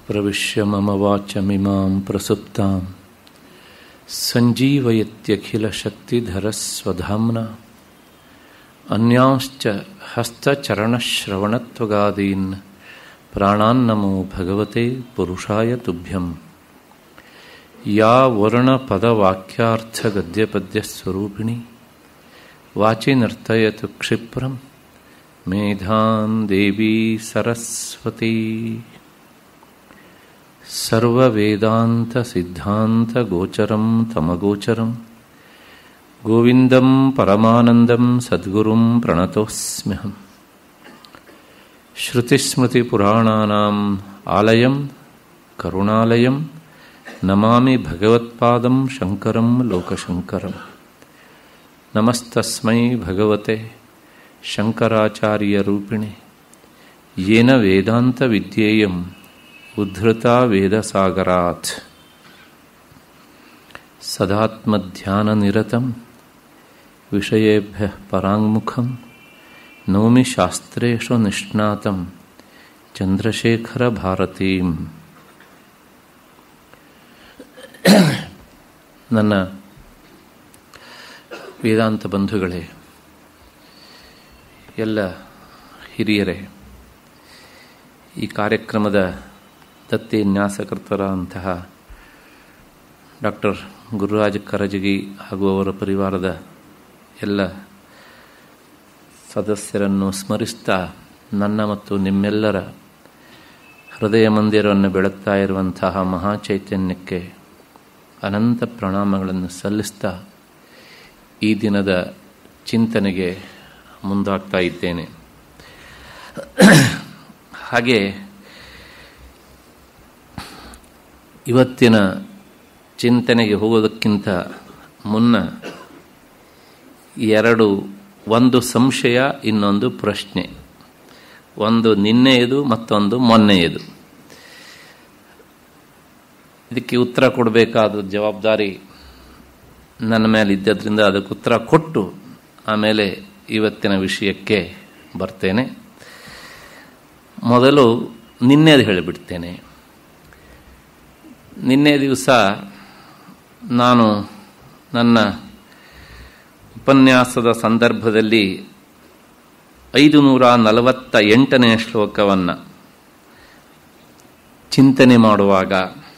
प्रविश्य मम वाचमिमां प्रसुप्तां सञ्जीवयत्यखिलशक्तिधरस्वधाम्ना अन्यांश्च हस्तचरणश्रवणत्वगादीन् प्राणान्नमो भगवते पुरुषाय तुभ्यं या वर्णपदवाक्यार्थगद्यपद्यस्वरूपिणी वाचि नर्तयतु क्षिप्रं मेधां देवी सरस्वती सर्ववेदान्तसिद्धान्तगोचरं तमगोचरं गोविन्दं परमानन्दं सद्गुरुं प्रणतोऽस्म्यहम् श्रुतिस्मृतिपुराणानाम् आलयं करुणालयं नमामि भगवत्पादं शङ्करं लोकशङ्करं नमस्तस्मै भगवते शङ्कराचार्यरूपिणे येन वेदान्तविद्येयम् उद्धृता वेदसागरात् सदात्मध्याननिरतं विषयेभ्यः पराङ्मुखं नौमि शास्त्रेषु निष्णातं ಚಂದ್ರಶೇಖರಭಾರತೀಂ ನನ್ನ ವೇದಾಂತ ಬಂಧುಗಳೇ ಎಲ್ಲ ಹಿರಿಯರೇ ಈ ಕಾರ್ಯಕ್ರಮದ ದತ್ತಿ ನ್ಯಾಸಕರ್ತರಾದಂತಹ ಡಾಕ್ಟರ್ ಗುರುರಾಜ ಕರಜಗಿ ಹಾಗೂ ಅವರ ಪರಿವಾರದ ಎಲ್ಲ ಸದಸ್ಯರನ್ನು ಸ್ಮರಿಸ್ತಾ ನನ್ನ ಮತ್ತು ನಿಮ್ಮೆಲ್ಲರ ಹೃದಯ ಮಂದಿರವನ್ನು ಬೆಳಗ್ತಾ ಇರುವಂತಹ ಮಹಾಚೈತನ್ಯಕ್ಕೆ ಅನಂತ ಪ್ರಣಾಮಗಳನ್ನು ಸಲ್ಲಿಸ್ತಾ ಈ ದಿನದ ಚಿಂತನೆಗೆ ಮುಂದಾಗ್ತಾ ಇದ್ದೇನೆ ಹಾಗೆ ಇವತ್ತಿನ ಚಿಂತನೆಗೆ ಹೋಗೋದಕ್ಕಿಂತ ಮುನ್ನ ಎರಡು ಒಂದು ಸಂಶಯ ಇನ್ನೊಂದು ಪ್ರಶ್ನೆ ಒಂದು ನಿನ್ನೆಯದು ಮತ್ತೊಂದು ಮೊನ್ನೆಯದು ಇದಕ್ಕೆ ಉತ್ತರ ಕೊಡಬೇಕಾದ ಜವಾಬ್ದಾರಿ ನನ್ನ ಮೇಲೆ ಇದ್ದದ್ರಿಂದ ಅದಕ್ಕೆ ಉತ್ತರ ಕೊಟ್ಟು ಆಮೇಲೆ ಇವತ್ತಿನ ವಿಷಯಕ್ಕೆ ಬರ್ತೇನೆ ಮೊದಲು ನಿನ್ನೆದು ಹೇಳಿಬಿಡ್ತೇನೆ ನಿನ್ನೆ ದಿವಸ ನಾನು ನನ್ನ ಉಪನ್ಯಾಸದ ಸಂದರ್ಭದಲ್ಲಿ ಐದು ನೂರ ನಲವತ್ತ ಎಂಟನೇ ಶ್ಲೋಕವನ್ನು ಚಿಂತನೆ ಮಾಡುವಾಗ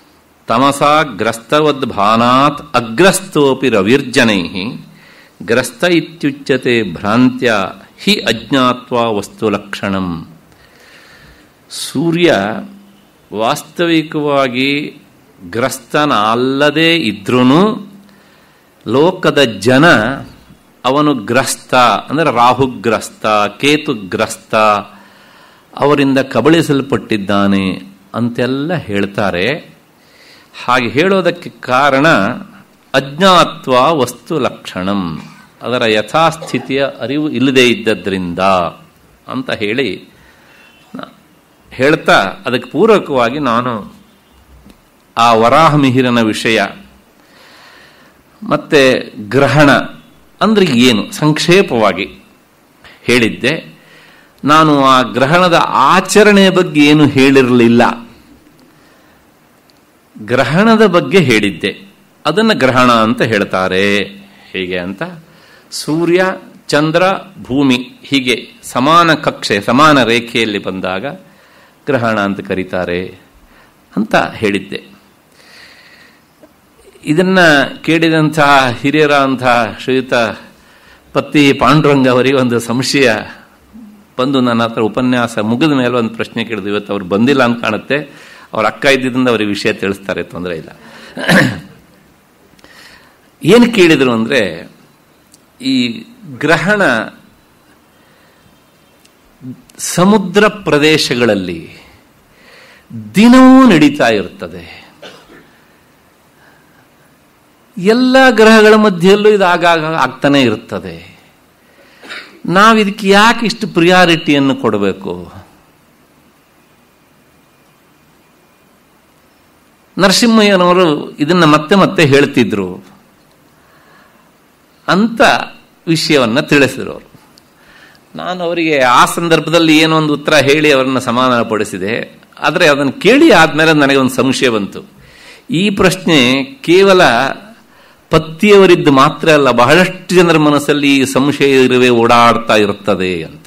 ತಮಸಾಗ್ರಸ್ತವದ್ಭಾನಾತ್ ಅಗ್ರಸ್ತೋಪಿ ರವಿರ್ಜನೈ ಗ್ರಸ್ತ ಇತ್ಯುಚ್ಯತೆ ಭ್ರಾಂತ್ಯ ಹಿ ಅಜ್ಞಾತ್ವ ವಸ್ತುಲಕ್ಷಣಂ ಸೂರ್ಯ ವಾಸ್ತವಿಕವಾಗಿ ಗ್ರಸ್ತನ ಅಲ್ಲದೇ ಇದ್ರೂ ಲೋಕದ ಜನ ಅವನು ಗ್ರಸ್ತ ಅಂದರೆ ರಾಹುಗ್ರಸ್ತ ಕೇತುಗ್ರಸ್ತ ಅವರಿಂದ ಕಬಳಿಸಲ್ಪಟ್ಟಿದ್ದಾನೆ ಅಂತೆಲ್ಲ ಹೇಳ್ತಾರೆ ಹಾಗೆ ಹೇಳೋದಕ್ಕೆ ಕಾರಣ ಅಜ್ಞಾತ್ವ ವಸ್ತು ಲಕ್ಷಣಂ ಅದರ ಯಥಾಸ್ಥಿತಿಯ ಅರಿವು ಇಲ್ಲದೇ ಇದ್ದದ್ರಿಂದ ಅಂತ ಹೇಳಿ ಹೇಳ್ತಾ ಅದಕ್ಕೆ ಪೂರಕವಾಗಿ ನಾನು ಆ ವರಾಹ ಮಿಹಿರನ ವಿಷಯ ಮತ್ತೆ ಗ್ರಹಣ ಅಂದ್ರೆ ಏನು ಸಂಕ್ಷೇಪವಾಗಿ ಹೇಳಿದ್ದೆ ನಾನು ಆ ಗ್ರಹಣದ ಆಚರಣೆಯ ಬಗ್ಗೆ ಏನು ಹೇಳಿರಲಿಲ್ಲ ಗ್ರಹಣದ ಬಗ್ಗೆ ಹೇಳಿದ್ದೆ ಅದನ್ನು ಗ್ರಹಣ ಅಂತ ಹೇಳ್ತಾರೆ ಹೇಗೆ ಅಂತ ಸೂರ್ಯ ಚಂದ್ರ ಭೂಮಿ ಹೀಗೆ ಸಮಾನ ಕಕ್ಷೆ ಸಮಾನ ರೇಖೆಯಲ್ಲಿ ಬಂದಾಗ ಗ್ರಹಣ ಅಂತ ಕರೀತಾರೆ ಅಂತ ಹೇಳಿದ್ದೆ ಇದನ್ನ ಕೇಳಿದಂತಹ ಹಿರಿಯರ ಅಂತಹ ಶ್ರೀಯುತ ಪತ್ತಿ ಪಾಂಡುರಂಗ ಅವರಿಗೆ ಒಂದು ಸಂಶಯ ಬಂದು ನನ್ನ ಹತ್ರ ಉಪನ್ಯಾಸ ಮುಗಿದ ಮೇಲೆ ಒಂದು ಪ್ರಶ್ನೆ ಕೇಳಿದ್ರು ಇವತ್ತು ಅವ್ರು ಬಂದಿಲ್ಲ ಅಂತ ಕಾಣುತ್ತೆ ಅವ್ರ ಅಕ್ಕ ಇದ್ದಿದ್ದರಿಂದ ಅವರಿಗೆ ವಿಷಯ ತಿಳಿಸ್ತಾರೆ ತೊಂದರೆ ಇಲ್ಲ ಏನು ಕೇಳಿದ್ರು ಅಂದ್ರೆ ಈ ಗ್ರಹಣ ಸಮುದ್ರ ಪ್ರದೇಶಗಳಲ್ಲಿ ದಿನವೂ ನಡೀತಾ ಇರ್ತದೆ ಎಲ್ಲ ಗ್ರಹಗಳ ಮಧ್ಯೆಯಲ್ಲೂ ಇದು ಆಗಾಗ ಆಗ್ತಾನೆ ಇರ್ತದೆ ನಾವು ಇದಕ್ಕೆ ಯಾಕೆ ಇಷ್ಟು ಪ್ರಿಯಾರಿಟಿಯನ್ನು ಕೊಡಬೇಕು ನರಸಿಂಹಯ್ಯನವರು ಇದನ್ನ ಮತ್ತೆ ಮತ್ತೆ ಹೇಳ್ತಿದ್ರು ಅಂತ ವಿಷಯವನ್ನ ತಿಳಿಸಿದ್ರು ಅವರು ನಾನು ಅವರಿಗೆ ಆ ಸಂದರ್ಭದಲ್ಲಿ ಏನೋ ಒಂದು ಉತ್ತರ ಹೇಳಿ ಅವರನ್ನ ಸಮಾಧಾನಪಡಿಸಿದೆ ಆದರೆ ಅದನ್ನು ಕೇಳಿ ಆದಮೇಲೆ ನನಗೆ ಒಂದು ಸಂಶಯ ಬಂತು ಈ ಪ್ರಶ್ನೆ ಕೇವಲ ಪತ್ತಿಯವರಿದ್ದು ಮಾತ್ರ ಅಲ್ಲ ಬಹಳಷ್ಟು ಜನರ ಮನಸ್ಸಲ್ಲಿ ಈ ಸಂಶಯ ಇರುವೆ ಓಡಾಡ್ತಾ ಇರುತ್ತದೆ ಅಂತ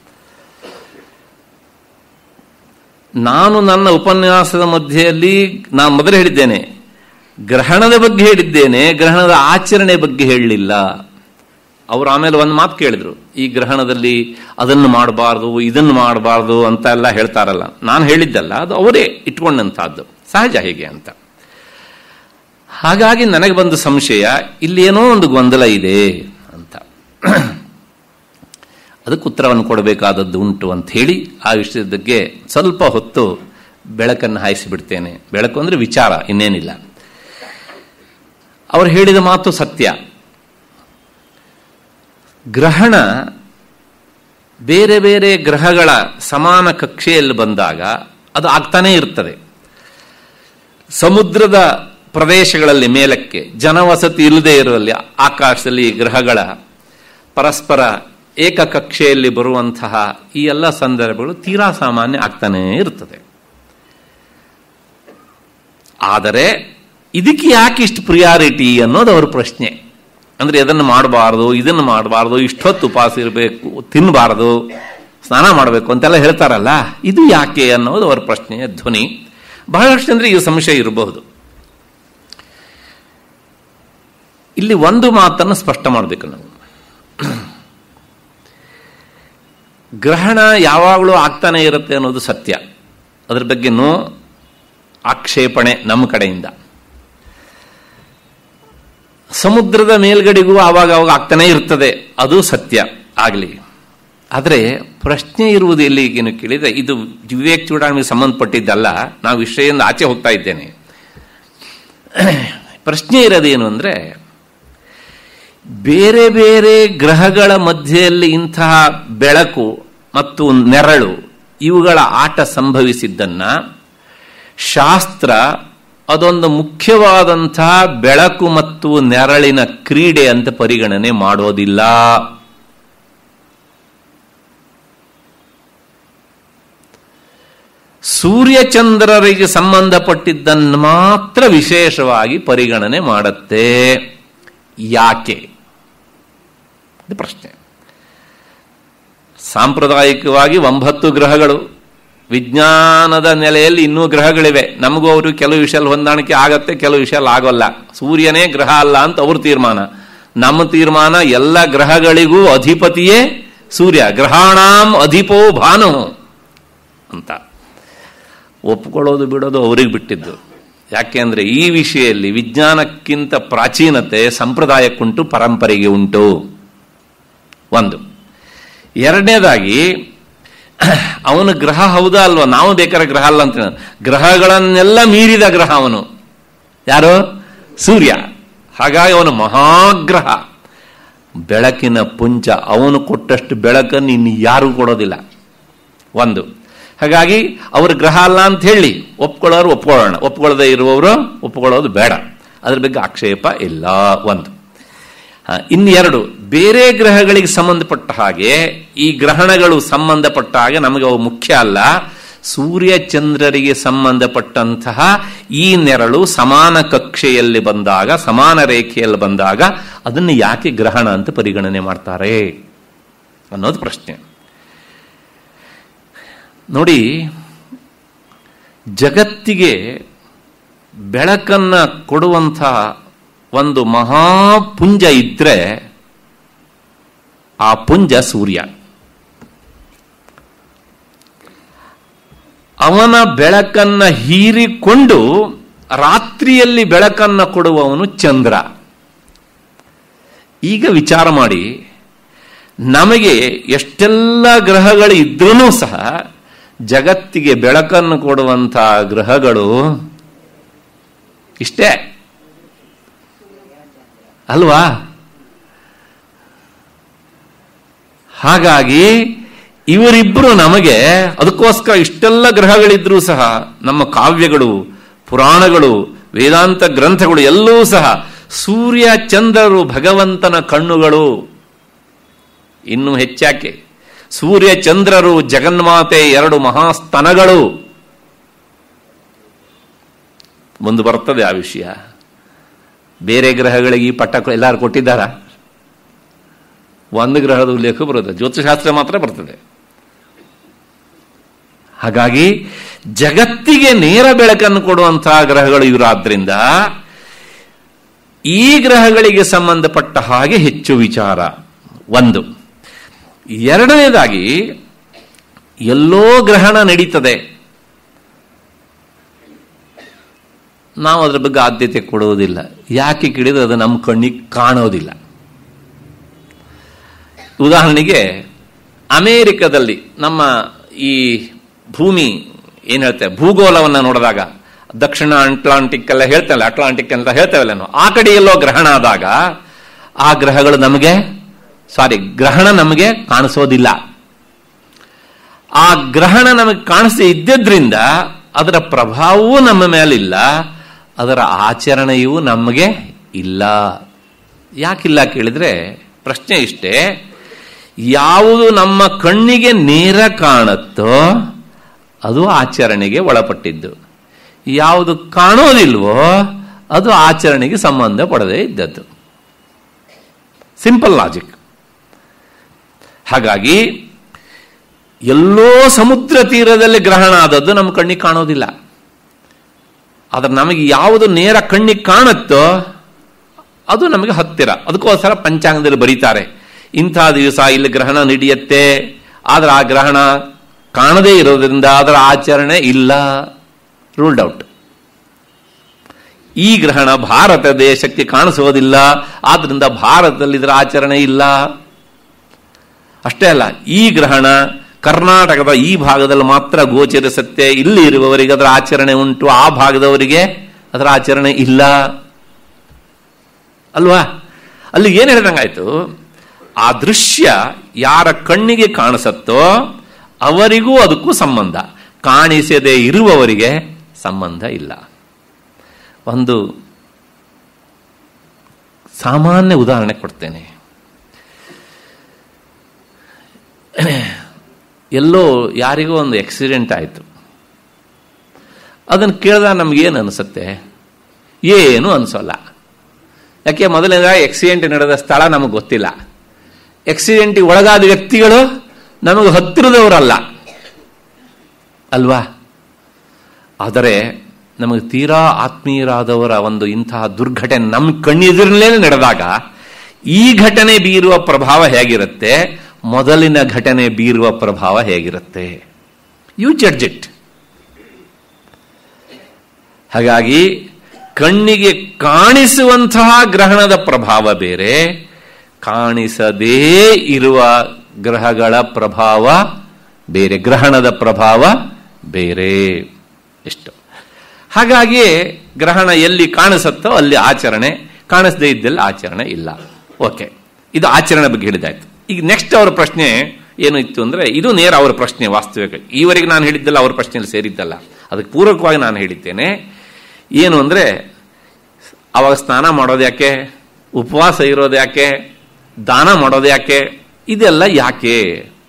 ನಾನು ನನ್ನ ಉಪನ್ಯಾಸದ ಮಧ್ಯೆಯಲ್ಲಿ ನಾನು ಮೊದಲು ಹೇಳಿದ್ದೇನೆ ಗ್ರಹಣದ ಬಗ್ಗೆ ಹೇಳಿದ್ದೇನೆ ಗ್ರಹಣದ ಆಚರಣೆ ಬಗ್ಗೆ ಹೇಳಲಿಲ್ಲ ಅವರು ಆಮೇಲೆ ಒಂದು ಮಾತು ಕೇಳಿದ್ರು ಈ ಗ್ರಹಣದಲ್ಲಿ ಅದನ್ನು ಮಾಡಬಾರ್ದು ಇದನ್ನು ಮಾಡಬಾರ್ದು ಅಂತ ಎಲ್ಲ ಹೇಳ್ತಾರಲ್ಲ ನಾನು ಹೇಳಿದ್ದಲ್ಲ ಅದು ಅವರೇ ಇಟ್ಕೊಂಡಂತಹದ್ದು ಸಹಜ ಹೇಗೆ ಅಂತ ಹಾಗಾಗಿ ನನಗೆ ಬಂದ ಸಂಶಯ ಇಲ್ಲೇನೋ ಒಂದು ಗೊಂದಲ ಇದೆ ಅಂತ ಅದಕ್ಕೆ ಉತ್ತರವನ್ನು ಕೊಡಬೇಕಾದದ್ದು ಉಂಟು ಅಂತ ಹೇಳಿ ಆ ವಿಷಯದ ಬಗ್ಗೆ ಸ್ವಲ್ಪ ಹೊತ್ತು ಬೆಳಕನ್ನು ಹಾಯಿಸಿಬಿಡ್ತೇನೆ ಬೆಳಕು ಅಂದರೆ ವಿಚಾರ ಇನ್ನೇನಿಲ್ಲ ಅವರು ಹೇಳಿದ ಮಾತು ಸತ್ಯ ಗ್ರಹಣ ಬೇರೆ ಬೇರೆ ಗ್ರಹಗಳ ಸಮಾನ ಕಕ್ಷೆಯಲ್ಲಿ ಬಂದಾಗ ಅದು ಆಗ್ತಾನೇ ಇರ್ತದೆ ಸಮುದ್ರದ ಪ್ರದೇಶಗಳಲ್ಲಿ ಮೇಲಕ್ಕೆ ಜನವಸತಿ ಇಲ್ಲದೆ ಇರುವಲ್ಲಿ ಆಕಾಶದಲ್ಲಿ ಗ್ರಹಗಳ ಪರಸ್ಪರ ಏಕಕಕ್ಷೆಯಲ್ಲಿ ಬರುವಂತಹ ಈ ಎಲ್ಲ ಸಂದರ್ಭಗಳು ತೀರಾ ಸಾಮಾನ್ಯ ಆಗ್ತಾನೇ ಇರ್ತದೆ ಆದರೆ ಇದಕ್ಕೆ ಯಾಕೆ ಇಷ್ಟು ಪ್ರಿಯಾರಿಟಿ ಅನ್ನೋದು ಅವ್ರ ಪ್ರಶ್ನೆ ಅಂದ್ರೆ ಇದನ್ನು ಮಾಡಬಾರ್ದು ಇದನ್ನು ಮಾಡಬಾರ್ದು ಇಷ್ಟೊತ್ತು ಉಪವಾಸ ಇರಬೇಕು ತಿನ್ನಬಾರ್ದು ಸ್ನಾನ ಮಾಡಬೇಕು ಅಂತೆಲ್ಲ ಹೇಳ್ತಾರಲ್ಲ ಇದು ಯಾಕೆ ಅನ್ನೋದು ಅವರ ಪ್ರಶ್ನೆಯ ಧ್ವನಿ ಬಹಳಷ್ಟು ಅಂದ್ರೆ ಈ ಸಂಶಯ ಇರಬಹುದು ಇಲ್ಲಿ ಒಂದು ಮಾತನ್ನು ಸ್ಪಷ್ಟ ಮಾಡಬೇಕು ನಾವು ಗ್ರಹಣ ಯಾವಾಗಲೂ ಆಗ್ತಾನೆ ಇರುತ್ತೆ ಅನ್ನೋದು ಸತ್ಯ ಅದ್ರ ಬಗ್ಗೆ ನೋ ಆಕ್ಷೇಪಣೆ ನಮ್ಮ ಕಡೆಯಿಂದ ಸಮುದ್ರದ ಮೇಲ್ಗಡೆಗೂ ಆವಾಗ ಅವಾಗ ಆಗ್ತಾನೆ ಇರ್ತದೆ ಅದು ಸತ್ಯ ಆಗಲಿ ಆದರೆ ಪ್ರಶ್ನೆ ಇರುವುದು ಎಲ್ಲಿಗೇನು ಕೇಳಿದ್ರೆ ಇದು ವಿವೇಕ್ ಚೂಡಾವಣೆಗೆ ಸಂಬಂಧಪಟ್ಟಿದ್ದಲ್ಲ ನಾವು ವಿಷಯದಿಂದ ಆಚೆ ಹೋಗ್ತಾ ಇದ್ದೇನೆ ಪ್ರಶ್ನೆ ಇರೋದೇನು ಅಂದರೆ ಬೇರೆ ಬೇರೆ ಗ್ರಹಗಳ ಮಧ್ಯೆಯಲ್ಲಿ ಇಂತಹ ಬೆಳಕು ಮತ್ತು ನೆರಳು ಇವುಗಳ ಆಟ ಸಂಭವಿಸಿದ್ದನ್ನ ಶಾಸ್ತ್ರ ಅದೊಂದು ಮುಖ್ಯವಾದಂತಹ ಬೆಳಕು ಮತ್ತು ನೆರಳಿನ ಕ್ರೀಡೆ ಅಂತ ಪರಿಗಣನೆ ಮಾಡೋದಿಲ್ಲ ಸೂರ್ಯಚಂದ್ರರಿಗೆ ಸಂಬಂಧಪಟ್ಟಿದ್ದನ್ನು ಮಾತ್ರ ವಿಶೇಷವಾಗಿ ಪರಿಗಣನೆ ಮಾಡುತ್ತೆ ಯಾಕೆ ಇದು ಪ್ರಶ್ನೆ ಸಾಂಪ್ರದಾಯಿಕವಾಗಿ ಒಂಬತ್ತು ಗ್ರಹಗಳು ವಿಜ್ಞಾನದ ನೆಲೆಯಲ್ಲಿ ಇನ್ನೂ ಗ್ರಹಗಳಿವೆ ನಮಗೂ ಅವರು ಕೆಲವು ವಿಷಯಲ್ಲಿ ಹೊಂದಾಣಿಕೆ ಆಗತ್ತೆ ಕೆಲವು ವಿಷಯಲ್ಲಿ ಆಗೋಲ್ಲ ಸೂರ್ಯನೇ ಗ್ರಹ ಅಲ್ಲ ಅಂತ ಅವ್ರ ತೀರ್ಮಾನ ನಮ್ಮ ತೀರ್ಮಾನ ಎಲ್ಲ ಗ್ರಹಗಳಿಗೂ ಅಧಿಪತಿಯೇ ಸೂರ್ಯ ಗ್ರಹಾಣಾಂ ಅಧಿಪೋ ಭಾನು ಅಂತ ಒಪ್ಕೊಳ್ಳೋದು ಬಿಡೋದು ಅವ್ರಿಗೆ ಬಿಟ್ಟಿದ್ದು ಯಾಕೆ ಅಂದ್ರೆ ಈ ವಿಷಯದಲ್ಲಿ ವಿಜ್ಞಾನಕ್ಕಿಂತ ಪ್ರಾಚೀನತೆ ಸಂಪ್ರದಾಯಕ್කුಂಟು ಪರಂಪರೆಗೆ ಉಂಟು ಒಂದು ಎರಡನೇದಾಗಿ ಅವನು ಗ್ರಹ ಹೌದಾ ಅಲ್ವಾ ನಾವು ಬೇಕಾದ್ರೆ ಗ್ರಹ ಅಲ್ಲ ಅಂತ ಗ್ರಹಗಳನ್ನೆಲ್ಲ ಮೀರಿದ ಗ್ರಹ ಅವನು ಯಾರು ಸೂರ್ಯ ಹಾಗಾಗಿ ಅವನು ಮಹಾಗ್ರಹ ಬೆಳಕಿನ ಪುಂಚ ಅವನು ಕೊಟ್ಟಷ್ಟು ಬೆಳಕನ್ನು ಇನ್ನು ಯಾರೂ ಕೊಡೋದಿಲ್ಲ ಒಂದು ಹಾಗಾಗಿ ಅವರು ಗ್ರಹ ಅಲ್ಲ ಅಂತ ಹೇಳಿ ಒಪ್ಕೊಳ್ಳೋರು ಒಪ್ಕೊಳ್ಳೋಣ ಒಪ್ಕೊಳ್ಳದೆ ಇರುವವರು ಒಪ್ಕೊಳ್ಳೋದು ಬೇಡ ಅದ್ರ ಬಗ್ಗೆ ಆಕ್ಷೇಪ ಇಲ್ಲ ಒಂದು ಇನ್ನು ಎರಡು ಬೇರೆ ಗ್ರಹಗಳಿಗೆ ಸಂಬಂಧಪಟ್ಟ ಹಾಗೆ ಈ ಗ್ರಹಣಗಳು ಸಂಬಂಧಪಟ್ಟ ಹಾಗೆ ನಮಗೆ ಅವು ಮುಖ್ಯ ಅಲ್ಲ ಸೂರ್ಯ ಚಂದ್ರರಿಗೆ ಸಂಬಂಧಪಟ್ಟಂತಹ ಈ ನೆರಳು ಸಮಾನ ಕಕ್ಷೆಯಲ್ಲಿ ಬಂದಾಗ ಸಮಾನ ರೇಖೆಯಲ್ಲಿ ಬಂದಾಗ ಅದನ್ನು ಯಾಕೆ ಗ್ರಹಣ ಅಂತ ಪರಿಗಣನೆ ಮಾಡ್ತಾರೆ ಅನ್ನೋದು ಪ್ರಶ್ನೆ ನೋಡಿ ಜಗತ್ತಿಗೆ ಬೆಳಕನ್ನ ಕೊಡುವಂತಹ ಒಂದು ಮಹಾಪುಂಜ ಇದ್ರೆ ಆ ಪುಂಜ ಸೂರ್ಯ ಅವನ ಬೆಳಕನ್ನ ಹೀರಿಕೊಂಡು ರಾತ್ರಿಯಲ್ಲಿ ಬೆಳಕನ್ನ ಕೊಡುವವನು ಚಂದ್ರ ಈಗ ವಿಚಾರ ಮಾಡಿ ನಮಗೆ ಎಷ್ಟೆಲ್ಲ ಗ್ರಹಗಳು ಇದ್ರೂ ಸಹ ಜಗತ್ತಿಗೆ ಬೆಳಕನ್ನು ಕೊಡುವಂತಹ ಗ್ರಹಗಳು ಇಷ್ಟೇ ಅಲ್ವಾ ಹಾಗಾಗಿ ಇವರಿಬ್ಬರು ನಮಗೆ ಅದಕ್ಕೋಸ್ಕರ ಇಷ್ಟೆಲ್ಲ ಗ್ರಹಗಳಿದ್ರೂ ಸಹ ನಮ್ಮ ಕಾವ್ಯಗಳು ಪುರಾಣಗಳು ವೇದಾಂತ ಗ್ರಂಥಗಳು ಎಲ್ಲವೂ ಸಹ ಸೂರ್ಯ ಚಂದ್ರರು ಭಗವಂತನ ಕಣ್ಣುಗಳು ಇನ್ನು ಹೆಚ್ಚಾಕೆ ಸೂರ್ಯ ಚಂದ್ರರು ಜಗನ್ಮಾತೆ ಎರಡು ಮಹಾಸ್ತನಗಳು ಮುಂದೆ ಬರ್ತದೆ ಆ ವಿಷಯ ಬೇರೆ ಗ್ರಹಗಳಿಗೆ ಈ ಪಟ್ಟ ಎಲ್ಲರೂ ಕೊಟ್ಟಿದ್ದಾರ ಒಂದು ಗ್ರಹದ ಉಲ್ಲೇಖ ಬರುತ್ತೆ ಜ್ಯೋತಿಷಾಸ್ತ್ರ ಮಾತ್ರ ಬರ್ತದೆ ಹಾಗಾಗಿ ಜಗತ್ತಿಗೆ ನೇರ ಬೆಳಕನ್ನು ಕೊಡುವಂತಹ ಗ್ರಹಗಳು ಇವರಾದ್ರಿಂದ ಈ ಗ್ರಹಗಳಿಗೆ ಸಂಬಂಧಪಟ್ಟ ಹಾಗೆ ಹೆಚ್ಚು ವಿಚಾರ ಒಂದು ಎರಡನೇದಾಗಿ ಎಲ್ಲೋ ಗ್ರಹಣ ನಡೀತದೆ ನಾವು ಅದ್ರ ಬಗ್ಗೆ ಆದ್ಯತೆ ಕೊಡುವುದಿಲ್ಲ ಯಾಕೆ ಕೇಳಿದ್ರೆ ಅದು ನಮ್ಮ ಕಣ್ಣಿಗೆ ಕಾಣೋದಿಲ್ಲ ಉದಾಹರಣೆಗೆ ಅಮೇರಿಕದಲ್ಲಿ ನಮ್ಮ ಈ ಭೂಮಿ ಏನ್ ಹೇಳ್ತೇವೆ ಭೂಗೋಳವನ್ನು ನೋಡಿದಾಗ ದಕ್ಷಿಣ ಅಟ್ಲಾಂಟಿಕ್ ಎಲ್ಲ ಹೇಳ್ತೇವೆ ಅಟ್ಲಾಂಟಿಕ್ ಅಂತ ಹೇಳ್ತೇವಲ್ಲ ನಾವು ಆ ಕಡೆ ಎಲ್ಲೋ ಗ್ರಹಣ ಆದಾಗ ಆ ಗ್ರಹಗಳು ನಮಗೆ ಸಾರಿ ಗ್ರಹಣ ನಮಗೆ ಕಾಣಿಸೋದಿಲ್ಲ ಆ ಗ್ರಹಣ ನಮಗೆ ಕಾಣಿಸದೇ ಇದ್ದದ್ರಿಂದ ಅದರ ಪ್ರಭಾವವೂ ನಮ್ಮ ಮೇಲಿಲ್ಲ ಅದರ ಆಚರಣೆಯೂ ನಮಗೆ ಇಲ್ಲ ಯಾಕಿಲ್ಲ ಕೇಳಿದ್ರೆ ಪ್ರಶ್ನೆ ಇಷ್ಟೇ ಯಾವುದು ನಮ್ಮ ಕಣ್ಣಿಗೆ ನೇರ ಕಾಣುತ್ತೋ ಅದು ಆಚರಣೆಗೆ ಒಳಪಟ್ಟಿದ್ದು ಯಾವುದು ಕಾಣೋದಿಲ್ವೋ ಅದು ಆಚರಣೆಗೆ ಸಂಬಂಧ ಪಡದೇ ಇದ್ದದ್ದು ಸಿಂಪಲ್ ಲಾಜಿಕ್ ಹಾಗಾಗಿ ಎಲ್ಲೋ ಸಮುದ್ರ ತೀರದಲ್ಲಿ ಗ್ರಹಣ ಆದದ್ದು ನಮ್ಮ ಕಣ್ಣಿಗೆ ಕಾಣೋದಿಲ್ಲ ಆದ್ರೆ ನಮಗೆ ಯಾವುದು ನೇರ ಕಣ್ಣಿಗೆ ಕಾಣುತ್ತೋ ಅದು ನಮಗೆ ಹತ್ತಿರ ಅದಕ್ಕೋಸ್ಕರ ಪಂಚಾಂಗದಲ್ಲಿ ಬರೀತಾರೆ ಇಂಥ ದಿವಸ ಇಲ್ಲಿ ಗ್ರಹಣ ನಡೆಯುತ್ತೆ ಆದ್ರೆ ಆ ಗ್ರಹಣ ಕಾಣದೇ ಇರೋದ್ರಿಂದ ಅದರ ಆಚರಣೆ ಇಲ್ಲ ರೂಲ್ಡ್ ಔಟ್ ಈ ಗ್ರಹಣ ಭಾರತ ದೇಶಕ್ಕೆ ಕಾಣಿಸೋದಿಲ್ಲ ಆದ್ರಿಂದ ಭಾರತದಲ್ಲಿ ಇದರ ಆಚರಣೆ ಇಲ್ಲ ಅಷ್ಟೇ ಅಲ್ಲ ಈ ಗ್ರಹಣ ಕರ್ನಾಟಕದ ಈ ಭಾಗದಲ್ಲಿ ಮಾತ್ರ ಗೋಚರಿಸುತ್ತೆ ಇಲ್ಲಿ ಇರುವವರಿಗೆ ಅದರ ಆಚರಣೆ ಉಂಟು ಆ ಭಾಗದವರಿಗೆ ಅದರ ಆಚರಣೆ ಇಲ್ಲ ಅಲ್ವಾ ಅಲ್ಲಿ ಏನು ಹೇಳ್ದಂಗಾಯ್ತು ಆ ದೃಶ್ಯ ಯಾರ ಕಣ್ಣಿಗೆ ಕಾಣಿಸುತ್ತೋ ಅವರಿಗೂ ಅದಕ್ಕೂ ಸಂಬಂಧ ಕಾಣಿಸದೇ ಇರುವವರಿಗೆ ಸಂಬಂಧ ಇಲ್ಲ ಒಂದು ಸಾಮಾನ್ಯ ಉದಾಹರಣೆ ಕೊಡ್ತೇನೆ ಎಲ್ಲೋ ಯಾರಿಗೋ ಒಂದು ಆಕ್ಸಿಡೆಂಟ್ ಆಯಿತು ಅದನ್ನು ಕೇಳಿದಾಗ ನಮಗೇನು ಅನಿಸುತ್ತೆ ಏನು ಅನಿಸೋಲ್ಲ ಯಾಕೆ ಮೊದಲನೇದಾಗಿ ಆಕ್ಸಿಡೆಂಟ್ ನಡೆದ ಸ್ಥಳ ನಮಗೆ ಗೊತ್ತಿಲ್ಲ ಆಕ್ಸಿಡೆಂಟಿಗೆ ಒಳಗಾದ ವ್ಯಕ್ತಿಗಳು ನಮಗೆ ಹತ್ತಿರದವರಲ್ಲ ಅಲ್ವಾ ಆದರೆ ನಮಗೆ ತೀರಾ ಆತ್ಮೀಯರಾದವರ ಒಂದು ಇಂತಹ ದುರ್ಘಟನೆ ನಮ್ಮ ಕಣ್ಣೆದುರಲ್ಲೇ ನಡೆದಾಗ ಈ ಘಟನೆ ಬೀರುವ ಪ್ರಭಾವ ಹೇಗಿರುತ್ತೆ ಮೊದಲಿನ ಘಟನೆ ಬೀರುವ ಪ್ರಭಾವ ಹೇಗಿರುತ್ತೆ ಯು ಜಡ್ಜ್ ಇಟ್ ಹಾಗಾಗಿ ಕಣ್ಣಿಗೆ ಕಾಣಿಸುವಂತಹ ಗ್ರಹಣದ ಪ್ರಭಾವ ಬೇರೆ ಕಾಣಿಸದೇ ಇರುವ ಗ್ರಹಗಳ ಪ್ರಭಾವ ಬೇರೆ ಗ್ರಹಣದ ಪ್ರಭಾವ ಬೇರೆ ಎಷ್ಟು ಹಾಗಾಗಿ ಗ್ರಹಣ ಎಲ್ಲಿ ಕಾಣಿಸುತ್ತೋ ಅಲ್ಲಿ ಆಚರಣೆ ಕಾಣಿಸದೇ ಇದ್ದಲ್ಲಿ ಆಚರಣೆ ಇಲ್ಲ ಓಕೆ ಇದು ಆಚರಣೆ ಬಗ್ಗೆ ಹೇಳಿದಾಯ್ತು ಈಗ ನೆಕ್ಸ್ಟ್ ಅವರ ಪ್ರಶ್ನೆ ಏನು ಇತ್ತು ಅಂದ್ರೆ ಇದು ನೇರ ಅವರ ಪ್ರಶ್ನೆ ವಾಸ್ತವಿಕ ಈವರೆಗೆ ನಾನು ಹೇಳಿದ್ದಲ್ಲ ಅವರ ಪ್ರಶ್ನೆಯಲ್ಲಿ ಸೇರಿದ್ದಲ್ಲ ಅದಕ್ಕೆ ಪೂರಕವಾಗಿ ನಾನು ಹೇಳಿದ್ದೇನೆ ಏನು ಅಂದ್ರೆ ಅವಾಗ ಸ್ನಾನ ಮಾಡೋದು ಯಾಕೆ ಉಪವಾಸ ಇರೋದು ಯಾಕೆ ದಾನ ಮಾಡೋದು ಯಾಕೆ ಇದೆಲ್ಲ ಯಾಕೆ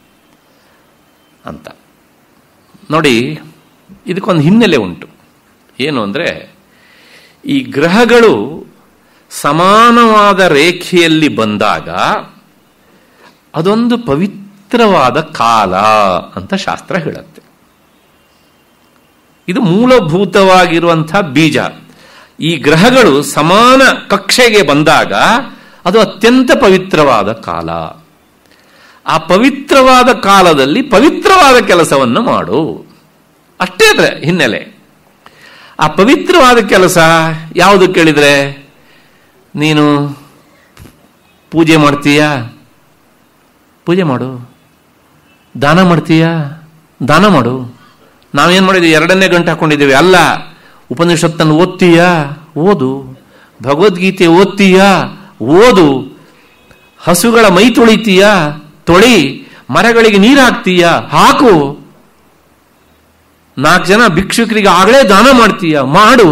ಅಂತ ನೋಡಿ ಇದಕ್ಕೊಂದು ಹಿನ್ನೆಲೆ ಉಂಟು ಏನು ಅಂದರೆ ಈ ಗ್ರಹಗಳು ಸಮಾನವಾದ ರೇಖೆಯಲ್ಲಿ ಬಂದಾಗ ಅದೊಂದು ಪವಿತ್ರವಾದ ಕಾಲ ಅಂತ ಶಾಸ್ತ್ರ ಹೇಳುತ್ತೆ ಇದು ಮೂಲಭೂತವಾಗಿರುವಂತಹ ಬೀಜ ಈ ಗ್ರಹಗಳು ಸಮಾನ ಕಕ್ಷೆಗೆ ಬಂದಾಗ ಅದು ಅತ್ಯಂತ ಪವಿತ್ರವಾದ ಕಾಲ ಆ ಪವಿತ್ರವಾದ ಕಾಲದಲ್ಲಿ ಪವಿತ್ರವಾದ ಕೆಲಸವನ್ನು ಮಾಡು ಅಷ್ಟೇ ಅದ್ರೆ ಹಿನ್ನೆಲೆ ಆ ಪವಿತ್ರವಾದ ಕೆಲಸ ಯಾವುದು ಕೇಳಿದ್ರೆ ನೀನು ಪೂಜೆ ಮಾಡ್ತೀಯಾ ಪೂಜೆ ಮಾಡು ದಾನ ಮಾಡ್ತೀಯಾ ದಾನ ಮಾಡು ನಾವೇನ್ ಮಾಡಿದ್ವಿ ಎರಡನೇ ಗಂಟೆ ಹಾಕೊಂಡಿದ್ದೀವಿ ಅಲ್ಲ ಉಪನಿಷತ್ತನ್ನು ಓದ್ತೀಯಾ ಓದು ಭಗವದ್ಗೀತೆ ಓದ್ತೀಯಾ ಓದು ಹಸುಗಳ ಮೈ ತೊಳಿತೀಯಾ ತೊಳಿ ಮರಗಳಿಗೆ ನೀರು ಹಾಕ್ತೀಯಾ ಹಾಕು ನಾಲ್ಕು ಜನ ಭಿಕ್ಷುಕರಿಗೆ ಆಗಲೇ ದಾನ ಮಾಡ್ತೀಯ ಮಾಡು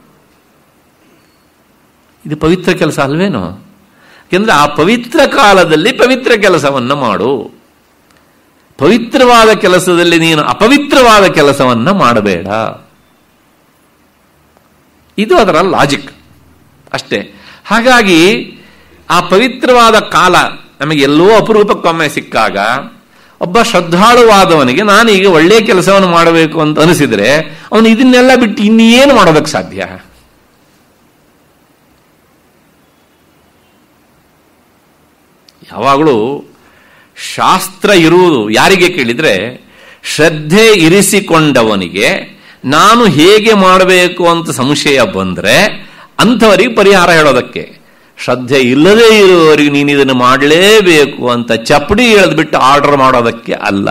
ಇದು ಪವಿತ್ರ ಕೆಲಸ ಅಲ್ವೇನೋ ಯಾಕೆಂದ್ರೆ ಆ ಪವಿತ್ರ ಕಾಲದಲ್ಲಿ ಪವಿತ್ರ ಕೆಲಸವನ್ನ ಮಾಡು ಪವಿತ್ರವಾದ ಕೆಲಸದಲ್ಲಿ ನೀನು ಅಪವಿತ್ರವಾದ ಕೆಲಸವನ್ನ ಮಾಡಬೇಡ ಇದು ಅದರ ಲಾಜಿಕ್ ಅಷ್ಟೇ ಹಾಗಾಗಿ ಆ ಪವಿತ್ರವಾದ ಕಾಲ ನಮಗೆ ಎಲ್ಲೋ ಅಪರೂಪಕ್ಕೊಮ್ಮೆ ಸಿಕ್ಕಾಗ ಒಬ್ಬ ಶ್ರದ್ಧಾಳುವಾದವನಿಗೆ ನಾನು ಈಗ ಒಳ್ಳೆಯ ಕೆಲಸವನ್ನು ಮಾಡಬೇಕು ಅಂತ ಅನಿಸಿದ್ರೆ ಅವನು ಇದನ್ನೆಲ್ಲ ಬಿಟ್ಟು ಇನ್ನೇನು ಮಾಡೋದಕ್ಕೆ ಸಾಧ್ಯ ಯಾವಾಗಲೂ ಶಾಸ್ತ್ರ ಇರುವುದು ಯಾರಿಗೆ ಕೇಳಿದ್ರೆ ಶ್ರದ್ಧೆ ಇರಿಸಿಕೊಂಡವನಿಗೆ ನಾನು ಹೇಗೆ ಮಾಡಬೇಕು ಅಂತ ಸಂಶಯ ಬಂದ್ರೆ ಅಂಥವರಿಗೆ ಪರಿಹಾರ ಹೇಳೋದಕ್ಕೆ ಶ್ರದ್ಧೆ ಇಲ್ಲದೇ ಇರುವವರಿಗೆ ನೀನು ಇದನ್ನು ಮಾಡಲೇಬೇಕು ಅಂತ ಚಪ್ಪಡಿ ಎಳೆದ್ಬಿಟ್ಟು ಆರ್ಡರ್ ಮಾಡೋದಕ್ಕೆ ಅಲ್ಲ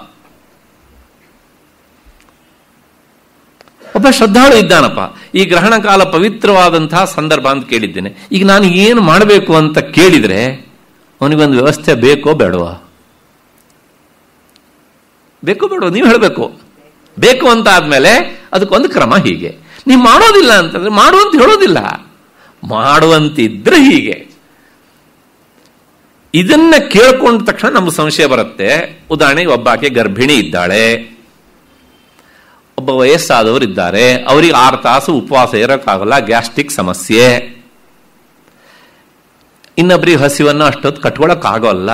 ಒಬ್ಬ ಶ್ರದ್ಧಾಳು ಇದ್ದಾನಪ್ಪ ಈ ಗ್ರಹಣ ಕಾಲ ಪವಿತ್ರವಾದಂತಹ ಸಂದರ್ಭ ಅಂತ ಕೇಳಿದ್ದೇನೆ ಈಗ ನಾನು ಏನು ಮಾಡಬೇಕು ಅಂತ ಕೇಳಿದ್ರೆ ಅವನಿಗೊಂದು ವ್ಯವಸ್ಥೆ ಬೇಕೋ ಬೇಡವಾ ಬೇಕೋ ಬೇಡೋ ನೀವು ಹೇಳಬೇಕು ಬೇಕು ಅಂತ ಆದ್ಮೇಲೆ ಅದಕ್ಕೊಂದು ಕ್ರಮ ಹೀಗೆ ನೀವು ಮಾಡೋದಿಲ್ಲ ಅಂತಂದ್ರೆ ಮಾಡುವಂತ ಹೇಳೋದಿಲ್ಲ ಮಾಡುವಂತಿದ್ರೆ ಹೀಗೆ ಇದನ್ನ ಕೇಳ್ಕೊಂಡ ತಕ್ಷಣ ನಮ್ಗೆ ಸಂಶಯ ಬರುತ್ತೆ ಉದಾಹರಣೆಗೆ ಒಬ್ಬಾಕೆ ಗರ್ಭಿಣಿ ಇದ್ದಾಳೆ ಒಬ್ಬ ವಯಸ್ಸಾದವರು ಇದ್ದಾರೆ ಅವರಿಗೆ ಆರು ತಾಸು ಉಪವಾಸ ಇರೋಕ್ಕಾಗಲ್ಲ ಗ್ಯಾಸ್ಟ್ರಿಕ್ ಸಮಸ್ಯೆ ಇನ್ನೊಬ್ಬರಿಗೆ ಹಸಿವನ್ನು ಅಷ್ಟೊತ್ತು ಕಟ್ಕೊಳಕ್ಕಾಗಲ್ಲ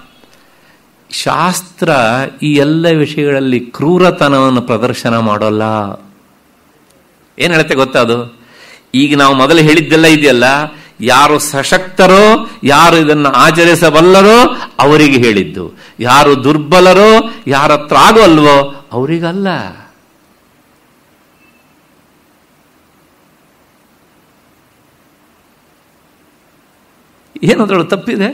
ಶಾಸ್ತ್ರ ಈ ಎಲ್ಲ ವಿಷಯಗಳಲ್ಲಿ ಕ್ರೂರತನವನ್ನು ಪ್ರದರ್ಶನ ಮಾಡೋಲ್ಲ ಏನ್ ಹೇಳುತ್ತೆ ಗೊತ್ತಾ ಅದು ಈಗ ನಾವು ಮೊದಲು ಹೇಳಿದ್ದೆಲ್ಲ ಇದೆಯಲ್ಲ ಯಾರು ಸಶಕ್ತರೋ ಯಾರು ಇದನ್ನು ಆಚರಿಸಬಲ್ಲರೋ ಅವರಿಗೆ ಹೇಳಿದ್ದು ಯಾರು ದುರ್ಬಲರೋ ಯಾರ ಹತ್ರ ಆಗೋಲ್ವೋ ಅವರಿಗಲ್ಲ ಏನದ್ರಳು ತಪ್ಪಿದೆ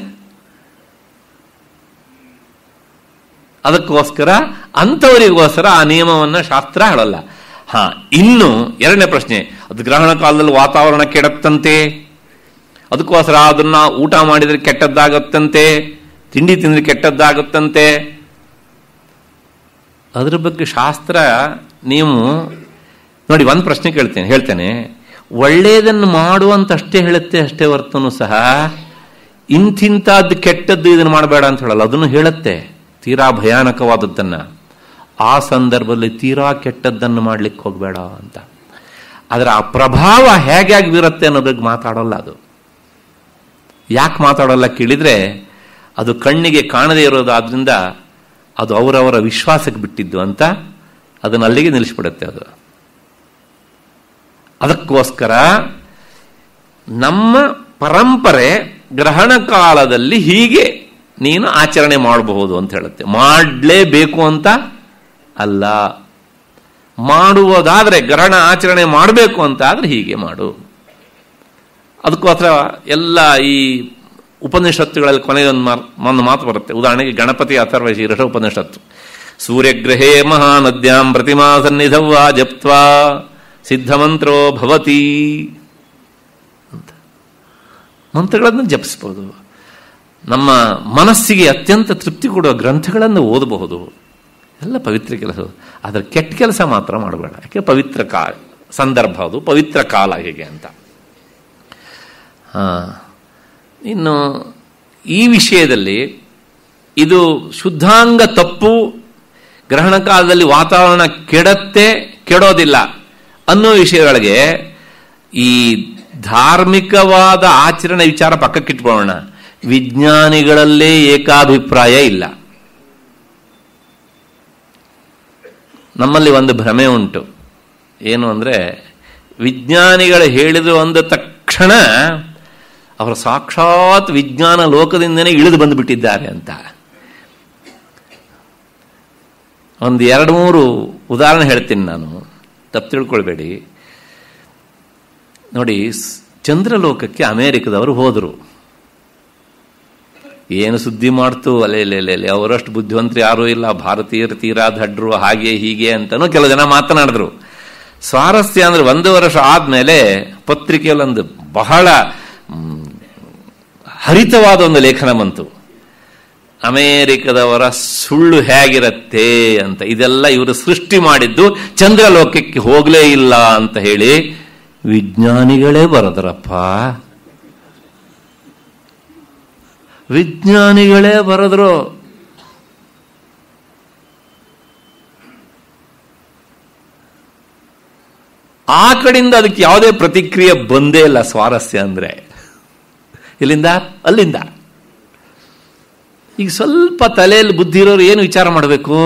ಅದಕ್ಕೋಸ್ಕರ ಅಂಥವರಿಗೋಸ್ಕರ ಆ ನಿಯಮವನ್ನ ಶಾಸ್ತ್ರ ಹೇಳಲ್ಲ ಹಾ ಇನ್ನು ಎರಡನೇ ಪ್ರಶ್ನೆ ಅದು ಗ್ರಹಣ ಕಾಲದಲ್ಲಿ ವಾತಾವರಣ ಕೆಡತ್ತಂತೆ ಅದಕ್ಕೋಸ್ಕರ ಅದನ್ನ ಊಟ ಮಾಡಿದ್ರೆ ಕೆಟ್ಟದ್ದಾಗತ್ತಂತೆ ತಿಂಡಿ ತಿಂದ್ರೆ ಕೆಟ್ಟದ್ದಾಗತ್ತಂತೆ ಅದ್ರ ಬಗ್ಗೆ ಶಾಸ್ತ್ರ ನೀವು ನೋಡಿ ಒಂದು ಪ್ರಶ್ನೆ ಕೇಳ್ತೇನೆ ಹೇಳ್ತೇನೆ ಒಳ್ಳೆಯದನ್ನು ಮಾಡುವಂತಷ್ಟೇ ಹೇಳುತ್ತೆ ಅಷ್ಟೇ ಹೊರ್ತನು ಸಹ ಇಂಥಿಂಥದ್ದು ಕೆಟ್ಟದ್ದು ಇದನ್ನು ಮಾಡಬೇಡ ಅಂತ ಹೇಳಲ್ಲ ಅದನ್ನು ಹೇಳುತ್ತೆ ತೀರಾ ಭಯಾನಕವಾದದ್ದನ್ನ ಆ ಸಂದರ್ಭದಲ್ಲಿ ತೀರಾ ಕೆಟ್ಟದ್ದನ್ನು ಮಾಡ್ಲಿಕ್ಕೆ ಹೋಗಬೇಡ ಅಂತ ಅದರ ಆ ಪ್ರಭಾವ ಹೇಗಾಗಿ ಬೀರುತ್ತೆ ಅನ್ನೋದಕ್ಕೆ ಮಾತಾಡೋಲ್ಲ ಅದು ಯಾಕೆ ಮಾತಾಡೋಲ್ಲ ಕೇಳಿದ್ರೆ ಅದು ಕಣ್ಣಿಗೆ ಕಾಣದೇ ಇರೋದಾದ್ರಿಂದ ಅದು ಅವರವರ ವಿಶ್ವಾಸಕ್ಕೆ ಬಿಟ್ಟಿದ್ದು ಅಂತ ಅದನ್ನ ಅಲ್ಲಿಗೆ ನಿಲ್ಲಿಸ್ಬಿಡುತ್ತೆ ಅದು ಅದಕ್ಕೋಸ್ಕರ ನಮ್ಮ ಪರಂಪರೆ ಗ್ರಹಣ ಕಾಲದಲ್ಲಿ ಹೀಗೆ ನೀನು ಆಚರಣೆ ಮಾಡಬಹುದು ಅಂತ ಹೇಳುತ್ತೆ ಮಾಡಲೇಬೇಕು ಅಂತ ಅಲ್ಲ ಮಾಡುವುದಾದ್ರೆ ಗ್ರಹಣ ಆಚರಣೆ ಮಾಡಬೇಕು ಅಂತ ಆದ್ರೆ ಹೀಗೆ ಮಾಡು ಅದಕ್ಕೋಸ್ಕರ ಎಲ್ಲ ಈ ಉಪನಿಷತ್ತುಗಳಲ್ಲಿ ಕೊನೆಗೊಂದು ಒಂದು ಮಾತು ಬರುತ್ತೆ ಉದಾಹರಣೆಗೆ ಗಣಪತಿ ಅಥರ್ವ ಶೀರ್ಷ ಉಪನಿಷತ್ತು ಸೂರ್ಯಗ್ರಹೇ ಮಹಾನದ್ಯಾಂ ಪ್ರತಿಮಾ ಸನ್ನಿಧವ್ವಾ ಜಪ್ತ್ವಾ ಸಿದ್ಧಮಂತ್ರೋ ಭವತಿ ಅಂತ ಮಂತ್ರಗಳನ್ನು ಜಪಿಸಬಹುದು ನಮ್ಮ ಮನಸ್ಸಿಗೆ ಅತ್ಯಂತ ತೃಪ್ತಿ ಕೊಡುವ ಗ್ರಂಥಗಳನ್ನು ಓದಬಹುದು ಎಲ್ಲ ಪವಿತ್ರ ಕೆಲಸ ಆದರೆ ಕೆಟ್ಟ ಕೆಲಸ ಮಾತ್ರ ಮಾಡಬೇಡ ಯಾಕೆ ಪವಿತ್ರ ಕಾಲ ಸಂದರ್ಭ ಅದು ಪವಿತ್ರ ಕಾಲ ಹೇಗೆ ಅಂತ ಹಾ ಇನ್ನು ಈ ವಿಷಯದಲ್ಲಿ ಇದು ಶುದ್ಧಾಂಗ ತಪ್ಪು ಗ್ರಹಣ ಕಾಲದಲ್ಲಿ ವಾತಾವರಣ ಕೆಡತ್ತೆ ಕೆಡೋದಿಲ್ಲ ಅನ್ನೋ ವಿಷಯಗಳಿಗೆ ಈ ಧಾರ್ಮಿಕವಾದ ಆಚರಣೆ ವಿಚಾರ ಪಕ್ಕಕ್ಕಿಟ್ಕೊಳ್ಳೋಣ ವಿಜ್ಞಾನಿಗಳಲ್ಲೇ ಏಕಾಭಿಪ್ರಾಯ ಇಲ್ಲ ನಮ್ಮಲ್ಲಿ ಒಂದು ಭ್ರಮೆ ಉಂಟು ಏನು ಅಂದರೆ ವಿಜ್ಞಾನಿಗಳು ಹೇಳಿದ್ರು ಅಂದ ತಕ್ಷಣ ಅವರು ಸಾಕ್ಷಾತ್ ವಿಜ್ಞಾನ ಲೋಕದಿಂದನೇ ಇಳಿದು ಬಂದುಬಿಟ್ಟಿದ್ದಾರೆ ಅಂತ ಒಂದು ಎರಡು ಮೂರು ಉದಾಹರಣೆ ಹೇಳ್ತೀನಿ ನಾನು ತಪ್ಪು ತಿಳ್ಕೊಳ್ಬೇಡಿ ನೋಡಿ ಚಂದ್ರಲೋಕಕ್ಕೆ ಅಮೇರಿಕದವರು ಹೋದರು ಏನು ಸುದ್ದಿ ಮಾಡ್ತು ಅಲೆ ಅಲೆ ಅವರಷ್ಟು ಬುದ್ಧಿವಂತರು ಯಾರೂ ಇಲ್ಲ ಭಾರತೀಯರು ತೀರಾ ದಡ್ರು ಹಾಗೆ ಹೀಗೆ ಅಂತನೂ ಕೆಲವು ಜನ ಮಾತನಾಡಿದ್ರು ಸ್ವಾರಸ್ಯ ಅಂದ್ರೆ ಒಂದು ವರ್ಷ ಆದ್ಮೇಲೆ ಪತ್ರಿಕೆಯಲ್ಲಿ ಒಂದು ಬಹಳ ಹರಿತವಾದ ಒಂದು ಲೇಖನ ಬಂತು ಅಮೇರಿಕದವರ ಸುಳ್ಳು ಹೇಗಿರತ್ತೆ ಅಂತ ಇದೆಲ್ಲ ಇವರು ಸೃಷ್ಟಿ ಮಾಡಿದ್ದು ಚಂದ್ರಲೋಕಕ್ಕೆ ಹೋಗಲೇ ಇಲ್ಲ ಅಂತ ಹೇಳಿ ವಿಜ್ಞಾನಿಗಳೇ ಬರದ್ರಪ್ಪ ವಿಜ್ಞಾನಿಗಳೇ ಬರೆದ್ರು ಆ ಕಡೆಯಿಂದ ಅದಕ್ಕೆ ಯಾವುದೇ ಪ್ರತಿಕ್ರಿಯೆ ಬಂದೇ ಇಲ್ಲ ಸ್ವಾರಸ್ಯ ಅಂದ್ರೆ ಇಲ್ಲಿಂದ ಅಲ್ಲಿಂದ ಈಗ ಸ್ವಲ್ಪ ತಲೆಯಲ್ಲಿ ಬುದ್ಧಿ ಇರೋರು ಏನು ವಿಚಾರ ಮಾಡಬೇಕು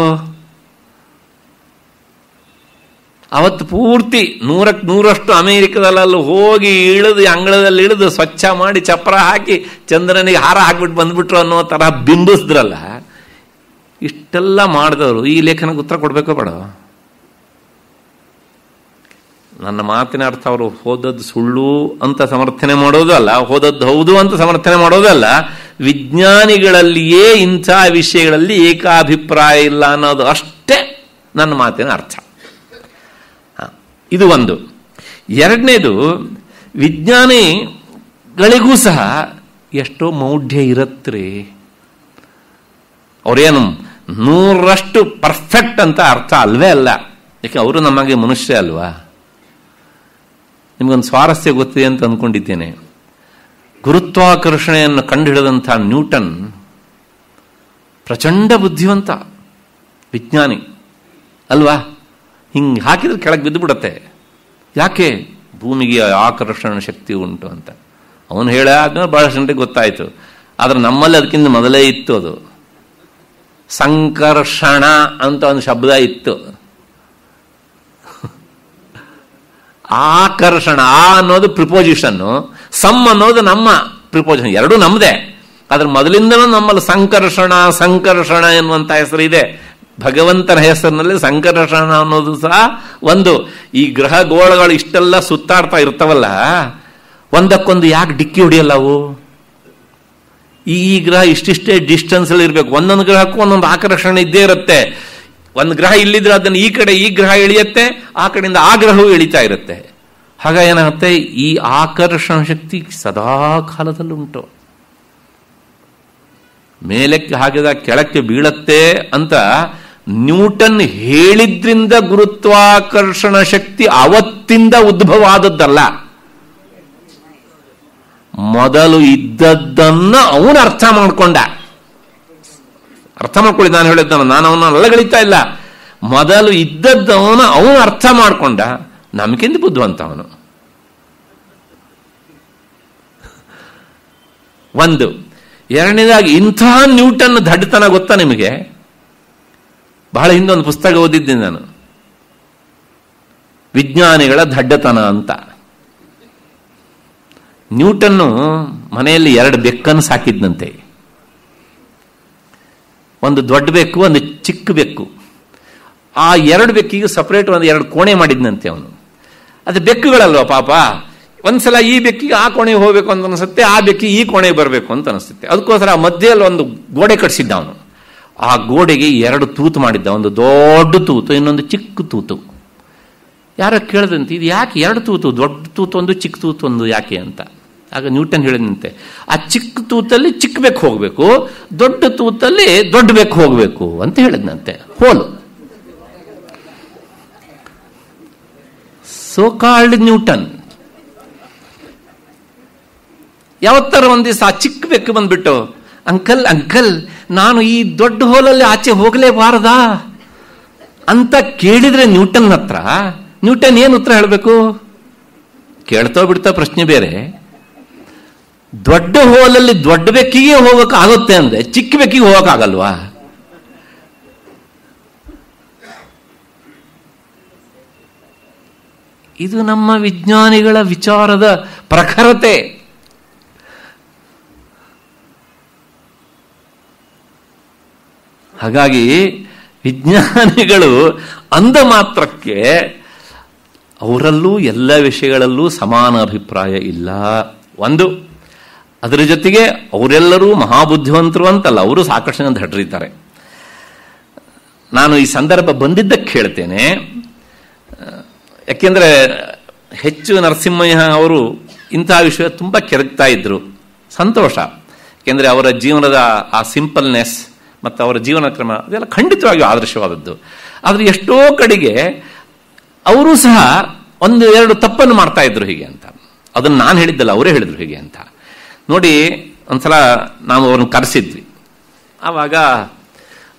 ಅವತ್ತು ಪೂರ್ತಿ ನೂರಕ್ಕೆ ನೂರಷ್ಟು ಅಮೆರಿಕದಲ್ಲೂ ಹೋಗಿ ಇಳಿದು ಅಂಗಳದಲ್ಲಿ ಇಳಿದು ಸ್ವಚ್ಛ ಮಾಡಿ ಚಪ್ರ ಹಾಕಿ ಚಂದ್ರನಿಗೆ ಹಾರ ಹಾಕ್ಬಿಟ್ಟು ಬಂದ್ಬಿಟ್ರು ಅನ್ನೋ ತರಹ ಬಿಂಬಿಸಿದ್ರಲ್ಲ ಇಷ್ಟೆಲ್ಲ ಮಾಡಿದವರು ಈ ಲೇಖನಕ್ಕೆ ಉತ್ತರ ಕೊಡಬೇಕೋ ಬೇಡ ನನ್ನ ಮಾತಿನ ಅರ್ಥ ಅವರು ಹೋದದ್ದು ಸುಳ್ಳು ಅಂತ ಸಮರ್ಥನೆ ಮಾಡೋದು ಅಲ್ಲ ಹೋದದ್ದು ಹೌದು ಅಂತ ಸಮರ್ಥನೆ ಮಾಡೋದಲ್ಲ ವಿಜ್ಞಾನಿಗಳಲ್ಲಿಯೇ ಇಂಥ ವಿಷಯಗಳಲ್ಲಿ ಏಕಾಭಿಪ್ರಾಯ ಇಲ್ಲ ಅನ್ನೋದು ಅಷ್ಟೇ ನನ್ನ ಮಾತಿನ ಅರ್ಥ ಇದು ಒಂದು ಎರಡನೇದು ವಿಜ್ಞಾನಿಗಳಿಗೂ ಸಹ ಎಷ್ಟೋ ಮೌಢ್ಯ ಇರತ್ರಿ ಅವ್ರೇನು ನೂರಷ್ಟು ಪರ್ಫೆಕ್ಟ್ ಅಂತ ಅರ್ಥ ಅಲ್ವೇ ಅಲ್ಲ ಯಾಕೆ ಅವರು ನಮಗೆ ಮನುಷ್ಯ ಅಲ್ವಾ ನಿಮಗೊಂದು ಸ್ವಾರಸ್ಯ ಗೊತ್ತಿದೆ ಅಂತ ಅಂದ್ಕೊಂಡಿದ್ದೇನೆ ಗುರುತ್ವಾಕರ್ಷಣೆಯನ್ನು ಕಂಡುಹಿಡಿದಂಥ ನ್ಯೂಟನ್ ಪ್ರಚಂಡ ಬುದ್ಧಿವಂತ ವಿಜ್ಞಾನಿ ಅಲ್ವಾ ಹಿಂಗೆ ಹಾಕಿದ್ರೆ ಕೆಳಗೆ ಬಿದ್ದು ಬಿಡತ್ತೆ ಯಾಕೆ ಭೂಮಿಗೆ ಆಕರ್ಷಣ ಶಕ್ತಿ ಉಂಟು ಅಂತ ಅವನು ಹೇಳ ಆದ್ಮೇಲೆ ಬಹಳ ಜನರಿಗೆ ಗೊತ್ತಾಯ್ತು ಆದ್ರೆ ನಮ್ಮಲ್ಲಿ ಅದಕ್ಕಿಂತ ಮೊದಲೇ ಇತ್ತು ಅದು ಸಂಕರ್ಷಣ ಅಂತ ಒಂದು ಶಬ್ದ ಇತ್ತು ಆಕರ್ಷಣ ಆ ಅನ್ನೋದು ಪ್ರಿಪೋಸಿಷನ್ನು ಸಮ್ ಅನ್ನೋದು ನಮ್ಮ ಪ್ರಿಪೋಸಿಷನ್ ಎರಡೂ ನಮ್ಮದೇ ಅದ್ರ ಮೊದಲಿಂದನೂ ನಮ್ಮಲ್ಲಿ ಸಂಕರ್ಷಣ ಸಂಕರ್ಷಣ ಎನ್ನುವಂತ ಹೆಸರು ಇದೆ ಭಗವಂತನ ಹೆಸರಿನಲ್ಲಿ ಸಂಕರ್ಷಣ ಅನ್ನೋದು ಸಹ ಒಂದು ಈ ಗ್ರಹ ಗೋಳಗಳು ಇಷ್ಟೆಲ್ಲ ಸುತ್ತಾಡ್ತಾ ಇರ್ತಾವಲ್ಲ ಒಂದಕ್ಕೊಂದು ಯಾಕೆ ಡಿಕ್ಕಿ ಹೊಡಿಯಲ್ಲ ಅವು ಈ ಗ್ರಹ ಇಷ್ಟಿಷ್ಟೇ ಡಿಸ್ಟೆನ್ಸ್ ಅಲ್ಲಿ ಇರಬೇಕು ಒಂದೊಂದು ಗ್ರಹಕ್ಕೂ ಒಂದೊಂದು ಆಕರ್ಷಣೆ ಇದ್ದೇ ಇರುತ್ತೆ ಒಂದು ಗ್ರಹ ಇಲ್ಲಿದ್ರೆ ಅದನ್ನು ಈ ಕಡೆ ಈ ಗ್ರಹ ಇಳಿಯುತ್ತೆ ಆ ಕಡೆಯಿಂದ ಆ ಗ್ರಹವು ಇಳಿತಾ ಇರುತ್ತೆ ಹಾಗ ಏನಾಗುತ್ತೆ ಈ ಆಕರ್ಷಣ ಶಕ್ತಿ ಸದಾ ಕಾಲದಲ್ಲಿ ಉಂಟು ಮೇಲಕ್ಕೆ ಹಾಕಿದ ಕೆಳಕ್ಕೆ ಬೀಳತ್ತೆ ಅಂತ ನ್ಯೂಟನ್ ಹೇಳಿದ್ರಿಂದ ಗುರುತ್ವಾಕರ್ಷಣ ಶಕ್ತಿ ಅವತ್ತಿಂದ ಉದ್ಭವ ಆದದ್ದಲ್ಲ ಮೊದಲು ಇದ್ದದ್ದನ್ನ ಅವನು ಅರ್ಥ ಮಾಡ್ಕೊಂಡ ಅರ್ಥ ಮಾಡ್ಕೊಳ್ಳಿ ನಾನು ಹೇಳಿದ್ದನು ನಾನು ಅವನ ಅಲ್ಲಗಳಿತಾ ಇಲ್ಲ ಮೊದಲು ಇದ್ದದ್ದವನ ಅವನು ಅರ್ಥ ಮಾಡ್ಕೊಂಡ ನಮಗಿಂತ ಬುದ್ಧಿವಂತ ಅವನು ಒಂದು ಎರಡನೇದಾಗಿ ಇಂತಹ ನ್ಯೂಟನ್ ದಡ್ಡತನ ಗೊತ್ತಾ ನಿಮಗೆ ಬಹಳ ಹಿಂದೊಂದು ಪುಸ್ತಕ ಓದಿದ್ದೀನಿ ನಾನು ವಿಜ್ಞಾನಿಗಳ ದಡ್ಡತನ ಅಂತ ನ್ಯೂಟನ್ನು ಮನೆಯಲ್ಲಿ ಎರಡು ಬೆಕ್ಕನ್ನು ಸಾಕಿದ್ನಂತೆ ಒಂದು ದೊಡ್ಡ ಬೆಕ್ಕು ಒಂದು ಚಿಕ್ಕ ಬೆಕ್ಕು ಆ ಎರಡು ಬೆಕ್ಕಿಗೆ ಸಪರೇಟ್ ಒಂದು ಎರಡು ಕೋಣೆ ಮಾಡಿದ್ನಂತೆ ಅವನು ಅದು ಬೆಕ್ಕುಗಳಲ್ವ ಪಾಪ ಒಂದ್ಸಲ ಈ ಬೆಕ್ಕಿಗೆ ಆ ಕೋಣೆಗೆ ಹೋಗ್ಬೇಕು ಅಂತ ಅನಿಸುತ್ತೆ ಆ ಬೆಕ್ಕಿಗೆ ಈ ಕೋಣೆಗೆ ಬರಬೇಕು ಅಂತ ಅನಿಸುತ್ತೆ ಅದಕ್ಕೋಸ್ಕರ ಮಧ್ಯದಲ್ಲಿ ಒಂದು ಗೋಡೆ ಕಟ್ಸಿದ್ದ ಅವನು ಆ ಗೋಡೆಗೆ ಎರಡು ತೂತು ಮಾಡಿದ್ದ ಒಂದು ದೊಡ್ಡ ತೂತು ಇನ್ನೊಂದು ಚಿಕ್ಕ ತೂತು ಯಾರೋ ಕೇಳಿದಂತೆ ಇದು ಯಾಕೆ ಎರಡು ತೂತು ದೊಡ್ಡ ತೂತು ಒಂದು ಚಿಕ್ಕ ತೂತು ಒಂದು ಯಾಕೆ ಅಂತ ಆಗ ನ್ಯೂಟನ್ ಹೇಳಿದಂತೆ ಆ ಚಿಕ್ಕ ತೂತಲ್ಲಿ ಚಿಕ್ಕ ಬೇಕು ಹೋಗಬೇಕು ದೊಡ್ಡ ತೂತಲ್ಲಿ ದೊಡ್ಡ ಬೇಕು ಹೋಗಬೇಕು ಅಂತ ಹೇಳಿದ್ನಂತೆ ಹೋಲು ಸೋ ಕಾಲ್ಡ್ ನ್ಯೂಟನ್ ಯಾವತ್ತರ ಒಂದ್ ದಿವಸ ಆ ಚಿಕ್ಕ ಬೆಕ್ಕು ಬಂದ್ಬಿಟ್ಟು ಅಂಕಲ್ ಅಂಕಲ್ ನಾನು ಈ ದೊಡ್ಡ ಹೋಲಲ್ಲಿ ಆಚೆ ಹೋಗಲೇಬಾರದಾ ಅಂತ ಕೇಳಿದ್ರೆ ನ್ಯೂಟನ್ ಹತ್ರ ನ್ಯೂಟನ್ ಏನು ಉತ್ತರ ಹೇಳಬೇಕು ಕೇಳ್ತೋ ಬಿಡ್ತಾ ಪ್ರಶ್ನೆ ಬೇರೆ ದೊಡ್ಡ ಹೋಲಲ್ಲಿ ದೊಡ್ಡ ಬೆಕ್ಕಿಗೆ ಹೋಗಕ್ ಆಗುತ್ತೆ ಅಂದ್ರೆ ಚಿಕ್ಕ ಬೆಕ್ಕಿಗೆ ಹೋಗಕ್ ಆಗಲ್ವಾ ಇದು ನಮ್ಮ ವಿಜ್ಞಾನಿಗಳ ವಿಚಾರದ ಪ್ರಖರತೆ ಹಾಗಾಗಿ ವಿಜ್ಞಾನಿಗಳು ಅಂದ ಮಾತ್ರಕ್ಕೆ ಅವರಲ್ಲೂ ಎಲ್ಲ ವಿಷಯಗಳಲ್ಲೂ ಸಮಾನ ಅಭಿಪ್ರಾಯ ಇಲ್ಲ ಒಂದು ಅದರ ಜೊತೆಗೆ ಅವರೆಲ್ಲರೂ ಮಹಾಬುದ್ಧಿವಂತರು ಅಂತಲ್ಲ ಅವರು ಸಾಕಷ್ಟು ಜನ ದಡ್ರಿದ್ದಾರೆ ನಾನು ಈ ಸಂದರ್ಭ ಬಂದಿದ್ದಕ್ಕೆ ಹೇಳ್ತೇನೆ ಯಾಕೆಂದ್ರೆ ಹೆಚ್ಚು ನರಸಿಂಹಯ್ಯ ಅವರು ಇಂತಹ ವಿಷಯ ತುಂಬ ಕೆರಗ್ತಾ ಇದ್ರು ಸಂತೋಷ ಯಾಕೆಂದ್ರೆ ಅವರ ಜೀವನದ ಆ ಸಿಂಪಲ್ನೆಸ್ ಮತ್ತು ಅವರ ಜೀವನ ಕ್ರಮ ಅದೆಲ್ಲ ಖಂಡಿತವಾಗಿಯೂ ಆದರ್ಶವಾದದ್ದು ಆದರೆ ಎಷ್ಟೋ ಕಡೆಗೆ ಅವರು ಸಹ ಒಂದು ಎರಡು ತಪ್ಪನ್ನು ಮಾಡ್ತಾ ಇದ್ರು ಹೀಗೆ ಅಂತ ಅದನ್ನು ನಾನು ಹೇಳಿದ್ದಲ್ಲ ಅವರೇ ಹೇಳಿದ್ರು ಹೀಗೆ ಅಂತ ನೋಡಿ ಒಂದ್ಸಲ ನಾವು ಅವ್ರನ್ನ ಕರೆಸಿದ್ವಿ ಆವಾಗ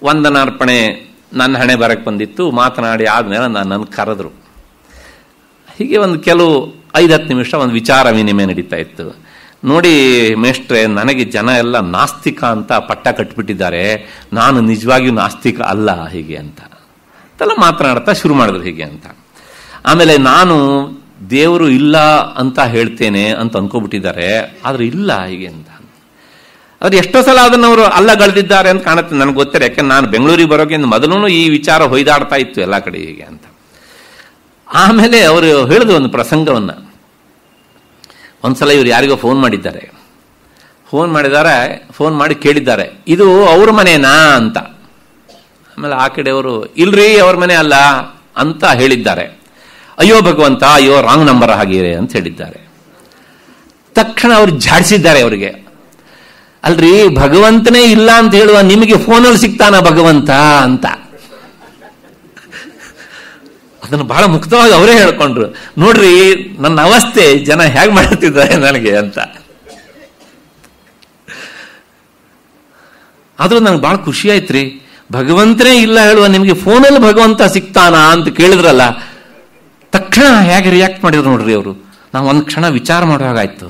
ವಂದನಾರ್ಪಣೆ ನನ್ನ ಹಣೆ ಬರಕ್ಕೆ ಬಂದಿತ್ತು ಮಾತನಾಡಿ ಆದ್ಮೇಲೆ ನಾನು ನನ್ನ ಕರೆದ್ರು ಹೀಗೆ ಒಂದು ಕೆಲವು ಐದು ಹತ್ತು ನಿಮಿಷ ಒಂದು ವಿಚಾರ ವಿನಿಮಯ ನಡೀತಾ ಇತ್ತು ನೋಡಿ ಮೇಷ್ಟ್ರೆ ನನಗೆ ಜನ ಎಲ್ಲ ನಾಸ್ತಿಕ ಅಂತ ಪಟ್ಟ ಕಟ್ಬಿಟ್ಟಿದ್ದಾರೆ ನಾನು ನಿಜವಾಗಿಯೂ ನಾಸ್ತಿಕ ಅಲ್ಲ ಹೀಗೆ ಅಂತ ಅಂತೆಲ್ಲ ಮಾತನಾಡ್ತಾ ಶುರು ಮಾಡಿದ್ರು ಹೀಗೆ ಅಂತ ಆಮೇಲೆ ನಾನು ದೇವರು ಇಲ್ಲ ಅಂತ ಹೇಳ್ತೇನೆ ಅಂತ ಅನ್ಕೋಬಿಟ್ಟಿದ್ದಾರೆ ಆದ್ರೆ ಇಲ್ಲ ಹೀಗೆ ಅಂತ ಆದ್ರೆ ಎಷ್ಟೋ ಸಲ ಅದನ್ನ ಅವರು ಅಲ್ಲಗಳೆದಿದ್ದಾರೆ ಅಂತ ಕಾಣುತ್ತೆ ನನಗೆ ಗೊತ್ತಿಲ್ಲ ಯಾಕಂದ್ರೆ ನಾನು ಬೆಂಗಳೂರಿಗೆ ಬರೋಕೆ ಮೊದಲು ಈ ವಿಚಾರ ಹೊಯ್ದಾಡ್ತಾ ಇತ್ತು ಎಲ್ಲ ಕಡೆ ಹೀಗೆ ಅಂತ ಆಮೇಲೆ ಅವರು ಹೇಳಿದ್ರು ಒಂದು ಪ್ರಸಂಗವನ್ನ ಒಂದ್ಸಲ ಇವ್ರು ಯಾರಿಗೋ ಫೋನ್ ಮಾಡಿದ್ದಾರೆ ಫೋನ್ ಮಾಡಿದ್ದಾರೆ ಫೋನ್ ಮಾಡಿ ಕೇಳಿದ್ದಾರೆ ಇದು ಅವ್ರ ಮನೆನಾ ಅಂತ ಆಮೇಲೆ ಆ ಕಡೆಯವರು ಇಲ್ರಿ ಅವ್ರ ಮನೆ ಅಲ್ಲ ಅಂತ ಹೇಳಿದ್ದಾರೆ ಅಯ್ಯೋ ಭಗವಂತ ಅಯ್ಯೋ ರಾಂಗ್ ನಂಬರ್ ಆಗಿದೆ ಅಂತ ಹೇಳಿದ್ದಾರೆ ತಕ್ಷಣ ಅವ್ರು ಜಾಡಿಸಿದ್ದಾರೆ ಅವರಿಗೆ ಅಲ್ರಿ ಭಗವಂತನೇ ಇಲ್ಲ ಅಂತ ಹೇಳುವ ನಿಮಗೆ ಫೋನಲ್ಲಿ ಸಿಗ್ತಾನ ಭಗವಂತ ಅಂತ ಅದನ್ನು ಬಹಳ ಮುಕ್ತವಾಗಿ ಅವರೇ ಹೇಳ್ಕೊಂಡ್ರು ನೋಡ್ರಿ ನನ್ನ ಅವಸ್ಥೆ ಜನ ಹೇಗೆ ಮಾಡ್ತಿದ್ದಾರೆ ನನಗೆ ಅಂತ ಆದ್ರೂ ನನಗೆ ಬಹಳ ಖುಷಿ ಆಯ್ತ್ರಿ ಭಗವಂತನೇ ಇಲ್ಲ ಹೇಳುವ ನಿಮಗೆ ಫೋನಲ್ಲಿ ಭಗವಂತ ಸಿಗ್ತಾನ ಅಂತ ಕೇಳಿದ್ರಲ್ಲ ತಕ್ಷಣ ಹೇಗೆ ರಿಯಾಕ್ಟ್ ಮಾಡಿದ್ರು ನೋಡ್ರಿ ಅವರು ನಾವು ಒಂದು ಕ್ಷಣ ವಿಚಾರ ಮಾಡುವಾಗಾಯ್ತು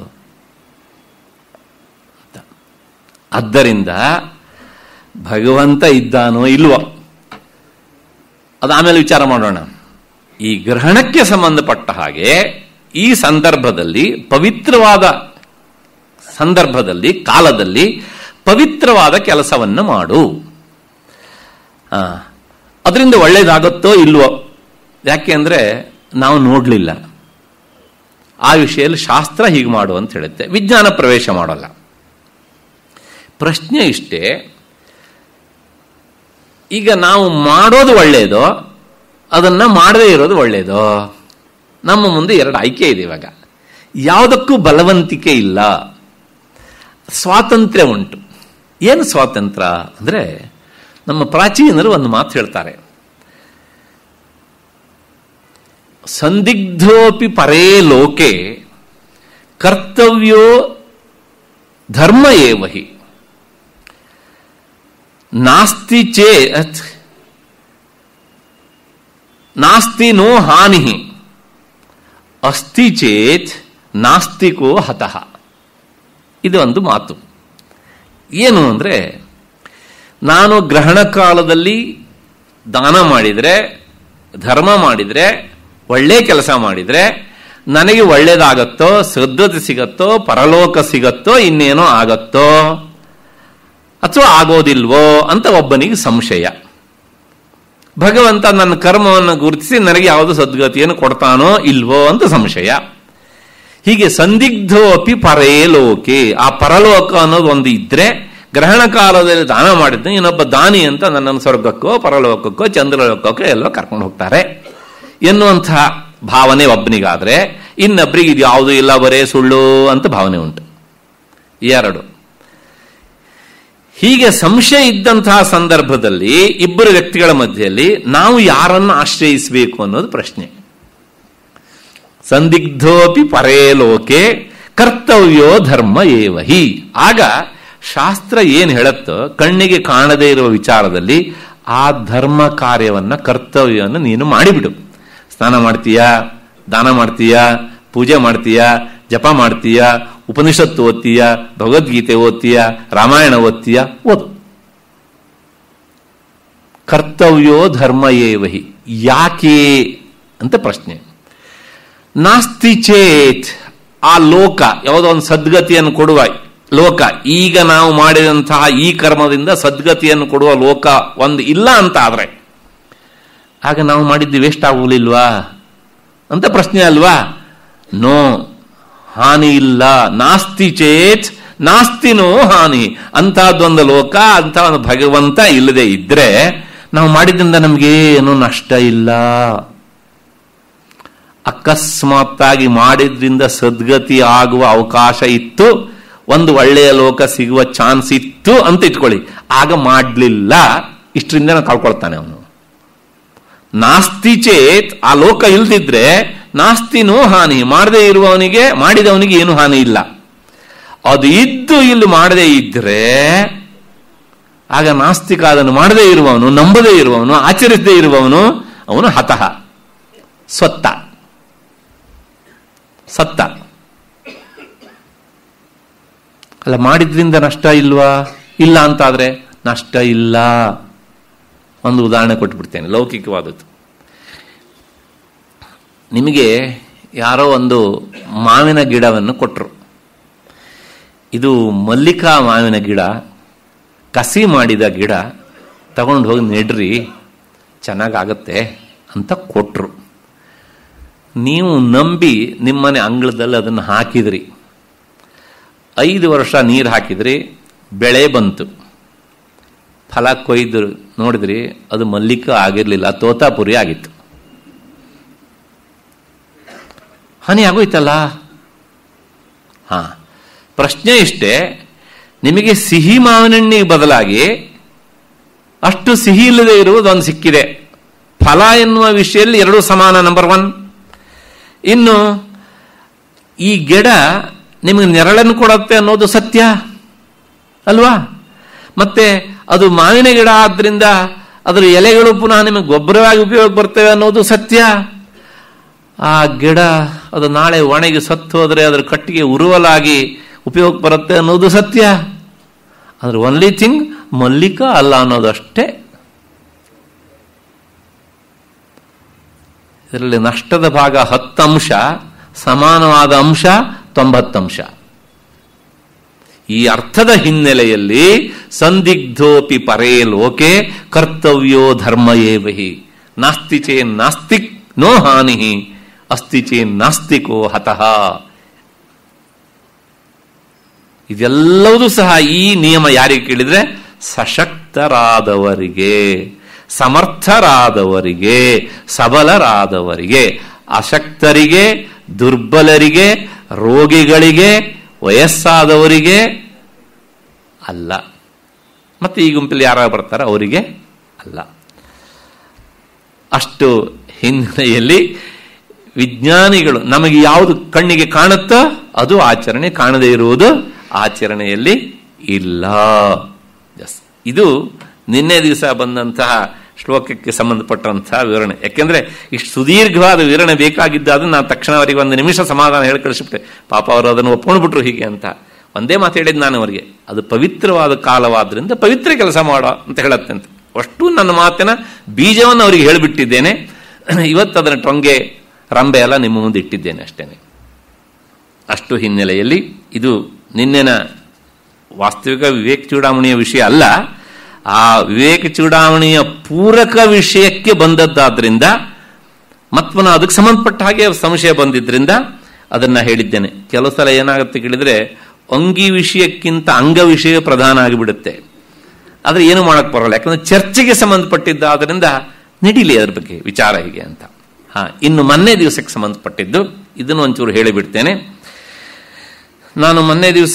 ಆದ್ದರಿಂದ ಭಗವಂತ ಇದ್ದಾನೋ ಇಲ್ವೋ ಅದು ಆಮೇಲೆ ವಿಚಾರ ಮಾಡೋಣ ಈ ಗ್ರಹಣಕ್ಕೆ ಸಂಬಂಧಪಟ್ಟ ಹಾಗೆ ಈ ಸಂದರ್ಭದಲ್ಲಿ ಪವಿತ್ರವಾದ ಸಂದರ್ಭದಲ್ಲಿ ಕಾಲದಲ್ಲಿ ಪವಿತ್ರವಾದ ಕೆಲಸವನ್ನು ಮಾಡು ಅದರಿಂದ ಒಳ್ಳೇದಾಗುತ್ತೋ ಇಲ್ವೋ ಯಾಕೆ ಅಂದ್ರೆ ನಾವು ನೋಡಲಿಲ್ಲ ಆ ವಿಷಯದಲ್ಲಿ ಶಾಸ್ತ್ರ ಹೀಗೆ ಮಾಡು ಅಂತ ಹೇಳುತ್ತೆ ವಿಜ್ಞಾನ ಪ್ರವೇಶ ಮಾಡೋಲ್ಲ ಪ್ರಶ್ನೆ ಇಷ್ಟೇ ಈಗ ನಾವು ಮಾಡೋದು ಒಳ್ಳೆಯದೋ ಅದನ್ನ ಮಾಡದೇ ಇರೋದು ಒಳ್ಳೆಯದೋ ನಮ್ಮ ಮುಂದೆ ಎರಡು ಆಯ್ಕೆ ಇದೆ ಇವಾಗ ಯಾವುದಕ್ಕೂ ಬಲವಂತಿಕೆ ಇಲ್ಲ ಸ್ವಾತಂತ್ರ್ಯ ಉಂಟು ಏನು ಸ್ವಾತಂತ್ರ್ಯ ಅಂದ್ರೆ ನಮ್ಮ ಪ್ರಾಚೀನರು ಒಂದು ಮಾತು ಹೇಳ್ತಾರೆ ಸಂದಿಗ್ಧೋಪಿ ಪರೇ ಲೋಕೆ ಕರ್ತವ್ಯೋ ಧರ್ಮ ಏವಹಿ ನಾಸ್ತಿ ಚೇತ್ ನಾಸ್ತಿ ನೋ ಹಾನಿ ಅಸ್ತಿ ಚೇತ್ ನಾಸ್ತಿಕೋ ಹತಃ ಇದು ಒಂದು ಮಾತು ಏನು ಅಂದ್ರೆ ನಾನು ಗ್ರಹಣ ಕಾಲದಲ್ಲಿ ದಾನ ಮಾಡಿದರೆ ಧರ್ಮ ಮಾಡಿದರೆ ಒಳ್ಳೆ ಕೆಲಸ ಮಾಡಿದರೆ ನನಗೆ ಒಳ್ಳೇದಾಗತ್ತೋ ಸದ್ಗತಿ ಸಿಗತ್ತೋ ಪರಲೋಕ ಸಿಗತ್ತೋ ಇನ್ನೇನೋ ಆಗತ್ತೋ ಅಥವಾ ಆಗೋದಿಲ್ವೋ ಅಂತ ಒಬ್ಬನಿಗೆ ಸಂಶಯ ಭಗವಂತ ನನ್ನ ಕರ್ಮವನ್ನು ಗುರುತಿಸಿ ನನಗೆ ಯಾವುದು ಸದ್ಗತಿಯನ್ನು ಕೊಡ್ತಾನೋ ಇಲ್ವೋ ಅಂತ ಸಂಶಯ ಹೀಗೆ ಸಂದಿಗ್ಧೋ ಅಪಿ ಪರೇ ಲೋಕೆ ಆ ಪರಲೋಕ ಅನ್ನೋದು ಒಂದು ಇದ್ರೆ ಗ್ರಹಣ ಕಾಲದಲ್ಲಿ ದಾನ ಮಾಡಿದ್ದೆ ಇನ್ನೊಬ್ಬ ದಾನಿ ಅಂತ ನನ್ನನ್ನು ಸ್ವರ್ಗಕ್ಕೋ ಪರಲೋಕಕ್ಕೋ ಚಂದ್ರಲೋಕಕ್ಕೋ ಎಲ್ಲೋ ಕರ್ಕೊಂಡು ಹೋಗ್ತಾರೆ ಎನ್ನುವಂತಹ ಭಾವನೆ ಒಬ್ಬನಿಗಾದ್ರೆ ಇನ್ನೊಬ್ಬರಿಗೆ ಇದು ಯಾವುದು ಇಲ್ಲ ಬರೇ ಸುಳ್ಳು ಅಂತ ಭಾವನೆ ಉಂಟು ಎರಡು ಹೀಗೆ ಸಂಶಯ ಇದ್ದಂತಹ ಸಂದರ್ಭದಲ್ಲಿ ಇಬ್ಬರು ವ್ಯಕ್ತಿಗಳ ಮಧ್ಯೆಯಲ್ಲಿ ನಾವು ಯಾರನ್ನು ಆಶ್ರಯಿಸಬೇಕು ಅನ್ನೋದು ಪ್ರಶ್ನೆ ಸಂದಿಗ್ಧೋಪಿ ಪರೇ ಲೋಕೆ ಕರ್ತವ್ಯೋ ಧರ್ಮ ಏವಹಿ ಆಗ ಶಾಸ್ತ್ರ ಏನು ಹೇಳುತ್ತೋ ಕಣ್ಣಿಗೆ ಕಾಣದೇ ಇರುವ ವಿಚಾರದಲ್ಲಿ ಆ ಧರ್ಮ ಕಾರ್ಯವನ್ನ ಕರ್ತವ್ಯವನ್ನು ನೀನು ಮಾಡಿಬಿಡು ಸ್ನಾನ ಮಾಡ್ತೀಯಾ ದಾನ ಮಾಡ್ತೀಯಾ ಪೂಜೆ ಮಾಡ್ತೀಯಾ ಜಪ ಮಾಡ್ತೀಯಾ ಉಪನಿಷತ್ತು ಓದ್ತೀಯ ಭಗವದ್ಗೀತೆ ಓದ್ತೀಯ ರಾಮಾಯಣ ಓದ್ತೀಯ ಓದು ಕರ್ತವ್ಯೋ ಧರ್ಮ ಏವಹಿ ಯಾಕೆ ಅಂತ ಪ್ರಶ್ನೆ ನಾಸ್ತಿ ಚೇತ್ ಆ ಲೋಕ ಯಾವುದೋ ಒಂದು ಸದ್ಗತಿಯನ್ನು ಕೊಡುವ ಲೋಕ ಈಗ ನಾವು ಮಾಡಿದಂತಹ ಈ ಕರ್ಮದಿಂದ ಸದ್ಗತಿಯನ್ನು ಕೊಡುವ ಲೋಕ ಒಂದು ಇಲ್ಲ ಅಂತ ಆದ್ರೆ ಆಗ ನಾವು ಮಾಡಿದ್ದು ವೇಸ್ಟ್ ಆಗುಲಿಲ್ವಾ ಅಂತ ಪ್ರಶ್ನೆ ಅಲ್ವಾ ನೋ ಹಾನಿ ಇಲ್ಲ ನಾಸ್ತಿ ಚೇತ್ ನಾಸ್ತಿನೋ ಹಾನಿ ಅಂತಹದ್ದೊಂದು ಲೋಕ ಅಂತ ಒಂದು ಭಗವಂತ ಇಲ್ಲದೆ ಇದ್ರೆ ನಾವು ಮಾಡಿದ್ರಿಂದ ನಮ್ಗೆ ಏನು ನಷ್ಟ ಇಲ್ಲ ಅಕಸ್ಮಾತ್ತಾಗಿ ಮಾಡಿದ್ರಿಂದ ಸದ್ಗತಿ ಆಗುವ ಅವಕಾಶ ಇತ್ತು ಒಂದು ಒಳ್ಳೆಯ ಲೋಕ ಸಿಗುವ ಚಾನ್ಸ್ ಇತ್ತು ಅಂತ ಇಟ್ಕೊಳ್ಳಿ ಆಗ ಮಾಡಲಿಲ್ಲ ಇಷ್ಟರಿಂದ ನಾವು ಕಳ್ಕೊಳ್ತಾನೆ ಅವನು ನಾಸ್ತಿ ಚೇತ್ ಆ ಲೋಕ ಇಲ್ದಿದ್ರೆ ನಾಸ್ತಿನೋ ಹಾನಿ ಮಾಡದೇ ಇರುವವನಿಗೆ ಮಾಡಿದವನಿಗೆ ಏನು ಹಾನಿ ಇಲ್ಲ ಅದು ಇದ್ದು ಇಲ್ಲಿ ಮಾಡದೇ ಇದ್ರೆ ಆಗ ನಾಸ್ತಿಕ ಅದನ್ನು ಮಾಡದೇ ಇರುವವನು ನಂಬದೇ ಇರುವವನು ಆಚರಿಸದೇ ಇರುವವನು ಅವನು ಹತಃ ಸ್ವತ್ತ ಸತ್ತ ಅಲ್ಲ ಮಾಡಿದ್ರಿಂದ ನಷ್ಟ ಇಲ್ವಾ ಇಲ್ಲ ಅಂತಾದ್ರೆ ನಷ್ಟ ಇಲ್ಲ ಒಂದು ಉದಾಹರಣೆ ಕೊಟ್ಬಿಡ್ತೇನೆ ಲೌಕಿಕವಾದದ್ದು ನಿಮಗೆ ಯಾರೋ ಒಂದು ಮಾವಿನ ಗಿಡವನ್ನು ಕೊಟ್ಟರು ಇದು ಮಲ್ಲಿಕಾ ಮಾವಿನ ಗಿಡ ಕಸಿ ಮಾಡಿದ ಗಿಡ ತಗೊಂಡು ಹೋಗಿ ನೆಡ್ರಿ ಚೆನ್ನಾಗಾಗತ್ತೆ ಅಂತ ಕೊಟ್ಟರು ನೀವು ನಂಬಿ ನಿಮ್ಮನೆ ಅಂಗಳದಲ್ಲಿ ಅದನ್ನು ಹಾಕಿದ್ರಿ ಐದು ವರ್ಷ ನೀರು ಹಾಕಿದ್ರಿ ಬೆಳೆ ಬಂತು ಫಲ ಕೊಯ್ದು ನೋಡಿದ್ರಿ ಅದು ಮಲ್ಲಿಕ ಆಗಿರಲಿಲ್ಲ ತೋತಾಪುರಿ ಆಗಿತ್ತು ಹಾನಿ ಆಗೋಯ್ತಲ್ಲ ಹಾ ಪ್ರಶ್ನೆ ಇಷ್ಟೇ ನಿಮಗೆ ಸಿಹಿ ಮಾವಿನಣ್ಣಿಗೆ ಬದಲಾಗಿ ಅಷ್ಟು ಸಿಹಿ ಇಲ್ಲದೆ ಇರುವುದೊಂದು ಸಿಕ್ಕಿದೆ ಫಲ ಎನ್ನುವ ವಿಷಯದಲ್ಲಿ ಎರಡೂ ಸಮಾನ ನಂಬರ್ ಒನ್ ಇನ್ನು ಈ ಗಿಡ ನಿಮಗೆ ನೆರಳನ್ನು ಕೊಡುತ್ತೆ ಅನ್ನೋದು ಸತ್ಯ ಅಲ್ವಾ ಮತ್ತೆ ಅದು ಮಾವಿನ ಗಿಡ ಆದ್ರಿಂದ ಅದರ ಎಲೆಗಳು ಪುನಃ ನಿಮಗೆ ಗೊಬ್ಬರವಾಗಿ ಉಪಯೋಗ ಬರ್ತವೆ ಅನ್ನೋದು ಸತ್ಯ ಆ ಗಿಡ ಅದು ನಾಳೆ ಒಣಗಿ ಸತ್ತು ಹೋದರೆ ಅದರ ಕಟ್ಟಿಗೆ ಉರುವಲಾಗಿ ಉಪಯೋಗ ಬರುತ್ತೆ ಅನ್ನೋದು ಸತ್ಯ ಅಂದ್ರೆ ಒನ್ಲಿ ಥಿಂಗ್ ಮಲ್ಲಿಕ ಅಲ್ಲ ಅನ್ನೋದಷ್ಟೇ ಇದರಲ್ಲಿ ನಷ್ಟದ ಭಾಗ ಹತ್ತಂಶ ಸಮಾನವಾದ ಅಂಶ ತೊಂಬತ್ತಂಶ ಈ ಅರ್ಥದ ಹಿನ್ನೆಲೆಯಲ್ಲಿ ಸಂದಿಗ್ಧೋಪಿ ಪರೇ ಲೋಕೆ ಕರ್ತವ್ಯೋ ಧರ್ಮ ಏವಹಿ ನಾಸ್ತಿ ಚೇ ನಾಸ್ತಿಕ್ ನೋ ಹಾನಿ ಅಸ್ತಿ ಚೇ ನಾಸ್ತಿಕೋ ಹತಃ ಇದೆಲ್ಲವೂ ಸಹ ಈ ನಿಯಮ ಯಾರಿಗೆ ಕೇಳಿದ್ರೆ ಸಶಕ್ತರಾದವರಿಗೆ ಸಮರ್ಥರಾದವರಿಗೆ ಸಬಲರಾದವರಿಗೆ ಅಶಕ್ತರಿಗೆ ದುರ್ಬಲರಿಗೆ ರೋಗಿಗಳಿಗೆ ವಯಸ್ಸಾದವರಿಗೆ ಅಲ್ಲ ಮತ್ತೆ ಈ ಗುಂಪಲ್ಲಿ ಯಾರು ಬರ್ತಾರ ಅವರಿಗೆ ಅಲ್ಲ ಅಷ್ಟು ಹಿನ್ನೆಲೆಯಲ್ಲಿ ವಿಜ್ಞಾನಿಗಳು ನಮಗೆ ಯಾವುದು ಕಣ್ಣಿಗೆ ಕಾಣುತ್ತೋ ಅದು ಆಚರಣೆ ಕಾಣದೇ ಇರುವುದು ಆಚರಣೆಯಲ್ಲಿ ಇಲ್ಲ ಎಸ್ ಇದು ನಿನ್ನೆ ದಿವಸ ಬಂದಂತಹ ಶ್ಲೋಕಕ್ಕೆ ಸಂಬಂಧಪಟ್ಟಂತಹ ವಿವರಣೆ ಯಾಕೆಂದ್ರೆ ಇಷ್ಟು ಸುದೀರ್ಘವಾದ ವಿವರಣೆ ಬೇಕಾಗಿದ್ದಾದ್ರೆ ನಾನು ತಕ್ಷಣ ಅವರಿಗೆ ಒಂದು ನಿಮಿಷ ಸಮಾಧಾನ ಹೇಳಿ ಕಳಿಸ್ಬಿಟ್ಟೆ ಪಾಪ ಅವರು ಅದನ್ನು ಒಪ್ಕೊಂಡ್ಬಿಟ್ರು ಹೀಗೆ ಅಂತ ಒಂದೇ ಮಾತು ಹೇಳಿದ್ ನಾನು ಅವರಿಗೆ ಅದು ಪವಿತ್ರವಾದ ಕಾಲವಾದ್ರಿಂದ ಪವಿತ್ರ ಕೆಲಸ ಮಾಡೋ ಅಂತ ಹೇಳತ್ತೆ ಅಂತ ಅಷ್ಟು ನನ್ನ ಮಾತಿನ ಬೀಜವನ್ನು ಅವರಿಗೆ ಹೇಳಿಬಿಟ್ಟಿದ್ದೇನೆ ಇವತ್ತು ಅದರ ಟೊಂಗೆ ರಂಬೆ ಎಲ್ಲ ನಿಮ್ಮ ಮುಂದೆ ಇಟ್ಟಿದ್ದೇನೆ ಅಷ್ಟೇನೆ ಅಷ್ಟು ಹಿನ್ನೆಲೆಯಲ್ಲಿ ಇದು ನಿನ್ನೆನ ವಾಸ್ತವಿಕ ವಿವೇಕ ಚೂಡಾಮಣಿಯ ವಿಷಯ ಅಲ್ಲ ಆ ವಿವೇಕ ಚೂಡಾವಣೆಯ ಪೂರಕ ವಿಷಯಕ್ಕೆ ಬಂದದ್ದಾದ್ರಿಂದ ಮತ್ವನ ಅದಕ್ಕೆ ಸಂಬಂಧಪಟ್ಟ ಹಾಗೆ ಸಂಶಯ ಬಂದಿದ್ರಿಂದ ಅದನ್ನ ಹೇಳಿದ್ದೇನೆ ಕೆಲವು ಸಲ ಏನಾಗುತ್ತೆ ಕೇಳಿದ್ರೆ ಅಂಗಿ ವಿಷಯಕ್ಕಿಂತ ಅಂಗ ವಿಷಯ ಪ್ರಧಾನ ಆಗಿಬಿಡುತ್ತೆ ಆದ್ರೆ ಏನು ಮಾಡಕ್ ಬರಲ್ಲ ಯಾಕಂದ್ರೆ ಚರ್ಚೆಗೆ ಸಂಬಂಧಪಟ್ಟಿದ್ದಾದ್ರಿಂದ ನಡೀಲಿ ಅದ್ರ ಬಗ್ಗೆ ವಿಚಾರ ಹೀಗೆ ಅಂತ ಹಾ ಇನ್ನು ಮೊನ್ನೆ ದಿವಸಕ್ಕೆ ಸಂಬಂಧಪಟ್ಟಿದ್ದು ಇದನ್ನು ಒಂಚೂರು ಹೇಳಿಬಿಡ್ತೇನೆ ನಾನು ಮೊನ್ನೆ ದಿವಸ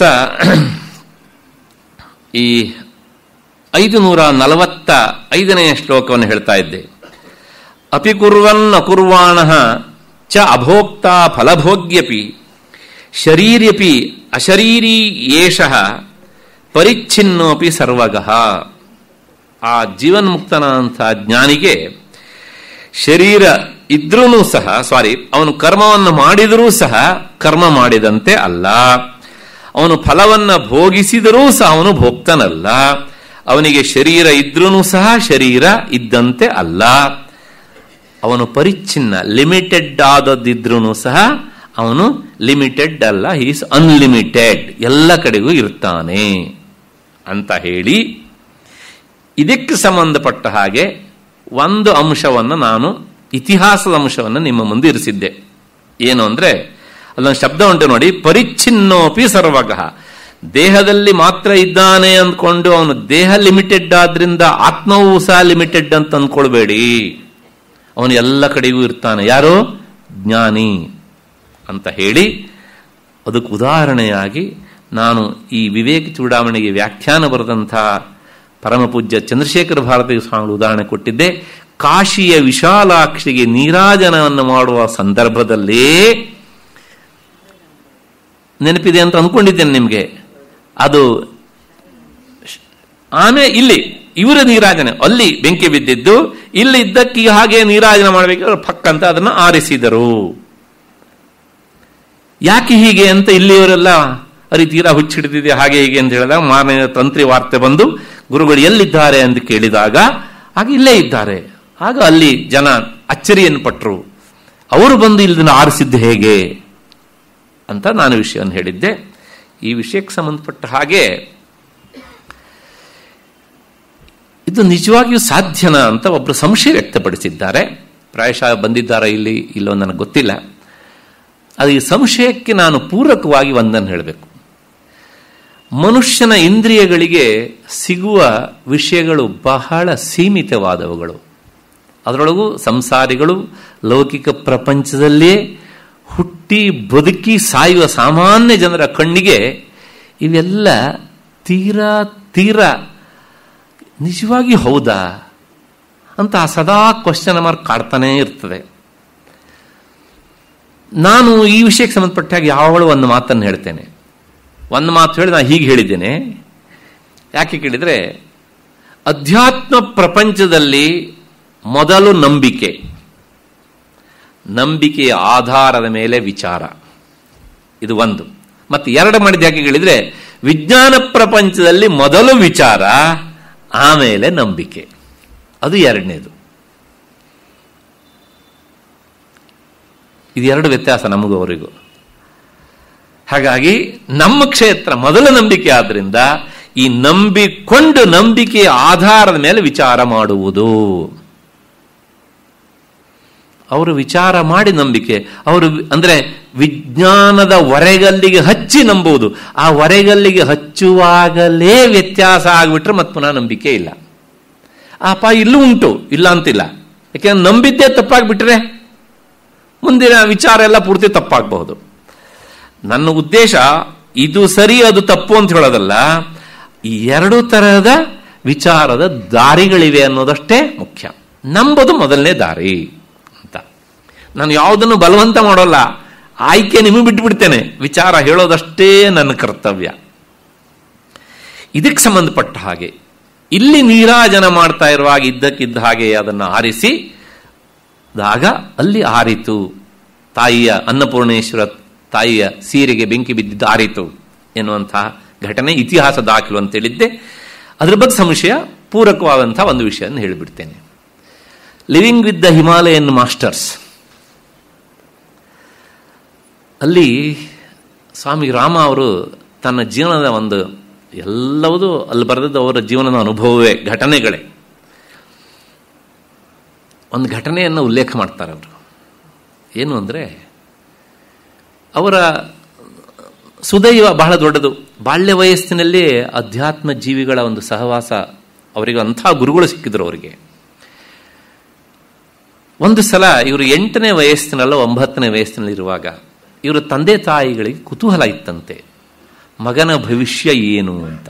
ಈ ಐದು ನೂರ ನಲವತ್ತ ಐದನೆಯ ಶ್ಲೋಕವನ್ನು ಹೇಳ್ತಾ ಇದ್ದೆ ಅಪಿಕುರ್ವನ್ ಅಕುರ್ವಾಣ ಚ ಅಭೋಕ್ತ ಫಲಭೋಗ್ಯಪಿ ಶರೀರ್ಯಪಿ ಅಶರೀರಿ ಏಷ ಪರಿಚ್ಛಿನ್ನೋಪಿ ಸರ್ವಗಃ ಆ ಜೀವನ್ಮುಕ್ತನ ಅಂತ ಜ್ಞಾನಿಗೆ ಶರೀರ ಇದ್ರೂ ಸಹ ಸಾರಿ ಅವನು ಕರ್ಮವನ್ನು ಮಾಡಿದರೂ ಸಹ ಕರ್ಮ ಮಾಡಿದಂತೆ ಅಲ್ಲ ಅವನು ಫಲವನ್ನ ಭೋಗಿಸಿದರೂ ಸಹ ಅವನು ಭೋಕ್ತನಲ್ಲ ಅವನಿಗೆ ಶರೀರ ಇದ್ರೂ ಸಹ ಶರೀರ ಇದ್ದಂತೆ ಅಲ್ಲ ಅವನು ಪರಿಚ್ಛಿನ್ನ ಲಿಮಿಟೆಡ್ ಆದದ್ದಿದ್ರೂ ಸಹ ಅವನು ಲಿಮಿಟೆಡ್ ಅಲ್ಲ ಈಸ್ ಅನ್ಲಿಮಿಟೆಡ್ ಎಲ್ಲ ಕಡೆಗೂ ಇರ್ತಾನೆ ಅಂತ ಹೇಳಿ ಇದಕ್ಕೆ ಸಂಬಂಧಪಟ್ಟ ಹಾಗೆ ಒಂದು ಅಂಶವನ್ನು ನಾನು ಇತಿಹಾಸದ ಅಂಶವನ್ನು ನಿಮ್ಮ ಮುಂದೆ ಇರಿಸಿದ್ದೆ ಏನು ಅಂದ್ರೆ ಅಲ್ಲೊಂದು ಶಬ್ದ ಉಂಟು ನೋಡಿ ಪರಿಚ್ಛಿನ್ನೋಪಿ ಸರ್ವಗಃ ದೇಹದಲ್ಲಿ ಮಾತ್ರ ಇದ್ದಾನೆ ಅಂದ್ಕೊಂಡು ಅವನು ದೇಹ ಲಿಮಿಟೆಡ್ ಆದ್ರಿಂದ ಆತ್ಮವೂ ಸಹ ಲಿಮಿಟೆಡ್ ಅಂತ ಅಂದ್ಕೊಳ್ಬೇಡಿ ಅವನು ಎಲ್ಲ ಕಡೆಗೂ ಇರ್ತಾನೆ ಯಾರು ಜ್ಞಾನಿ ಅಂತ ಹೇಳಿ ಅದಕ್ಕೆ ಉದಾಹರಣೆಯಾಗಿ ನಾನು ಈ ವಿವೇಕ ಚೂಡಾವಣೆಗೆ ವ್ಯಾಖ್ಯಾನ ಬರೆದಂತಹ ಪರಮಪೂಜ್ಯ ಚಂದ್ರಶೇಖರ ಭಾರತೀಯ ಸ್ವಾಮಿ ಉದಾಹರಣೆ ಕೊಟ್ಟಿದ್ದೆ ಕಾಶಿಯ ವಿಶಾಲಾಕ್ಷಿಗೆ ನೀರಾಜನವನ್ನು ಮಾಡುವ ಸಂದರ್ಭದಲ್ಲೇ ನೆನಪಿದೆ ಅಂತ ಅಂದ್ಕೊಂಡಿದ್ದೇನೆ ನಿಮಗೆ ಅದು ಆಮೆ ಇಲ್ಲಿ ಇವರ ನೀರಾಜನೆ ಅಲ್ಲಿ ಬೆಂಕಿ ಬಿದ್ದಿದ್ದು ಇಲ್ಲಿ ಇದ್ದಕ್ಕೆ ಹಾಗೆ ನೀರಾಜನೆ ಮಾಡಬೇಕಾದ್ರೆ ಫಕ್ ಅಂತ ಅದನ್ನು ಆರಿಸಿದರು ಯಾಕೆ ಹೀಗೆ ಅಂತ ಇಲ್ಲಿಯವರೆಲ್ಲ ಅರಿ ತೀರಾ ಹುಚ್ಚಿಡಿದಿದೆ ಹಾಗೆ ಹೀಗೆ ಅಂತ ಹೇಳಿದಾಗ ಮಾರನೇ ತಂತ್ರಿ ವಾರ್ತೆ ಬಂದು ಗುರುಗಳು ಎಲ್ಲಿದ್ದಾರೆ ಅಂತ ಕೇಳಿದಾಗ ಆಗ ಇಲ್ಲೇ ಇದ್ದಾರೆ ಆಗ ಅಲ್ಲಿ ಜನ ಅಚ್ಚರಿಯನ್ನು ಪಟ್ಟರು ಅವರು ಬಂದು ಇಲ್ಲಿನ ಆರಿಸಿದ್ದು ಹೇಗೆ ಅಂತ ನಾನು ವಿಷಯವನ್ನು ಹೇಳಿದ್ದೆ ಈ ವಿಷಯಕ್ಕೆ ಸಂಬಂಧಪಟ್ಟ ಹಾಗೆ ಇದು ನಿಜವಾಗಿಯೂ ಸಾಧ್ಯನಾ ಅಂತ ಒಬ್ಬರು ಸಂಶಯ ವ್ಯಕ್ತಪಡಿಸಿದ್ದಾರೆ ಪ್ರಾಯಶಃ ಬಂದಿದ್ದಾರಾ ಇಲ್ಲಿ ಇಲ್ಲೋ ನನಗೆ ಗೊತ್ತಿಲ್ಲ ಅದು ಈ ಸಂಶಯಕ್ಕೆ ನಾನು ಪೂರಕವಾಗಿ ಒಂದನ್ನು ಹೇಳಬೇಕು ಮನುಷ್ಯನ ಇಂದ್ರಿಯಗಳಿಗೆ ಸಿಗುವ ವಿಷಯಗಳು ಬಹಳ ಸೀಮಿತವಾದವುಗಳು ಅದರೊಳಗೂ ಸಂಸಾರಿಗಳು ಲೌಕಿಕ ಪ್ರಪಂಚದಲ್ಲಿಯೇ ಹುಟ್ಟಿ ಬದುಕಿ ಸಾಯುವ ಸಾಮಾನ್ಯ ಜನರ ಕಣ್ಣಿಗೆ ಇವೆಲ್ಲ ತೀರಾ ತೀರಾ ನಿಜವಾಗಿ ಹೌದಾ ಅಂತ ಸದಾ ಕ್ವಶನ್ ಮಾರ್ಕ್ ಕಾಡ್ತಾನೇ ಇರ್ತದೆ ನಾನು ಈ ವಿಷಯಕ್ಕೆ ಸಂಬಂಧಪಟ್ಟಾಗ ಯಾವಾಗಲೂ ಒಂದು ಮಾತನ್ನು ಹೇಳ್ತೇನೆ ಒಂದು ಮಾತು ಹೇಳಿ ನಾನು ಹೀಗೆ ಹೇಳಿದ್ದೇನೆ ಯಾಕೆ ಕೇಳಿದರೆ ಅಧ್ಯಾತ್ಮ ಪ್ರಪಂಚದಲ್ಲಿ ಮೊದಲು ನಂಬಿಕೆ ನಂಬಿಕೆಯ ಆಧಾರದ ಮೇಲೆ ವಿಚಾರ ಇದು ಒಂದು ಮತ್ತೆ ಎರಡು ಮಾಡಿದ ಯಾಕೆ ಹೇಳಿದ್ರೆ ವಿಜ್ಞಾನ ಪ್ರಪಂಚದಲ್ಲಿ ಮೊದಲು ವಿಚಾರ ಆಮೇಲೆ ನಂಬಿಕೆ ಅದು ಎರಡನೇದು ಇದು ಎರಡು ವ್ಯತ್ಯಾಸ ನಮಗೂ ಅವರಿಗೂ ಹಾಗಾಗಿ ನಮ್ಮ ಕ್ಷೇತ್ರ ಮೊದಲ ನಂಬಿಕೆ ಆದ್ರಿಂದ ಈ ನಂಬಿಕೊಂಡು ನಂಬಿಕೆಯ ಆಧಾರದ ಮೇಲೆ ವಿಚಾರ ಮಾಡುವುದು ಅವರು ವಿಚಾರ ಮಾಡಿ ನಂಬಿಕೆ ಅವರು ಅಂದ್ರೆ ವಿಜ್ಞಾನದ ಹೊರೆಗಲ್ಲಿಗೆ ಹಚ್ಚಿ ನಂಬುವುದು ಆ ಹೊರೆಗಲ್ಲಿಗೆ ಹಚ್ಚುವಾಗಲೇ ವ್ಯತ್ಯಾಸ ಆಗಿಬಿಟ್ರೆ ಮತ್ತೆ ಪುನಃ ನಂಬಿಕೆ ಇಲ್ಲ ಆ ಅಪ ಇಲ್ಲೂ ಉಂಟು ಇಲ್ಲ ಅಂತಿಲ್ಲ ಯಾಕೆಂದ್ರೆ ನಂಬಿದ್ದೇ ತಪ್ಪಾಗ್ಬಿಟ್ರೆ ಮುಂದಿನ ವಿಚಾರ ಎಲ್ಲ ಪೂರ್ತಿ ತಪ್ಪಾಗಬಹುದು ನನ್ನ ಉದ್ದೇಶ ಇದು ಸರಿ ಅದು ತಪ್ಪು ಅಂತ ಹೇಳೋದಲ್ಲ ಈ ಎರಡು ತರಹದ ವಿಚಾರದ ದಾರಿಗಳಿವೆ ಅನ್ನೋದಷ್ಟೇ ಮುಖ್ಯ ನಂಬೋದು ಮೊದಲನೇ ದಾರಿ ಅಂತ ನಾನು ಯಾವುದನ್ನು ಬಲವಂತ ಮಾಡೋಲ್ಲ ಆಯ್ಕೆ ನಿಮಗೆ ಬಿಟ್ಬಿಡ್ತೇನೆ ವಿಚಾರ ಹೇಳೋದಷ್ಟೇ ನನ್ನ ಕರ್ತವ್ಯ ಇದಕ್ಕೆ ಸಂಬಂಧಪಟ್ಟ ಹಾಗೆ ಇಲ್ಲಿ ನೀರಾಜನ ಮಾಡ್ತಾ ಇರುವಾಗ ಇದ್ದಕ್ಕಿದ್ದ ಹಾಗೆ ಅದನ್ನು ಆರಿಸಿ ದಾಗ ಅಲ್ಲಿ ಆರಿತು ತಾಯಿಯ ಅನ್ನಪೂರ್ಣೇಶ್ವರ ತಾಯಿಯ ಸೀರೆಗೆ ಬೆಂಕಿ ಬಿದ್ದಿದ್ದು ಆರಿತು ಎನ್ನುವಂತಹ ಘಟನೆ ಇತಿಹಾಸ ದಾಖಲು ಅಂತ ಹೇಳಿದ್ದೆ ಅದ್ರ ಬಗ್ಗೆ ಸಂಶಯ ಪೂರಕವಾದಂತಹ ಒಂದು ವಿಷಯವನ್ನು ಹೇಳಿಬಿಡ್ತೇನೆ living with the Himalayan masters ಅಲ್ಲಿ ಸ್ವಾಮಿ ರಾಮ ಅವರು ತನ್ನ ಜೀವನದ ಒಂದು ಎಲ್ಲವೂ ಅಲ್ಲಿ ಬರೆದದ್ದು ಅವರ ಜೀವನದ ಅನುಭವವೇ ಘಟನೆಗಳೇ ಒಂದು ಘಟನೆಯನ್ನು ಉಲ್ಲೇಖ ಮಾಡ್ತಾರೆ ಅವರು ಏನು ಅಂದರೆ ಅವರ ಸುದೈವ ಬಹಳ ದೊಡ್ಡದು ಬಾಲ್ಯ ವಯಸ್ಸಿನಲ್ಲಿ ಅಧ್ಯಾತ್ಮ ಜೀವಿಗಳ ಒಂದು ಸಹವಾಸ ಅವರಿಗೆ ಅಂಥ ಗುರುಗಳು ಸಿಕ್ಕಿದ್ರು ಅವರಿಗೆ ಒಂದು ಸಲ ಇವರು ಎಂಟನೇ ವಯಸ್ಸಿನಲ್ಲ ಒಂಬತ್ತನೇ ವಯಸ್ಸಿನಲ್ಲಿರುವಾಗ ಇವರ ತಂದೆ ತಾಯಿಗಳಿಗೆ ಕುತೂಹಲ ಇತ್ತಂತೆ ಮಗನ ಭವಿಷ್ಯ ಏನು ಅಂತ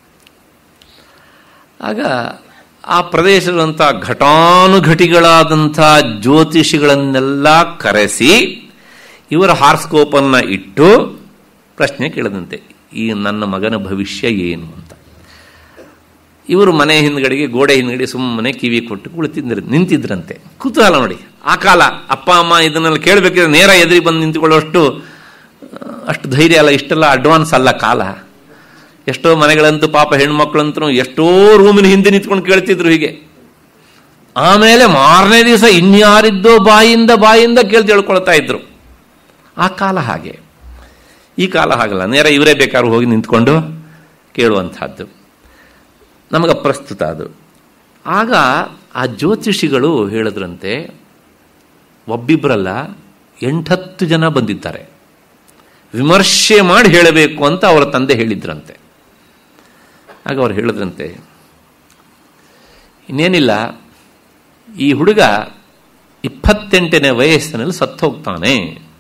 ಆಗ ಆ ಪ್ರದೇಶದಂಥ ಘಟಾನುಘಟಿಗಳಾದಂಥ ಜ್ಯೋತಿಷಿಗಳನ್ನೆಲ್ಲ ಕರೆಸಿ ಇವರ ಹಾರ್ಸ್ಕೋಪನ್ನು ಇಟ್ಟು ಪ್ರಶ್ನೆ ಕೇಳದಂತೆ ಈ ನನ್ನ ಮಗನ ಭವಿಷ್ಯ ಏನು ಅಂತ ಇವರು ಮನೆ ಹಿಂದ್ಗಡೆಗೆ ಗೋಡೆ ಹಿಂದ್ಗಡೆ ಸುಮ್ಮನೆ ಕಿವಿ ಕೊಟ್ಟು ಕುಳಿತಿದ್ರು ನಿಂತಿದ್ರಂತೆ ಕುತೂಹಲ ನೋಡಿ ಆ ಕಾಲ ಅಪ್ಪ ಅಮ್ಮ ಇದನ್ನೆಲ್ಲ ಕೇಳಬೇಕಿದ್ರೆ ನೇರ ಎದುರಿ ಬಂದು ನಿಂತುಕೊಳ್ಳುವಷ್ಟು ಅಷ್ಟು ಧೈರ್ಯ ಅಲ್ಲ ಇಷ್ಟೆಲ್ಲ ಅಡ್ವಾನ್ಸ್ ಅಲ್ಲ ಕಾಲ ಎಷ್ಟೋ ಮನೆಗಳಂತೂ ಪಾಪ ಹೆಣ್ಮಕ್ಳಂತೂ ಎಷ್ಟೋ ರೂಮಿನ ಹಿಂದೆ ನಿಂತ್ಕೊಂಡು ಕೇಳ್ತಿದ್ರು ಹೀಗೆ ಆಮೇಲೆ ಮಾರನೇ ದಿವಸ ಇನ್ಯಾರಿದ್ದೋ ಬಾಯಿಂದ ಬಾಯಿಂದ ಕೇಳಿ ತಿಳ್ಕೊಳ್ತಾ ಇದ್ರು ಆ ಕಾಲ ಹಾಗೆ ಈ ಕಾಲ ಹಾಗಲ್ಲ ನೇರ ಇವರೇ ಬೇಕಾದ್ರೂ ಹೋಗಿ ನಿಂತ್ಕೊಂಡು ಕೇಳುವಂತಹದ್ದು ನಮಗೆ ಪ್ರಸ್ತುತ ಅದು ಆಗ ಆ ಜ್ಯೋತಿಷಿಗಳು ಹೇಳಿದ್ರಂತೆ ಒಬ್ಬಿಬ್ಬರಲ್ಲ ಎಂಟತ್ತು ಜನ ಬಂದಿದ್ದಾರೆ ವಿಮರ್ಶೆ ಮಾಡಿ ಹೇಳಬೇಕು ಅಂತ ಅವರ ತಂದೆ ಹೇಳಿದ್ರಂತೆ ಆಗ ಅವ್ರು ಹೇಳಿದ್ರಂತೆ ಇನ್ನೇನಿಲ್ಲ ಈ ಹುಡುಗ ಇಪ್ಪತ್ತೆಂಟನೇ ವಯಸ್ಸಿನಲ್ಲಿ ಸತ್ತು ಹೋಗ್ತಾನೆ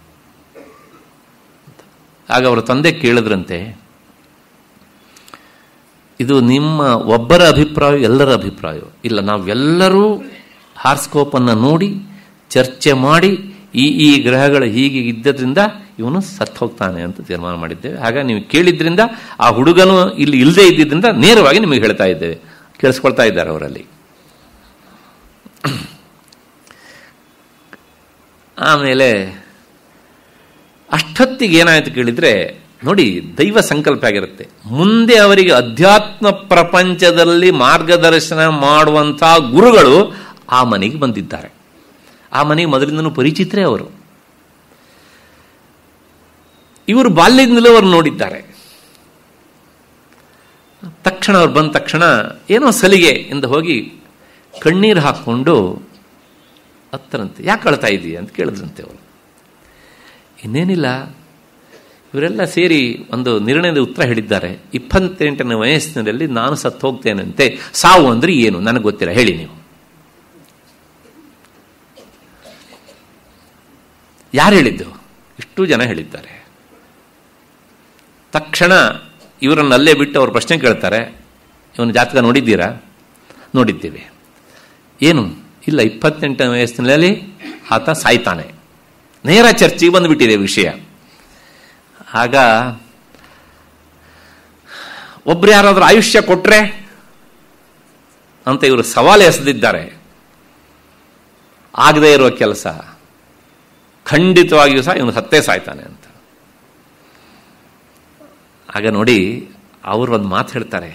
ಆಗ ಅವರ ತಂದೆ ಕೇಳಿದ್ರಂತೆ ಇದು ನಿಮ್ಮ ಒಬ್ಬರ ಅಭಿಪ್ರಾಯ ಎಲ್ಲರ ಅಭಿಪ್ರಾಯ ಇಲ್ಲ ನಾವೆಲ್ಲರೂ ಹಾರ್ಸ್ಕೋಪನ್ನು ನೋಡಿ ಚರ್ಚೆ ಮಾಡಿ ಈ ಈ ಗ್ರಹಗಳು ಹೀಗೆ ಇದ್ದದ್ರಿಂದ ಇವನು ಸತ್ತು ಹೋಗ್ತಾನೆ ಅಂತ ತೀರ್ಮಾನ ಮಾಡಿದ್ದೇವೆ ಹಾಗ ನೀವು ಕೇಳಿದ್ರಿಂದ ಆ ಹುಡುಗನು ಇಲ್ಲಿ ಇಲ್ಲದೆ ಇದ್ದಿದ್ದರಿಂದ ನೇರವಾಗಿ ನಿಮಗೆ ಹೇಳ್ತಾ ಇದ್ದೇವೆ ಕೇಳಿಸ್ಕೊಳ್ತಾ ಇದ್ದಾರೆ ಅವರಲ್ಲಿ ಆಮೇಲೆ ಅಷ್ಟೊತ್ತಿಗೆ ಏನಾಯ್ತು ಕೇಳಿದ್ರೆ ನೋಡಿ ದೈವ ಸಂಕಲ್ಪ ಆಗಿರುತ್ತೆ ಮುಂದೆ ಅವರಿಗೆ ಅಧ್ಯಾತ್ಮ ಪ್ರಪಂಚದಲ್ಲಿ ಮಾರ್ಗದರ್ಶನ ಮಾಡುವಂತಹ ಗುರುಗಳು ಆ ಮನೆಗೆ ಬಂದಿದ್ದಾರೆ ಆ ಮನೆಗೆ ಮೊದಲಿಂದನೂ ಪರಿಚಿತರೇ ಅವರು ಇವರು ಬಾಲ್ಯದಿಂದಲೂ ಅವರು ನೋಡಿದ್ದಾರೆ ತಕ್ಷಣ ಅವ್ರು ಬಂದ ತಕ್ಷಣ ಏನೋ ಸಲಿಗೆ ಎಂದು ಹೋಗಿ ಕಣ್ಣೀರು ಹಾಕ್ಕೊಂಡು ಹತ್ತರಂತೆ ಯಾಕೆ ಅಳ್ತಾ ಇದೀಯ ಅಂತ ಕೇಳಿದ್ರಂತೆ ಅವರು ಇನ್ನೇನಿಲ್ಲ ಇವರೆಲ್ಲ ಸೇರಿ ಒಂದು ನಿರ್ಣಯದ ಉತ್ತರ ಹೇಳಿದ್ದಾರೆ ಇಪ್ಪತ್ತೆಂಟನೇ ವಯಸ್ಸಿನಲ್ಲಿ ನಾನು ಸತ್ತು ಹೋಗ್ತೇನಂತೆ ಸಾವು ಅಂದ್ರೆ ಏನು ನನಗೆ ಗೊತ್ತಿಲ್ಲ ಹೇಳಿ ನೀವು ಯಾರು ಹೇಳಿದ್ದು ಇಷ್ಟು ಜನ ಹೇಳಿದ್ದಾರೆ ತಕ್ಷಣ ಇವರನ್ನು ಅಲ್ಲೇ ಬಿಟ್ಟು ಅವ್ರು ಪ್ರಶ್ನೆ ಕೇಳ್ತಾರೆ ಇವನ ಜಾತಕ ನೋಡಿದ್ದೀರಾ ನೋಡಿದ್ದೀವಿ ಏನು ಇಲ್ಲ ಇಪ್ಪತ್ತೆಂಟನೇ ವಯಸ್ಸಿನಲ್ಲಿ ಆತ ಸಾಯ್ತಾನೆ ನೇರ ಚರ್ಚೆಗೆ ಬಂದುಬಿಟ್ಟಿದೆ ವಿಷಯ ಆಗ ಒಬ್ರು ಯಾರಾದ್ರೂ ಆಯುಷ್ಯ ಕೊಟ್ರೆ ಅಂತ ಇವರು ಸವಾಲು ಎಸೆದಿದ್ದಾರೆ ಆಗದೇ ಇರುವ ಕೆಲಸ ಖಂಡಿತವಾಗಿಯೂ ಸಹ ಇವನು ಸತ್ತೇ ಸಾಯ್ತಾನೆ ಅಂತ ಆಗ ನೋಡಿ ಅವರು ಒಂದು ಮಾತು ಹೇಳ್ತಾರೆ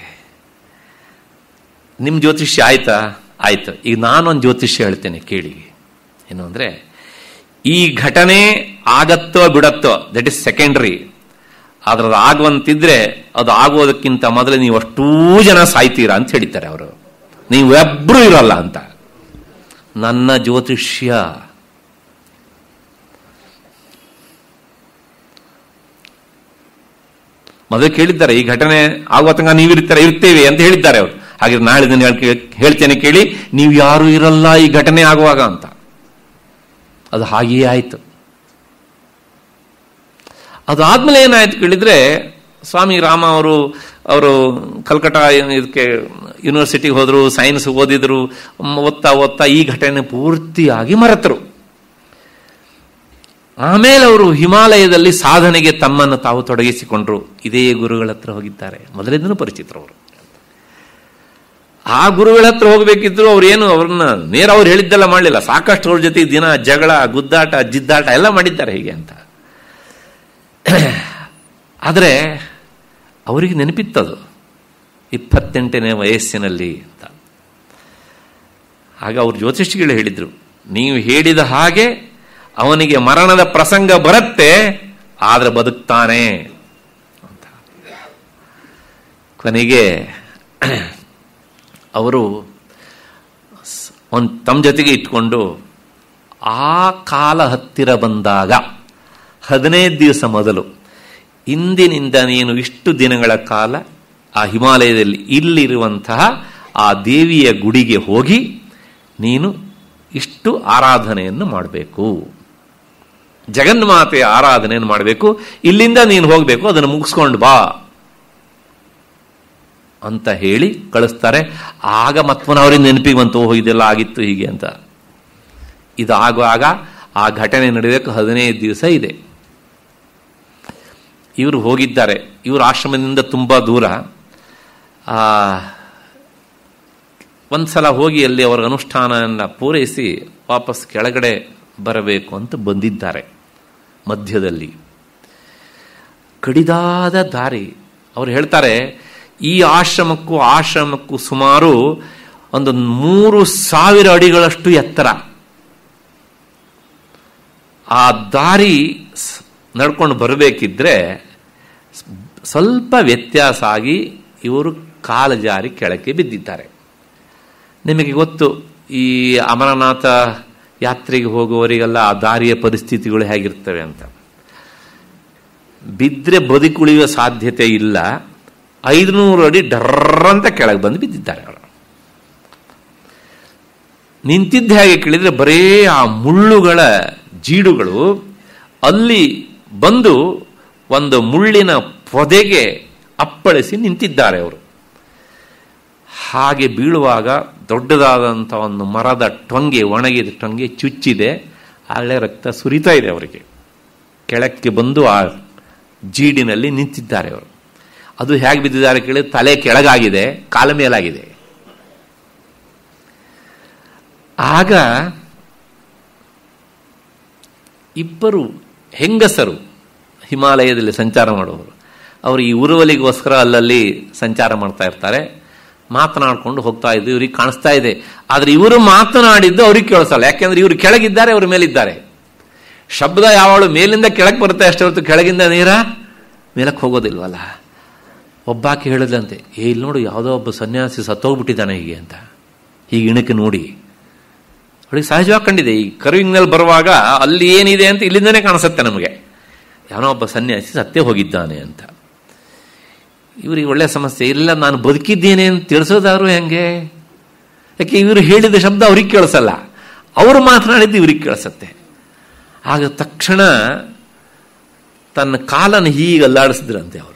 ನಿಮ್ಮ ಜ್ಯೋತಿಷ್ಯ ಆಯ್ತಾ ಆಯ್ತು ಈಗ ನಾನೊಂದು ಜ್ಯೋತಿಷ್ಯ ಹೇಳ್ತೇನೆ ಕೇಳಿ ಏನು ಅಂದರೆ ಈ ಘಟನೆ ಆಗತ್ತೋ ಬಿಡತ್ತೋ ದಟ್ ಇಸ್ ಸೆಕೆಂಡ್ರಿ ಆದ್ರೆ ಅದು ಆಗುವಂತಿದ್ರೆ ಅದು ಆಗೋದಕ್ಕಿಂತ ಮೊದಲೇ ನೀವು ಅಷ್ಟೂ ಜನ ಸಾಯ್ತೀರಾ ಅಂತ ಹೇಳಿದ್ದಾರೆ ಅವರು ನೀವು ಒಬ್ರು ಇರಲ್ಲ ಅಂತ ನನ್ನ ಜ್ಯೋತಿಷ್ಯ ಮೊದಲು ಕೇಳಿದ್ದಾರೆ ಈ ಘಟನೆ ಆಗುವ ತನಕ ನೀವಿರ್ತಾರೆ ಇರ್ತೇವೆ ಅಂತ ಹೇಳಿದ್ದಾರೆ ಅವರು ಹಾಗೆ ನಾಳೆ ದಿನ ಹೇಳ್ತೇನೆ ಕೇಳಿ ನೀವು ಯಾರು ಇರಲ್ಲ ಈ ಘಟನೆ ಆಗುವಾಗ ಅಂತ ಅದು ಹಾಗೆಯೇ ಆಯಿತು ಅದಾದ್ಮೇಲೆ ಏನಾಯ್ತು ಕೇಳಿದ್ರೆ ಸ್ವಾಮಿ ರಾಮ ಅವರು ಅವರು ಕಲ್ಕಟಾ ಇದಕ್ಕೆ ಯೂನಿವರ್ಸಿಟಿಗೆ ಹೋದರು ಸೈನ್ಸ್ ಓದಿದ್ರು ಓದ್ತಾ ಓದ್ತಾ ಈ ಘಟನೆ ಪೂರ್ತಿಯಾಗಿ ಮರೆತರು ಆಮೇಲೆ ಅವರು ಹಿಮಾಲಯದಲ್ಲಿ ಸಾಧನೆಗೆ ತಮ್ಮನ್ನು ತಾವು ತೊಡಗಿಸಿಕೊಂಡ್ರು ಇದೇ ಗುರುಗಳ ಹತ್ರ ಹೋಗಿದ್ದಾರೆ ಮೊದಲಿಂದನೂ ಪರಿಚಿತರು ಅವರು ಆ ಗುರುಗಳ ಹತ್ರ ಹೋಗ್ಬೇಕಿದ್ರು ಅವ್ರು ಏನು ಅವ್ರನ್ನ ನೇರ ಅವ್ರು ಹೇಳಿದ್ದೆಲ್ಲ ಮಾಡಲಿಲ್ಲ ಸಾಕಷ್ಟು ಅವ್ರ ಜೊತೆ ದಿನ ಜಗಳ ಗುದ್ದಾಟ ಜಿದ್ದಾಟ ಎಲ್ಲ ಮಾಡಿದ್ದಾರೆ ಹೀಗೆ ಅಂತ ಆದರೆ ಅವರಿಗೆ ನೆನಪಿತ್ತದು ಇಪ್ಪತ್ತೆಂಟನೇ ವಯಸ್ಸಿನಲ್ಲಿ ಅಂತ ಆಗ ಅವ್ರು ಜ್ಯೋತಿಷಿಗಳು ಹೇಳಿದ್ರು ನೀವು ಹೇಳಿದ ಹಾಗೆ ಅವನಿಗೆ ಮರಣದ ಪ್ರಸಂಗ ಬರುತ್ತೆ ಆದ್ರೆ ಬದುಕ್ತಾನೆ ಅಂತ ಕೊನೆಗೆ ಅವರು ಒಂದು ತಮ್ಮ ಜೊತೆಗೆ ಇಟ್ಕೊಂಡು ಆ ಕಾಲ ಹತ್ತಿರ ಬಂದಾಗ ಹದಿನೈದು ದಿವಸ ಮೊದಲು ಇಂದಿನಿಂದ ನೀನು ಇಷ್ಟು ದಿನಗಳ ಕಾಲ ಆ ಹಿಮಾಲಯದಲ್ಲಿ ಇಲ್ಲಿರುವಂತಹ ಆ ದೇವಿಯ ಗುಡಿಗೆ ಹೋಗಿ ನೀನು ಇಷ್ಟು ಆರಾಧನೆಯನ್ನು ಮಾಡಬೇಕು ಜಗನ್ಮಾತೆಯ ಆರಾಧನೆಯನ್ನು ಮಾಡಬೇಕು ಇಲ್ಲಿಂದ ನೀನು ಹೋಗಬೇಕು ಅದನ್ನು ಮುಗಿಸ್ಕೊಂಡು ಬಾ ಅಂತ ಹೇಳಿ ಕಳಿಸ್ತಾರೆ ಆಗ ಮತ್ವನವರಿಂದ ನೆನಪಿಗೆ ಬಂತು ಓಹೋ ಇದೆಲ್ಲ ಆಗಿತ್ತು ಹೀಗೆ ಅಂತ ಇದು ಆಗುವಾಗ ಆ ಘಟನೆ ನಡೆಯೋಕ್ಕೆ ಹದಿನೈದು ದಿವಸ ಇದೆ ಇವರು ಹೋಗಿದ್ದಾರೆ ಇವರು ಆಶ್ರಮದಿಂದ ತುಂಬ ದೂರ ಒಂದ್ಸಲ ಹೋಗಿ ಅಲ್ಲಿ ಅವರ ಅನುಷ್ಠಾನವನ್ನು ಪೂರೈಸಿ ವಾಪಸ್ ಕೆಳಗಡೆ ಬರಬೇಕು ಅಂತ ಬಂದಿದ್ದಾರೆ ಮಧ್ಯದಲ್ಲಿ ಕಡಿದಾದ ದಾರಿ ಅವ್ರು ಹೇಳ್ತಾರೆ ಈ ಆಶ್ರಮಕ್ಕೂ ಆಶ್ರಮಕ್ಕೂ ಸುಮಾರು ಒಂದು ಮೂರು ಸಾವಿರ ಅಡಿಗಳಷ್ಟು ಎತ್ತರ ಆ ದಾರಿ ನಡ್ಕೊಂಡು ಬರಬೇಕಿದ್ರೆ ಸ್ವಲ್ಪ ವ್ಯತ್ಯಾಸ ಆಗಿ ಇವರು ಕಾಲು ಜಾರಿ ಕೆಳಕ್ಕೆ ಬಿದ್ದಿದ್ದಾರೆ ನಿಮಗೆ ಗೊತ್ತು ಈ ಅಮರನಾಥ ಯಾತ್ರೆಗೆ ಹೋಗುವವರಿಗೆಲ್ಲ ಆ ದಾರಿಯ ಪರಿಸ್ಥಿತಿಗಳು ಹೇಗಿರ್ತವೆ ಅಂತ ಬಿದ್ದರೆ ಬದುಕುಳಿಯುವ ಸಾಧ್ಯತೆ ಇಲ್ಲ ಐದುನೂರು ಅಡಿ ಡರ್ರಂತ ಕೆಳಗೆ ಬಂದು ಬಿದ್ದಿದ್ದಾರೆ ಅವರು ನಿಂತಿದ್ದ ಹೇಗೆ ಕೇಳಿದ್ರೆ ಬರೇ ಆ ಮುಳ್ಳುಗಳ ಜೀಡುಗಳು ಅಲ್ಲಿ ಬಂದು ಒಂದು ಮುಳ್ಳಿನ ಪೊದೆಗೆ ಅಪ್ಪಳಿಸಿ ನಿಂತಿದ್ದಾರೆ ಅವರು ಹಾಗೆ ಬೀಳುವಾಗ ದೊಡ್ಡದಾದಂಥ ಒಂದು ಮರದ ಟೊಂಗೆ ಒಣಗಿದ ಟೊಂಗೆ ಚುಚ್ಚಿದೆ ಆಗಲೇ ರಕ್ತ ಸುರಿತಾ ಇದೆ ಅವರಿಗೆ ಕೆಳಕ್ಕೆ ಬಂದು ಆ ಜೀಡಿನಲ್ಲಿ ನಿಂತಿದ್ದಾರೆ ಅವರು ಅದು ಹೇಗೆ ಬಿದ್ದಿದ್ದಾರೆ ಕೇಳಿ ತಲೆ ಕೆಳಗಾಗಿದೆ ಕಾಲ ಮೇಲಾಗಿದೆ ಆಗ ಇಬ್ಬರು ಹೆಂಗಸರು ಹಿಮಾಲಯದಲ್ಲಿ ಸಂಚಾರ ಮಾಡುವವರು ಅವರು ಈ ಉರುವಲಿಗೋಸ್ಕರ ಅಲ್ಲಲ್ಲಿ ಸಂಚಾರ ಮಾಡ್ತಾ ಇರ್ತಾರೆ ಮಾತನಾಡ್ಕೊಂಡು ಹೋಗ್ತಾ ಇದ್ದು ಇವ್ರಿಗೆ ಕಾಣಿಸ್ತಾ ಇದೆ ಆದರೆ ಇವರು ಮಾತನಾಡಿದ್ದು ಅವ್ರಿಗೆ ಕೇಳಿಸಲ್ಲ ಯಾಕೆಂದ್ರೆ ಇವರು ಕೆಳಗಿದ್ದಾರೆ ಅವರು ಮೇಲಿದ್ದಾರೆ ಶಬ್ದ ಯಾವಾಳು ಮೇಲಿಂದ ಕೆಳಗೆ ಬರುತ್ತೆ ಅಷ್ಟೇ ಹೊರತು ಕೆಳಗಿಂದ ನೀರ ಮೇಲಕ್ಕೆ ಹೋಗೋದಿಲ್ವಲ್ಲ ಒಬ್ಬಾಕೆ ಹೇಳಿದಂತೆ ಏ ಇಲ್ಲಿ ನೋಡು ಯಾವುದೋ ಒಬ್ಬ ಸನ್ಯಾಸಿ ಸತ್ತೋಗ್ಬಿಟ್ಟಿದ್ದಾನೆ ಹೀಗೆ ಅಂತ ಹೀಗೆ ಇಣಕ್ಕೆ ನೋಡಿ ಅವಳಿಗೆ ಸಹಜವಾಗಿ ಕಂಡಿದೆ ಈ ಕರುವಿನಲ್ಲಿ ಬರುವಾಗ ಅಲ್ಲಿ ಏನಿದೆ ಅಂತ ಇಲ್ಲಿಂದನೇ ಕಾಣಿಸುತ್ತೆ ನಮಗೆ ಯಾವನೋ ಒಬ್ಬ ಸನ್ಯಾಸಿ ಸತ್ತೇ ಹೋಗಿದ್ದಾನೆ ಅಂತ ಇವರಿಗೆ ಒಳ್ಳೆ ಸಮಸ್ಯೆ ಇಲ್ಲ ನಾನು ಬದುಕಿದ್ದೇನೆ ಅಂತ ತಿಳಿಸೋದಾದ್ರು ಹೆಂಗೆ ಯಾಕೆ ಇವರು ಹೇಳಿದ ಶಬ್ದ ಅವ್ರಿಗೆ ಕೇಳಿಸಲ್ಲ ಅವರು ಮಾತನಾಡಿದ್ದು ಇವ್ರಿಗೆ ಕೇಳಿಸತ್ತೆ ಆಗ ತಕ್ಷಣ ತನ್ನ ಕಾಲನ್ನು ಹೀಗೆ ಅಲ್ಲಾಡಿಸಿದ್ರಂತೆ ಅವರು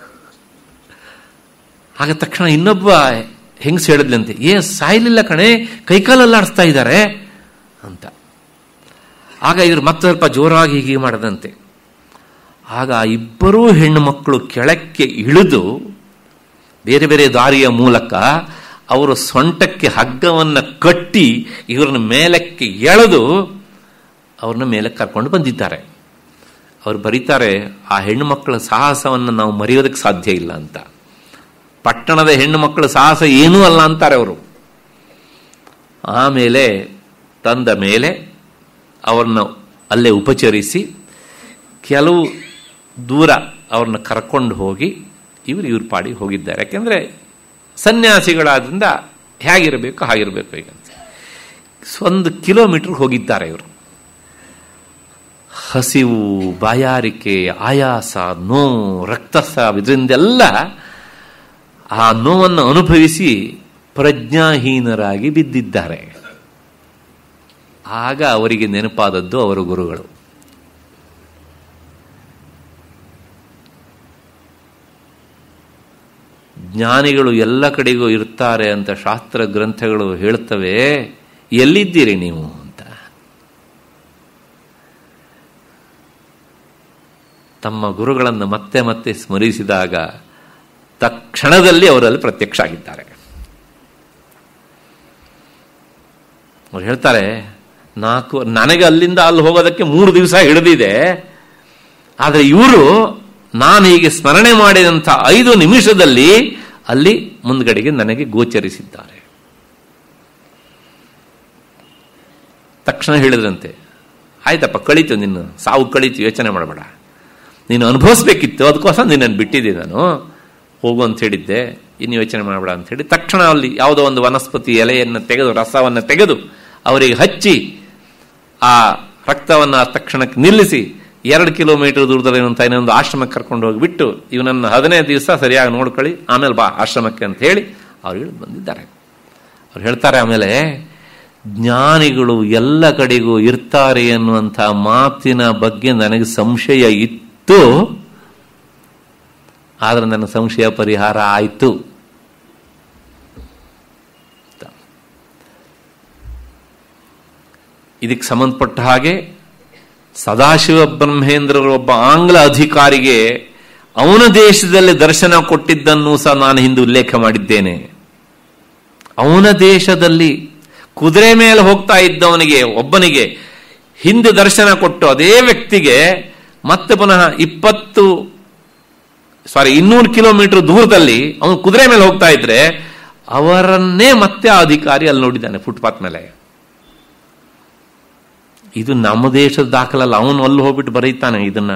ಆಗ ತಕ್ಷಣ ಇನ್ನೊಬ್ಬ ಹೆಂಗ್ಸ್ ಹೇಳಿದ್ಲಂತೆ ಏ ಸಾಯ್ಲಿಲ್ಲ ಕಣೆ ಕೈಕಾಲಲ್ಲಾಡಿಸ್ತಾ ಇದ್ದಾರೆ ಅಂತ ಆಗ ಇವರು ಮತ್ತೆ ಸ್ವಲ್ಪ ಜೋರಾಗಿ ಹೀಗೆ ಮಾಡದಂತೆ ಆಗ ಇಬ್ಬರೂ ಹೆಣ್ಣು ಮಕ್ಕಳು ಕೆಳಕ್ಕೆ ಇಳಿದು ಬೇರೆ ಬೇರೆ ದಾರಿಯ ಮೂಲಕ ಅವರು ಸೊಂಟಕ್ಕೆ ಹಗ್ಗವನ್ನು ಕಟ್ಟಿ ಇವ್ರನ್ನ ಮೇಲಕ್ಕೆ ಎಳೆದು ಅವ್ರನ್ನ ಮೇಲಕ್ಕೆ ಕರ್ಕೊಂಡು ಬಂದಿದ್ದಾರೆ ಅವ್ರು ಬರೀತಾರೆ ಆ ಹೆಣ್ಣು ಮಕ್ಕಳ ಸಾಹಸವನ್ನು ನಾವು ಮರೆಯೋದಕ್ಕೆ ಸಾಧ್ಯ ಇಲ್ಲ ಅಂತ ಪಟ್ಟಣದ ಹೆಣ್ಣು ಮಕ್ಕಳ ಸಾಹಸ ಏನೂ ಅಲ್ಲ ಅಂತಾರೆ ಅವರು ಆಮೇಲೆ ತಂದ ಮೇಲೆ ಅವ್ರನ್ನ ಅಲ್ಲೇ ಉಪಚರಿಸಿ ಕೆಲವು ದೂರ ಅವ್ರನ್ನ ಕರ್ಕೊಂಡು ಹೋಗಿ ಇವರು ಇವ್ರ ಪಾಡಿ ಹೋಗಿದ್ದಾರೆ ಯಾಕೆಂದರೆ ಸನ್ಯಾಸಿಗಳಾದ್ರಿಂದ ಹೇಗಿರಬೇಕು ಹಾಗಿರಬೇಕು ಈಗ ಒಂದು ಕಿಲೋಮೀಟರ್ ಹೋಗಿದ್ದಾರೆ ಇವರು ಹಸಿವು ಬಾಯಾರಿಕೆ ಆಯಾಸ ನೋವು ರಕ್ತಸ್ರಾವ ಇದರಿಂದೆಲ್ಲ ಆ ನೋವನ್ನು ಅನುಭವಿಸಿ ಪ್ರಜ್ಞಾಹೀನರಾಗಿ ಬಿದ್ದಿದ್ದಾರೆ ಆಗ ಅವರಿಗೆ ನೆನಪಾದದ್ದು ಅವರ ಗುರುಗಳು ಜ್ಞಾನಿಗಳು ಎಲ್ಲ ಕಡೆಗೂ ಇರ್ತಾರೆ ಅಂತ ಶಾಸ್ತ್ರ ಗ್ರಂಥಗಳು ಹೇಳ್ತವೆ ಎಲ್ಲಿದ್ದೀರಿ ನೀವು ಅಂತ ತಮ್ಮ ಗುರುಗಳನ್ನು ಮತ್ತೆ ಮತ್ತೆ ಸ್ಮರಿಸಿದಾಗ ತಕ್ಷಣದಲ್ಲಿ ಅವರಲ್ಲಿ ಪ್ರತ್ಯಕ್ಷ ಆಗಿದ್ದಾರೆ ಅವ್ರು ಹೇಳ್ತಾರೆ ನಾಲ್ಕು ನನಗೆ ಅಲ್ಲಿಂದ ಅಲ್ಲಿ ಹೋಗೋದಕ್ಕೆ ಮೂರು ದಿವಸ ಹಿಡಿದಿದೆ ಆದರೆ ಇವರು ನಾನು ಹೀಗೆ ಸ್ಮರಣೆ ಮಾಡಿದಂಥ ಐದು ನಿಮಿಷದಲ್ಲಿ ಅಲ್ಲಿ ಮುಂದ್ಗಡೆಗೆ ನನಗೆ ಗೋಚರಿಸಿದ್ದಾರೆ ತಕ್ಷಣ ಹೇಳಿದ್ರಂತೆ ಆಯ್ತಪ್ಪ ಕಳೀತು ನಿನ್ನ ಸಾವು ಕಳೀತು ಯೋಚನೆ ಮಾಡಬೇಡ ನೀನು ಅನುಭವಿಸ್ಬೇಕಿತ್ತು ಅದಕ್ಕೋಸ್ಕರ ನಿನ್ನನ್ನು ಬಿಟ್ಟಿದ್ದೆ ನಾನು ಹೋಗು ಅಂತ ಹೇಳಿದ್ದೆ ಇನ್ನು ಯೋಚನೆ ಮಾಡಬೇಡ ಅಂತ ಹೇಳಿ ತಕ್ಷಣ ಅಲ್ಲಿ ಯಾವುದೋ ಒಂದು ವನಸ್ಪತಿ ಎಲೆಯನ್ನು ತೆಗೆದು ರಸವನ್ನು ತೆಗೆದು ಅವರಿಗೆ ಹಚ್ಚಿ ಆ ರಕ್ತವನ್ನು ತಕ್ಷಣಕ್ಕೆ ನಿಲ್ಲಿಸಿ ಎರಡು ಕಿಲೋಮೀಟರ್ ದೂರದಲ್ಲಿ ಇರುವಂಥ ಇನ್ನೊಂದು ಆಶ್ರಮಕ್ಕೆ ಕರ್ಕೊಂಡು ಹೋಗಿಬಿಟ್ಟು ಇವನನ್ನು ಹದಿನೈದು ದಿವಸ ಸರಿಯಾಗಿ ನೋಡ್ಕೊಳ್ಳಿ ಆಮೇಲೆ ಬಾ ಆಶ್ರಮಕ್ಕೆ ಅಂತ ಹೇಳಿ ಅವ್ರು ಬಂದಿದ್ದಾರೆ ಅವ್ರು ಹೇಳ್ತಾರೆ ಆಮೇಲೆ ಜ್ಞಾನಿಗಳು ಎಲ್ಲ ಕಡೆಗೂ ಇರ್ತಾರೆ ಎನ್ನುವಂಥ ಮಾತಿನ ಬಗ್ಗೆ ನನಗೆ ಸಂಶಯ ಇತ್ತು ಆದ್ರೆ ನನ್ನ ಸಂಶಯ ಪರಿಹಾರ ಆಯಿತು ಇದಕ್ಕೆ ಸಂಬಂಧಪಟ್ಟ ಹಾಗೆ ಸದಾಶಿವ ಬ್ರಹ್ಮೇಂದ್ರರು ಒಬ್ಬ ಆಂಗ್ಲ ಅಧಿಕಾರಿಗೆ ಅವನ ದೇಶದಲ್ಲಿ ದರ್ಶನ ಕೊಟ್ಟಿದ್ದನ್ನು ಸಹ ನಾನು ಹಿಂದೆ ಉಲ್ಲೇಖ ಮಾಡಿದ್ದೇನೆ ಅವನ ದೇಶದಲ್ಲಿ ಕುದುರೆ ಮೇಲೆ ಹೋಗ್ತಾ ಇದ್ದವನಿಗೆ ಒಬ್ಬನಿಗೆ ಹಿಂದೆ ದರ್ಶನ ಕೊಟ್ಟು ಅದೇ ವ್ಯಕ್ತಿಗೆ ಮತ್ತೆ ಪುನಃ ಇಪ್ಪತ್ತು ಸಾರಿ ಇನ್ನೂರು ಕಿಲೋಮೀಟರ್ ದೂರದಲ್ಲಿ ಅವನು ಕುದುರೆ ಮೇಲೆ ಹೋಗ್ತಾ ಇದ್ರೆ ಅವರನ್ನೇ ಮತ್ತೆ ಆ ಅಧಿಕಾರಿ ಅಲ್ಲಿ ನೋಡಿದ್ದಾನೆ ಫುಟ್ಪಾತ್ ಮೇಲೆ ಇದು ನಮ್ಮ ದೇಶದ ದಾಖಲಲ್ಲ ಅವನು ಅಲ್ಲಿ ಹೋಗ್ಬಿಟ್ಟು ಬರೀತಾನೆ ಇದನ್ನ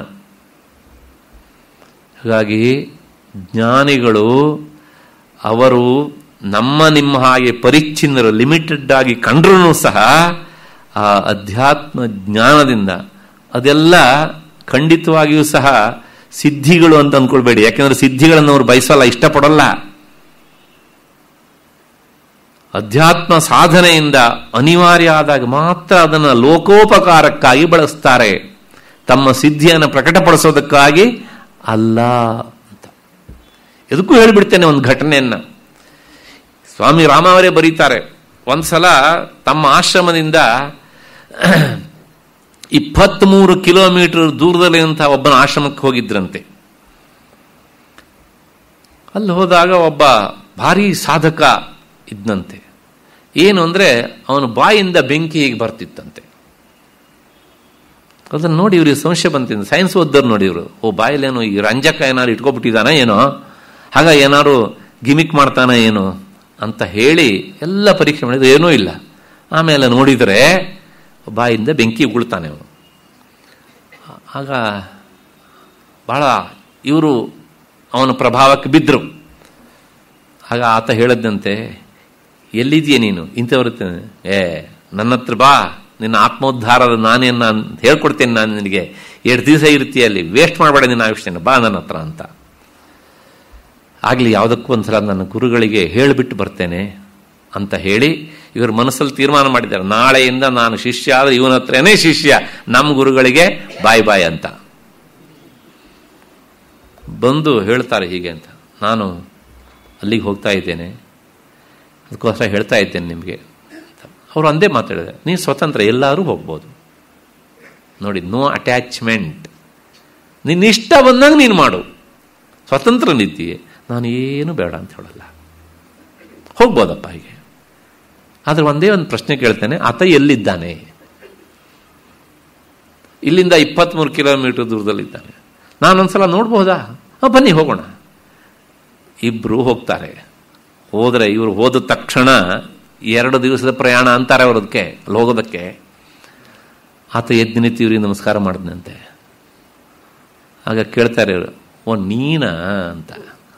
ಹಾಗಾಗಿ ಜ್ಞಾನಿಗಳು ಅವರು ನಮ್ಮ ನಿಮ್ಮ ಹಾಗೆ ಪರಿಚ್ಛಿನ್ನರು ಲಿಮಿಟೆಡ್ ಆಗಿ ಕಂಡ್ರೂ ಸಹ ಆ ಅಧ್ಯಾತ್ಮ ಜ್ಞಾನದಿಂದ ಅದೆಲ್ಲ ಖಂಡಿತವಾಗಿಯೂ ಸಹ ಸಿದ್ಧಿಗಳು ಅಂತ ಅಂದ್ಕೊಳ್ಬೇಡಿ ಯಾಕೆಂದ್ರೆ ಸಿದ್ಧಿಗಳನ್ನು ಅವರು ಬಯಸಲ್ಲ ಇಷ್ಟಪಡಲ್ಲ ಅಧ್ಯಾತ್ಮ ಸಾಧನೆಯಿಂದ ಅನಿವಾರ್ಯ ಆದಾಗ ಮಾತ್ರ ಅದನ್ನು ಲೋಕೋಪಕಾರಕ್ಕಾಗಿ ಬಳಸ್ತಾರೆ ತಮ್ಮ ಸಿದ್ಧಿಯನ್ನು ಪ್ರಕಟಪಡಿಸೋದಕ್ಕಾಗಿ ಅಲ್ಲ ಅಂತ ಎದಕ್ಕೂ ಹೇಳಿಬಿಡ್ತೇನೆ ಒಂದು ಘಟನೆಯನ್ನ ಸ್ವಾಮಿ ರಾಮಾವರೇ ಬರೀತಾರೆ ಒಂದ್ಸಲ ತಮ್ಮ ಆಶ್ರಮದಿಂದ ಇಪ್ಪತ್ತ್ಮೂರು ಕಿಲೋಮೀಟರ್ ದೂರದಲ್ಲಿರುವಂತಹ ಒಬ್ಬನ ಆಶ್ರಮಕ್ಕೆ ಹೋಗಿದ್ರಂತೆ ಅಲ್ಲಿ ಹೋದಾಗ ಒಬ್ಬ ಭಾರಿ ಸಾಧಕ ಇದ್ದಂತೆ ಏನು ಅಂದ್ರೆ ಅವನ ಬಾಯಿಂದ ಬೆಂಕಿ ಹೀಗೆ ಬರ್ತಿತ್ತಂತೆ ಅದನ್ನು ನೋಡಿ ಇವ್ರಿಗೆ ಸಂಶಯ ಬಂತಿದ್ದು ಸೈನ್ಸ್ ಓದ್ದವ್ರು ನೋಡಿ ಇವರು ಓ ಬಾಯಲ್ಲೇನೋ ಈ ರಂಜಕ ಏನಾದ್ರು ಇಟ್ಕೊಬಿಟ್ಟಿದಾನ ಏನೋ ಆಗ ಏನಾದ್ರು ಗಿಮಿಕ್ ಮಾಡ್ತಾನ ಏನು ಅಂತ ಹೇಳಿ ಎಲ್ಲ ಪರೀಕ್ಷೆ ಮಾಡಿದ್ರು ಏನೂ ಇಲ್ಲ ಆಮೇಲೆ ನೋಡಿದರೆ ಬಾಯಿಂದ ಬೆಂಕಿ ಉಗುಳ್ತಾನೆ ಅವನು ಆಗ ಬಹಳ ಇವರು ಅವನ ಪ್ರಭಾವಕ್ಕೆ ಬಿದ್ದರು ಆಗ ಆತ ಹೇಳದಂತೆ ಎಲ್ಲಿದೆಯೇ ನೀನು ಇಂಥವ್ರ ಏ ನನ್ನ ಹತ್ರ ಬಾ ನಿನ್ನ ಆತ್ಮೋದ್ಧಾರದ ನಾನೇನು ನಾನು ಹೇಳ್ಕೊಡ್ತೇನೆ ನಾನು ನಿನಗೆ ಎರಡು ದಿವಸ ಇರ್ತೀಯ ಅಲ್ಲಿ ವೇಸ್ಟ್ ಮಾಡಬೇಡ ನಿನ್ನ ಆಯುಷ್ಯನ ಬಾ ನನ್ನ ಹತ್ರ ಅಂತ ಆಗಲಿ ಯಾವುದಕ್ಕೂ ಒಂದ್ಸಲ ನನ್ನ ಗುರುಗಳಿಗೆ ಹೇಳಿಬಿಟ್ಟು ಬರ್ತೇನೆ ಅಂತ ಹೇಳಿ ಇವರು ಮನಸ್ಸಲ್ಲಿ ತೀರ್ಮಾನ ಮಾಡಿದ್ದಾರೆ ನಾಳೆಯಿಂದ ನಾನು ಶಿಷ್ಯ ಆದರೆ ಇವನ ಹತ್ರನೇ ಶಿಷ್ಯ ನಮ್ಮ ಗುರುಗಳಿಗೆ ಬಾಯ್ ಬಾಯ್ ಅಂತ ಬಂದು ಹೇಳ್ತಾರೆ ಹೀಗೆ ಅಂತ ನಾನು ಅಲ್ಲಿಗೆ ಹೋಗ್ತಾ ಇದ್ದೇನೆ ಅದಕ್ಕೋಸ್ಕರ ಹೇಳ್ತಾ ಇದ್ದೇನೆ ನಿಮಗೆ ಅವರು ಅಂದೇ ಮಾತಾಡಿದೆ ನೀನು ಸ್ವತಂತ್ರ ಎಲ್ಲರೂ ಹೋಗ್ಬೋದು ನೋಡಿ ನೋ ಅಟ್ಯಾಚ್ಮೆಂಟ್ ನಿನ್ನ ಇಷ್ಟ ಬಂದಂಗೆ ನೀನು ಮಾಡು ಸ್ವತಂತ್ರ ನಿದ್ದೀಯೆ ನಾನು ಏನು ಬೇಡ ಅಂತ ಹೇಳಲ್ಲ ಹೋಗ್ಬೋದಪ್ಪ ಹೀಗೆ ಆದರೆ ಒಂದೇ ಒಂದು ಪ್ರಶ್ನೆ ಕೇಳ್ತೇನೆ ಆತ ಎಲ್ಲಿದ್ದಾನೆ ಇಲ್ಲಿಂದ ಇಪ್ಪತ್ತ್ಮೂರು ಕಿಲೋಮೀಟರ್ ದೂರದಲ್ಲಿದ್ದಾನೆ ನಾನೊಂದ್ಸಲ ನೋಡ್ಬೋದಾ ಹಾಂ ಬನ್ನಿ ಹೋಗೋಣ ಇಬ್ಬರು ಹೋಗ್ತಾರೆ ಹೋದರೆ ಇವರು ಹೋದ ತಕ್ಷಣ ಎರಡು ದಿವಸದ ಪ್ರಯಾಣ ಅಂತಾರೆ ಅವರದಕ್ಕೆ ಅಲ್ಲಿ ಹೋಗೋದಕ್ಕೆ ಆತ ಎದ್ದು ನಿಂತು ಇವ್ರಿಗೆ ನಮಸ್ಕಾರ ಮಾಡಿದ್ನಂತೆ ಆಗ ಕೇಳ್ತಾರೆ ಇವರು ಓ ನೀನಾ ಅಂತ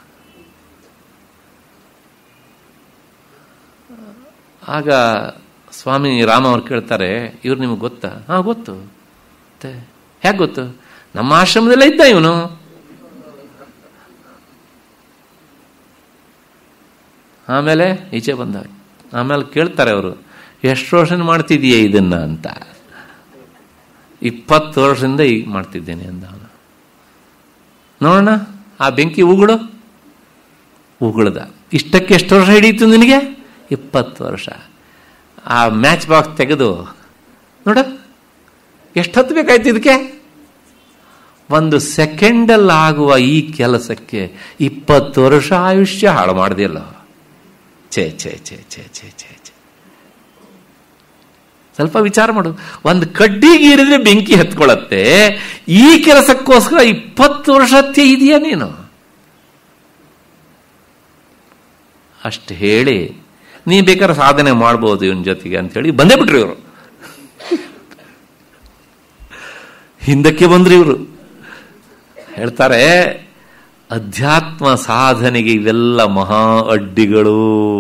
ಆಗ ಸ್ವಾಮಿ ರಾಮ ಅವ್ರು ಕೇಳ್ತಾರೆ ಇವ್ರು ನಿಮಗೆ ಗೊತ್ತಾ ಹಾಂ ಗೊತ್ತು ಮತ್ತೆ ಹೇಗೆ ಗೊತ್ತು ನಮ್ಮ ಆಶ್ರಮದಲ್ಲೇ ಇದ್ದ ಇವನು ಆಮೇಲೆ ಈಚೆ ಬಂದ ಆಮೇಲೆ ಕೇಳ್ತಾರೆ ಅವರು ಎಷ್ಟು ವರ್ಷ ಮಾಡ್ತಿದೀಯ ಇದನ್ನ ಅಂತ ಇಪ್ಪತ್ತು ವರ್ಷದಿಂದ ಈಗ ಮಾಡ್ತಿದ್ದೇನೆ ಅಂದ ಅವನು ನೋಡೋಣ ಆ ಬೆಂಕಿ ಉಗುಳು ಉಗುಳ್ದ ಇಷ್ಟಕ್ಕೆ ಎಷ್ಟು ವರ್ಷ ಹಿಡೀತು ನಿನಗೆ ಇಪ್ಪತ್ತು ವರ್ಷ ಆ ಮ್ಯಾಚ್ ಬಾಕ್ಸ್ ತೆಗೆದು ನೋಡ ಎಷ್ಟು ಹೊತ್ತು ಬೇಕಾಯ್ತು ಇದಕ್ಕೆ ಒಂದು ಸೆಕೆಂಡಲ್ಲಿ ಆಗುವ ಈ ಕೆಲಸಕ್ಕೆ ಇಪ್ಪತ್ತು ವರ್ಷ ಆಯುಷ್ಯ ಹಾಳು ಮಾಡ್ದಿಲ್ಲ ಛೇ ಛೇ ಛೇ ಛೇ ಛೇ ಛೇ ಛೇ ಸ್ವಲ್ಪ ವಿಚಾರ ಮಾಡು ಒಂದು ಕಡ್ಡಿಗೆ ಇರಿದ್ರೆ ಬೆಂಕಿ ಹತ್ಕೊಳ್ಳತ್ತೆ ಈ ಕೆಲಸಕ್ಕೋಸ್ಕರ ಇಪ್ಪತ್ತು ವರ್ಷ ಹತ್ಯೆ ಇದೆಯಾ ನೀನು ಅಷ್ಟು ಹೇಳಿ ನೀ ಬೇಕಾದ್ರೆ ಸಾಧನೆ ಮಾಡ್ಬೋದು ಇವನ್ ಜೊತೆಗೆ ಅಂತ ಹೇಳಿ ಬಂದೇ ಬಿಟ್ರಿ ಇವರು ಹಿಂದಕ್ಕೆ ಬಂದ್ರಿ ಇವರು ಹೇಳ್ತಾರೆ ಅಧ್ಯಾತ್ಮ ಸಾಧನೆಗೆ ಇವೆಲ್ಲ ಮಹಾ ಅಡ್ಡಿಗಳು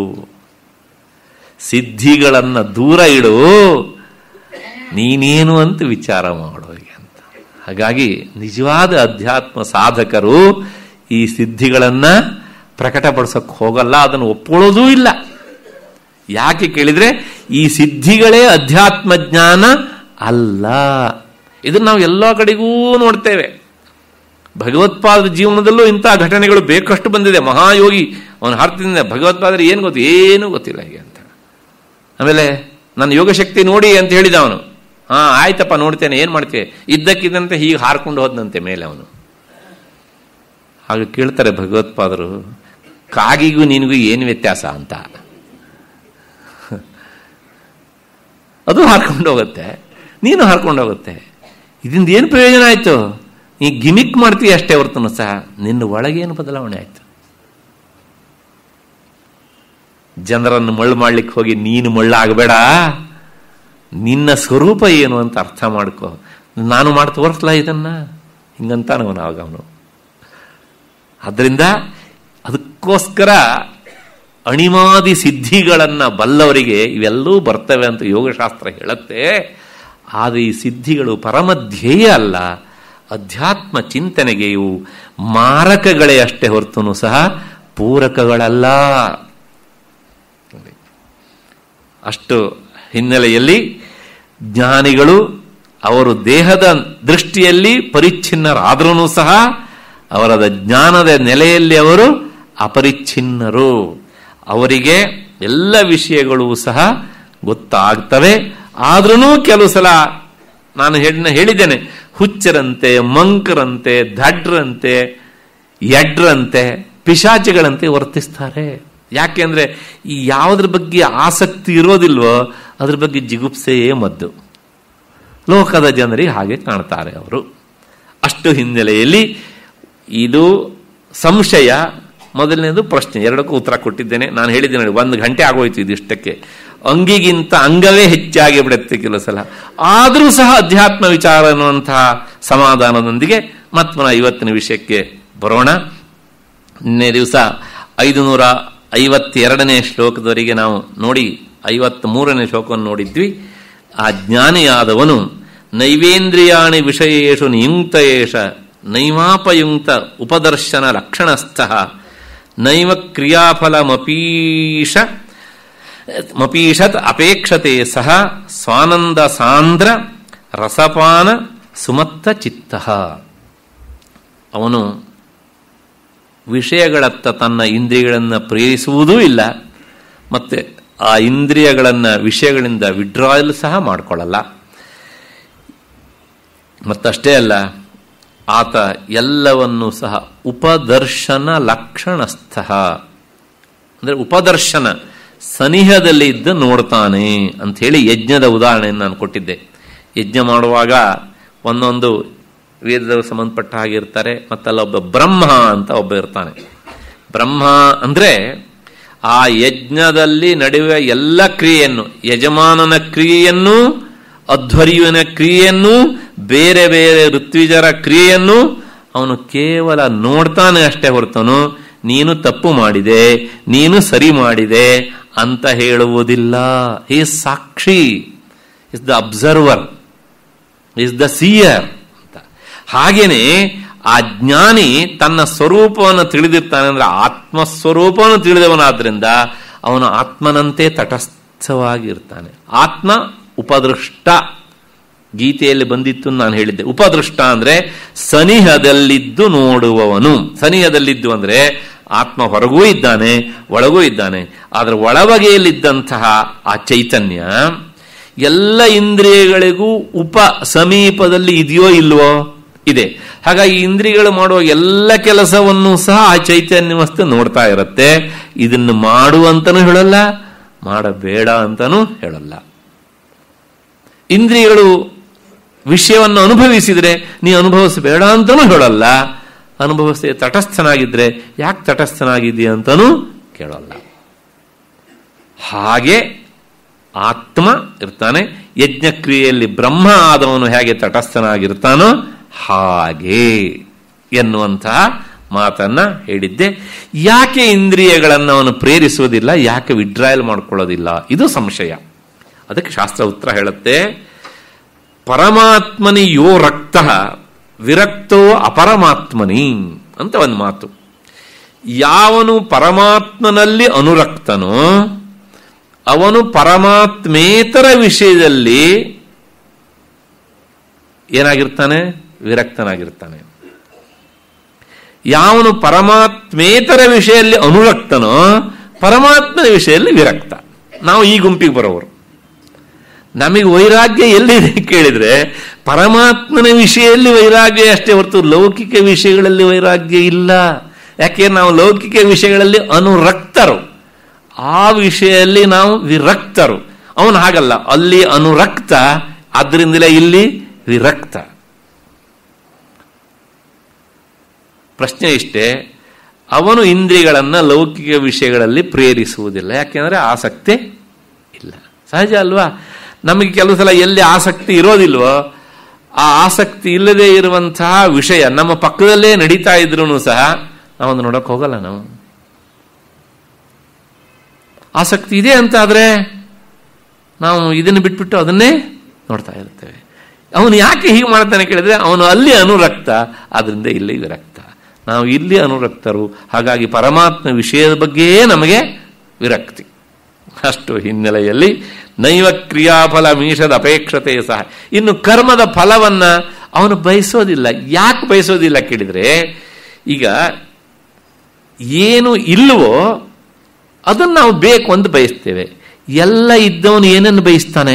ಸಿದ್ಧಿಗಳನ್ನ ದೂರ ಇಡು ನೀನೇನು ಅಂತ ವಿಚಾರ ಮಾಡು ಅಂತ ಹಾಗಾಗಿ ನಿಜವಾದ ಅಧ್ಯಾತ್ಮ ಸಾಧಕರು ಈ ಸಿದ್ಧಿಗಳನ್ನ ಪ್ರಕಟಪಡಿಸೋಕೆ ಹೋಗಲ್ಲ ಅದನ್ನು ಒಪ್ಕೊಳ್ಳೋದೂ ಇಲ್ಲ ಯಾಕೆ ಕೇಳಿದ್ರೆ ಈ ಸಿದ್ಧಿಗಳೇ ಅಧ್ಯಾತ್ಮ ಜ್ಞಾನ ಅಲ್ಲ ಇದನ್ನು ನಾವು ಎಲ್ಲ ಕಡೆಗೂ ನೋಡ್ತೇವೆ ಭಗವತ್ಪಾದರ ಜೀವನದಲ್ಲೂ ಇಂತಹ ಘಟನೆಗಳು ಬೇಕಷ್ಟು ಬಂದಿದೆ ಮಹಾಯೋಗಿ ಅವನ ಹರ್ತಿಂದ ಭಗವತ್ಪಾದರೆ ಏನು ಗೊತ್ತು ಏನೂ ಗೊತ್ತಿಲ್ಲ ಹೀಗೆ ಅಂತ ಆಮೇಲೆ ನನ್ನ ಯೋಗಶಕ್ತಿ ನೋಡಿ ಅಂತ ಹೇಳಿದ ಅವನು ಹಾ ಆಯ್ತಪ್ಪ ನೋಡ್ತೇನೆ ಏನು ಮಾಡ್ತೇವೆ ಇದ್ದಕ್ಕಿದ್ದಂತೆ ಹೀಗೆ ಹಾರ್ಕೊಂಡು ಹೋದಂತೆ ಮೇಲೆ ಅವನು ಹಾಗೆ ಕೇಳ್ತಾರೆ ಭಗವತ್ಪಾದರು ಕಾಗಿಗೂ ನಿನಗೂ ಏನು ವ್ಯತ್ಯಾಸ ಅಂತ ಅದು ಹಾರ್ಕೊಂಡು ಹೋಗುತ್ತೆ ನೀನು ಹಾರ್ಕೊಂಡು ಹೋಗುತ್ತೆ ಇದರಿಂದ ಏನು ಪ್ರಯೋಜನ ಆಯ್ತು ನೀ ಗಿಮಿಕ್ ಮಾಡ್ತೀಯ ಅಷ್ಟೇ ಹೊರತನು ಸಹ ನಿನ್ನ ಒಳಗೇನು ಬದಲಾವಣೆ ಆಯ್ತು ಜನರನ್ನು ಮಳ್ಳು ಮಾಡ್ಲಿಕ್ಕೆ ಹೋಗಿ ನೀನು ಮಳ್ಳಾಗಬೇಡ ನಿನ್ನ ಸ್ವರೂಪ ಏನು ಅಂತ ಅರ್ಥ ಮಾಡ್ಕೋ ನಾನು ಮಾಡಿ ತೋರಿಸ್ಲಾ ಇದನ್ನ ಹಿಂಗಂತಾನವನು ಆಗ ಅವನು ಆದ್ರಿಂದ ಅದಕ್ಕೋಸ್ಕರ ಅಣಿಮಾದಿ ಸಿದ್ಧಿಗಳನ್ನ ಬಲ್ಲವರಿಗೆ ಇವೆಲ್ಲವೂ ಬರ್ತವೆ ಅಂತ ಯೋಗಶಾಸ್ತ್ರ ಹೇಳುತ್ತೆ ಆದರೆ ಈ ಸಿದ್ಧಿಗಳು ಪರಮಧ್ಯೇಯ ಅಲ್ಲ ಅಧ್ಯಾತ್ಮ ಚಿಂತನೆಗೆ ಇವು ಮಾರಕಗಳೇ ಅಷ್ಟೇ ಹೊರತುನು ಸಹ ಪೂರಕಗಳಲ್ಲ ಅಷ್ಟು ಹಿನ್ನೆಲೆಯಲ್ಲಿ ಜ್ಞಾನಿಗಳು ಅವರು ದೇಹದ ದೃಷ್ಟಿಯಲ್ಲಿ ಪರಿಚ್ಛಿನ್ನರಾದ್ರೂ ಸಹ ಅವರದ ಜ್ಞಾನದ ನೆಲೆಯಲ್ಲಿ ಅವರು ಅಪರಿಚ್ಛಿನ್ನರು ಅವರಿಗೆ ಎಲ್ಲ ವಿಷಯಗಳು ಸಹ ಗೊತ್ತಾಗ್ತವೆ ಆದ್ರೂ ಕೆಲವು ಸಲ ನಾನು ಹೇಳಿದ್ದೇನೆ ಹುಚ್ಚರಂತೆ ಮಂಕರಂತೆ ದಡ್ರಂತೆ ಎಡ್ರಂತೆ ಪಿಶಾಚಿಗಳಂತೆ ವರ್ತಿಸ್ತಾರೆ ಯಾಕೆಂದ್ರೆ ಈ ಯಾವುದ್ರ ಬಗ್ಗೆ ಆಸಕ್ತಿ ಇರೋದಿಲ್ವೋ ಅದ್ರ ಬಗ್ಗೆ ಜಿಗುಪ್ಸೆಯೇ ಮದ್ದು ಲೋಕದ ಜನರಿಗೆ ಹಾಗೆ ಕಾಣ್ತಾರೆ ಅವರು ಅಷ್ಟು ಹಿನ್ನೆಲೆಯಲ್ಲಿ ಇದು ಸಂಶಯ ಮೊದಲನೇದು ಪ್ರಶ್ನೆ ಎರಡಕ್ಕೂ ಉತ್ತರ ಕೊಟ್ಟಿದ್ದೇನೆ ನಾನು ಹೇಳಿದ್ದೇನೆ ನೋಡಿ ಒಂದು ಗಂಟೆ ಆಗೋಯ್ತು ಇದಿಷ್ಟಕ್ಕೆ ಅಂಗಿಗಿಂತ ಅಂಗವೇ ಹೆಚ್ಚಾಗಿ ಬಿಡುತ್ತೆ ಕೆಲವು ಸಲ ಆದರೂ ಸಹ ಅಧ್ಯಾತ್ಮ ವಿಚಾರ ಅನ್ನುವಂತಹ ಸಮಾಧಾನದೊಂದಿಗೆ ಮತ್ಮನ ಇವತ್ತಿನ ವಿಷಯಕ್ಕೆ ಬರೋಣ ನಿನ್ನೆ ದಿವಸ ಐದು ನೂರ ಐವತ್ತೆರಡನೇ ಶ್ಲೋಕದವರೆಗೆ ನಾವು ನೋಡಿ ಐವತ್ತ್ ಮೂರನೇ ಶ್ಲೋಕವನ್ನು ನೋಡಿದ್ವಿ ಆ ಜ್ಞಾನಿಯಾದವನು ನೈವೇಂದ್ರಿಯಾಣಿ ವಿಷಯೇಶು ನಿಯುಕ್ತಯೇಷ ನೈವಾಪಯುಕ್ತ ಉಪದರ್ಶನ ಲಕ್ಷಣಸ್ಥ ನೈವ ಕ್ರಿಯಾಫಲಮಪೀಶ ಮಪೀಷತ್ ಅಪೇಕ್ಷತೆ ಸಹ ಸ್ವಾನಂದ ಸಾಂದ್ರ ರಸಪಾನ ಸುಮತ್ತ ಚಿತ್ತ ಅವನು ವಿಷಯಗಳತ್ತ ತನ್ನ ಇಂದ್ರಿಯಗಳನ್ನು ಪ್ರೇರಿಸುವುದೂ ಇಲ್ಲ ಮತ್ತೆ ಆ ಇಂದ್ರಿಯಗಳನ್ನು ವಿಷಯಗಳಿಂದ ವಿಡ್ರಾಯಲ್ ಸಹ ಮಾಡಿಕೊಳ್ಳಲ್ಲ ಮತ್ತಷ್ಟೇ ಅಲ್ಲ ಆತ ಎಲ್ಲವನ್ನೂ ಸಹ ಉಪದರ್ಶನ ಲಕ್ಷಣಸ್ಥ ಅಂದರೆ ಉಪದರ್ಶನ ಸನಿಹದಲ್ಲಿ ಇದ್ದ ನೋಡ್ತಾನೆ ಅಂತ ಹೇಳಿ ಯಜ್ಞದ ಉದಾಹರಣೆಯನ್ನು ನಾನು ಕೊಟ್ಟಿದ್ದೆ ಯಜ್ಞ ಮಾಡುವಾಗ ಒಂದೊಂದು ವೇದದವರು ಸಂಬಂಧಪಟ್ಟ ಹಾಗೆ ಇರ್ತಾರೆ ಮತ್ತಲ್ಲೊಬ್ಬ ಬ್ರಹ್ಮ ಅಂತ ಒಬ್ಬ ಇರ್ತಾನೆ ಬ್ರಹ್ಮ ಅಂದರೆ ಆ ಯಜ್ಞದಲ್ಲಿ ನಡೆಯುವ ಎಲ್ಲ ಕ್ರಿಯೆಯನ್ನು ಯಜಮಾನನ ಕ್ರಿಯೆಯನ್ನು ಅಧ್ವರ್ಯುವಿನ ಕ್ರಿಯೆಯನ್ನು ಬೇರೆ ಬೇರೆ ಋತ್ವಿಜರ ಕ್ರಿಯೆಯನ್ನು ಅವನು ಕೇವಲ ನೋಡ್ತಾನೆ ಅಷ್ಟೇ ಹೊರತನು ನೀನು ತಪ್ಪು ಮಾಡಿದೆ ನೀನು ಸರಿ ಮಾಡಿದೆ ಅಂತ ಹೇಳುವುದಿಲ್ಲ ಈ ಸಾಕ್ಷಿ is the observer is the seer ಅಂತ ಹಾಗೇನೆ ಆ ಜ್ಞಾನಿ ತನ್ನ ಸ್ವರೂಪವನ್ನು ತಿಳಿದಿರ್ತಾನೆ ಅಂದ್ರೆ ಆತ್ಮಸ್ವರೂಪವನ್ನು ತಿಳಿದವನಾದ್ರಿಂದ ಅವನು ಆತ್ಮನಂತೆ ತಟಸ್ಥವಾಗಿರ್ತಾನೆ ಆತ್ಮ ಉಪದೃಷ್ಟ ಗೀತೆಯಲ್ಲಿ ಬಂದಿತ್ತು ನಾನು ಹೇಳಿದ್ದೆ ಉಪದೃಷ್ಟ ಅಂದ್ರೆ ಸನಿಹದಲ್ಲಿದ್ದು ನೋಡುವವನು ಸನಿಹದಲ್ಲಿದ್ದು ಅಂದ್ರೆ ಆತ್ಮ ಹೊರಗೂ ಇದ್ದಾನೆ ಒಳಗೂ ಇದ್ದಾನೆ ಆದರೆ ಒಳಬಗೆಯಲ್ಲಿದ್ದಂತಹ ಆ ಚೈತನ್ಯ ಎಲ್ಲ ಇಂದ್ರಿಯಗಳಿಗೂ ಉಪ ಸಮೀಪದಲ್ಲಿ ಇದೆಯೋ ಇಲ್ವೋ ಇದೆ ಹಾಗಾಗಿ ಇಂದ್ರಿಯಗಳು ಮಾಡುವ ಎಲ್ಲ ಕೆಲಸವನ್ನು ಸಹ ಆ ಚೈತನ್ಯ ವಸ್ತು ನೋಡ್ತಾ ಇರುತ್ತೆ ಇದನ್ನು ಮಾಡು ಅಂತನೂ ಹೇಳಲ್ಲ ಮಾಡಬೇಡ ಅಂತನೂ ಹೇಳಲ್ಲ ಇಂದ್ರಿಯಗಳು ವಿಷಯವನ್ನು ಅನುಭವಿಸಿದರೆ ನೀ ಅನುಭವಿಸಬೇಡ ಅಂತನೂ ಹೇಳಲ್ಲ ಅನುಭವಿಸಿ ತಟಸ್ಥನಾಗಿದ್ರೆ ಯಾಕೆ ತಟಸ್ಥನಾಗಿದೆಯಾ ಅಂತನೂ ಕೇಳಲ್ಲ ಹಾಗೆ ಆತ್ಮ ಇರ್ತಾನೆ ಯಜ್ಞಕ್ರಿಯೆಯಲ್ಲಿ ಬ್ರಹ್ಮ ಆದವನು ಹೇಗೆ ತಟಸ್ಥನಾಗಿರ್ತಾನೋ ಹಾಗೆ ಎನ್ನುವಂತಹ ಮಾತನ್ನ ಹೇಳಿದ್ದೆ ಯಾಕೆ ಇಂದ್ರಿಯಗಳನ್ನು ಅವನು ಪ್ರೇರಿಸುವುದಿಲ್ಲ ಯಾಕೆ ವಿಡ್ರಾಯಲ್ ಮಾಡ್ಕೊಳ್ಳೋದಿಲ್ಲ ಇದು ಸಂಶಯ ಅದಕ್ಕೆ ಶಾಸ್ತ್ರ ಉತ್ತರ ಹೇಳುತ್ತೆ ಪರಮಾತ್ಮನಿ ಯೋ ರಕ್ತ ವಿರಕ್ತೋ ಅಪರಮಾತ್ಮನಿ ಅಂತ ಒಂದು ಮಾತು ಯಾವನು ಪರಮಾತ್ಮನಲ್ಲಿ ಅನುರಕ್ತನೋ ಅವನು ಪರಮಾತ್ಮೇತರ ವಿಷಯದಲ್ಲಿ ಏನಾಗಿರ್ತಾನೆ ವಿರಕ್ತನಾಗಿರ್ತಾನೆ ಯಾವನು ಪರಮಾತ್ಮೇತರ ವಿಷಯದಲ್ಲಿ ಅನುರಕ್ತನೋ ಪರಮಾತ್ಮನ ವಿಷಯದಲ್ಲಿ ವಿರಕ್ತ ನಾವು ಈ ಗುಂಪಿಗೆ ಬರೋರು ನಮಗೆ ವೈರಾಗ್ಯ ಎಲ್ಲಿದೆ ಕೇಳಿದ್ರೆ ಪರಮಾತ್ಮನ ವಿಷಯದಲ್ಲಿ ವೈರಾಗ್ಯ ಅಷ್ಟೇ ಹೊರತು ಲೌಕಿಕ ವಿಷಯಗಳಲ್ಲಿ ವೈರಾಗ್ಯ ಇಲ್ಲ ಯಾಕೆ ನಾವು ಲೌಕಿಕ ವಿಷಯಗಳಲ್ಲಿ ಅನುರಕ್ತರು ಆ ವಿಷಯದಲ್ಲಿ ನಾವು ವಿರಕ್ತರು ಅವನು ಹಾಗಲ್ಲ ಅಲ್ಲಿ ಅನುರಕ್ತ ಆದ್ರಿಂದಲೇ ಇಲ್ಲಿ ವಿರಕ್ತ ಪ್ರಶ್ನೆ ಇಷ್ಟೇ ಅವನು ಇಂದ್ರಿಯಗಳನ್ನ ಲೌಕಿಕ ವಿಷಯಗಳಲ್ಲಿ ಪ್ರೇರಿಸುವುದಿಲ್ಲ ಯಾಕೆಂದ್ರೆ ಆಸಕ್ತಿ ಇಲ್ಲ ಸಹಜ ಅಲ್ವಾ ನಮಗೆ ಕೆಲವು ಸಲ ಎಲ್ಲಿ ಆಸಕ್ತಿ ಇರೋದಿಲ್ವೋ ಆ ಆಸಕ್ತಿ ಇಲ್ಲದೆ ಇರುವಂತಹ ವಿಷಯ ನಮ್ಮ ಪಕ್ಕದಲ್ಲೇ ನಡೀತಾ ಇದ್ರು ಸಹ ನಾವೊಂದು ನೋಡಕ್ ಹೋಗಲ್ಲ ನಾವು ಆಸಕ್ತಿ ಇದೆ ಅಂತ ಆದ್ರೆ ನಾವು ಇದನ್ನು ಬಿಟ್ಬಿಟ್ಟು ಅದನ್ನೇ ನೋಡ್ತಾ ಇರ್ತೇವೆ ಅವನು ಯಾಕೆ ಹೀಗೆ ಮಾಡ್ತಾನೆ ಕೇಳಿದ್ರೆ ಅವನು ಅಲ್ಲಿ ಅನುರಕ್ತ ಆದ್ರಿಂದ ಇಲ್ಲಿ ವಿರಕ್ತ ನಾವು ಇಲ್ಲಿ ಅನುರಕ್ತರು ಹಾಗಾಗಿ ಪರಮಾತ್ಮ ವಿಷಯದ ಬಗ್ಗೆಯೇ ನಮಗೆ ವಿರಕ್ತಿ ಅಷ್ಟು ಹಿನ್ನೆಲೆಯಲ್ಲಿ ನೈವ ಕ್ರಿಯಾಫಲ ಮೀಷದ ಅಪೇಕ್ಷತೆ ಸಹ ಇನ್ನು ಕರ್ಮದ ಫಲವನ್ನ ಅವನು ಬಯಸೋದಿಲ್ಲ ಯಾಕೆ ಬಯಸೋದಿಲ್ಲ ಕೇಳಿದ್ರೆ ಈಗ ಏನು ಇಲ್ಲವೋ ಅದನ್ನು ನಾವು ಬೇಕು ಅಂತ ಬಯಸ್ತೇವೆ ಎಲ್ಲ ಇದ್ದವನು ಏನನ್ನು ಬಯಸ್ತಾನೆ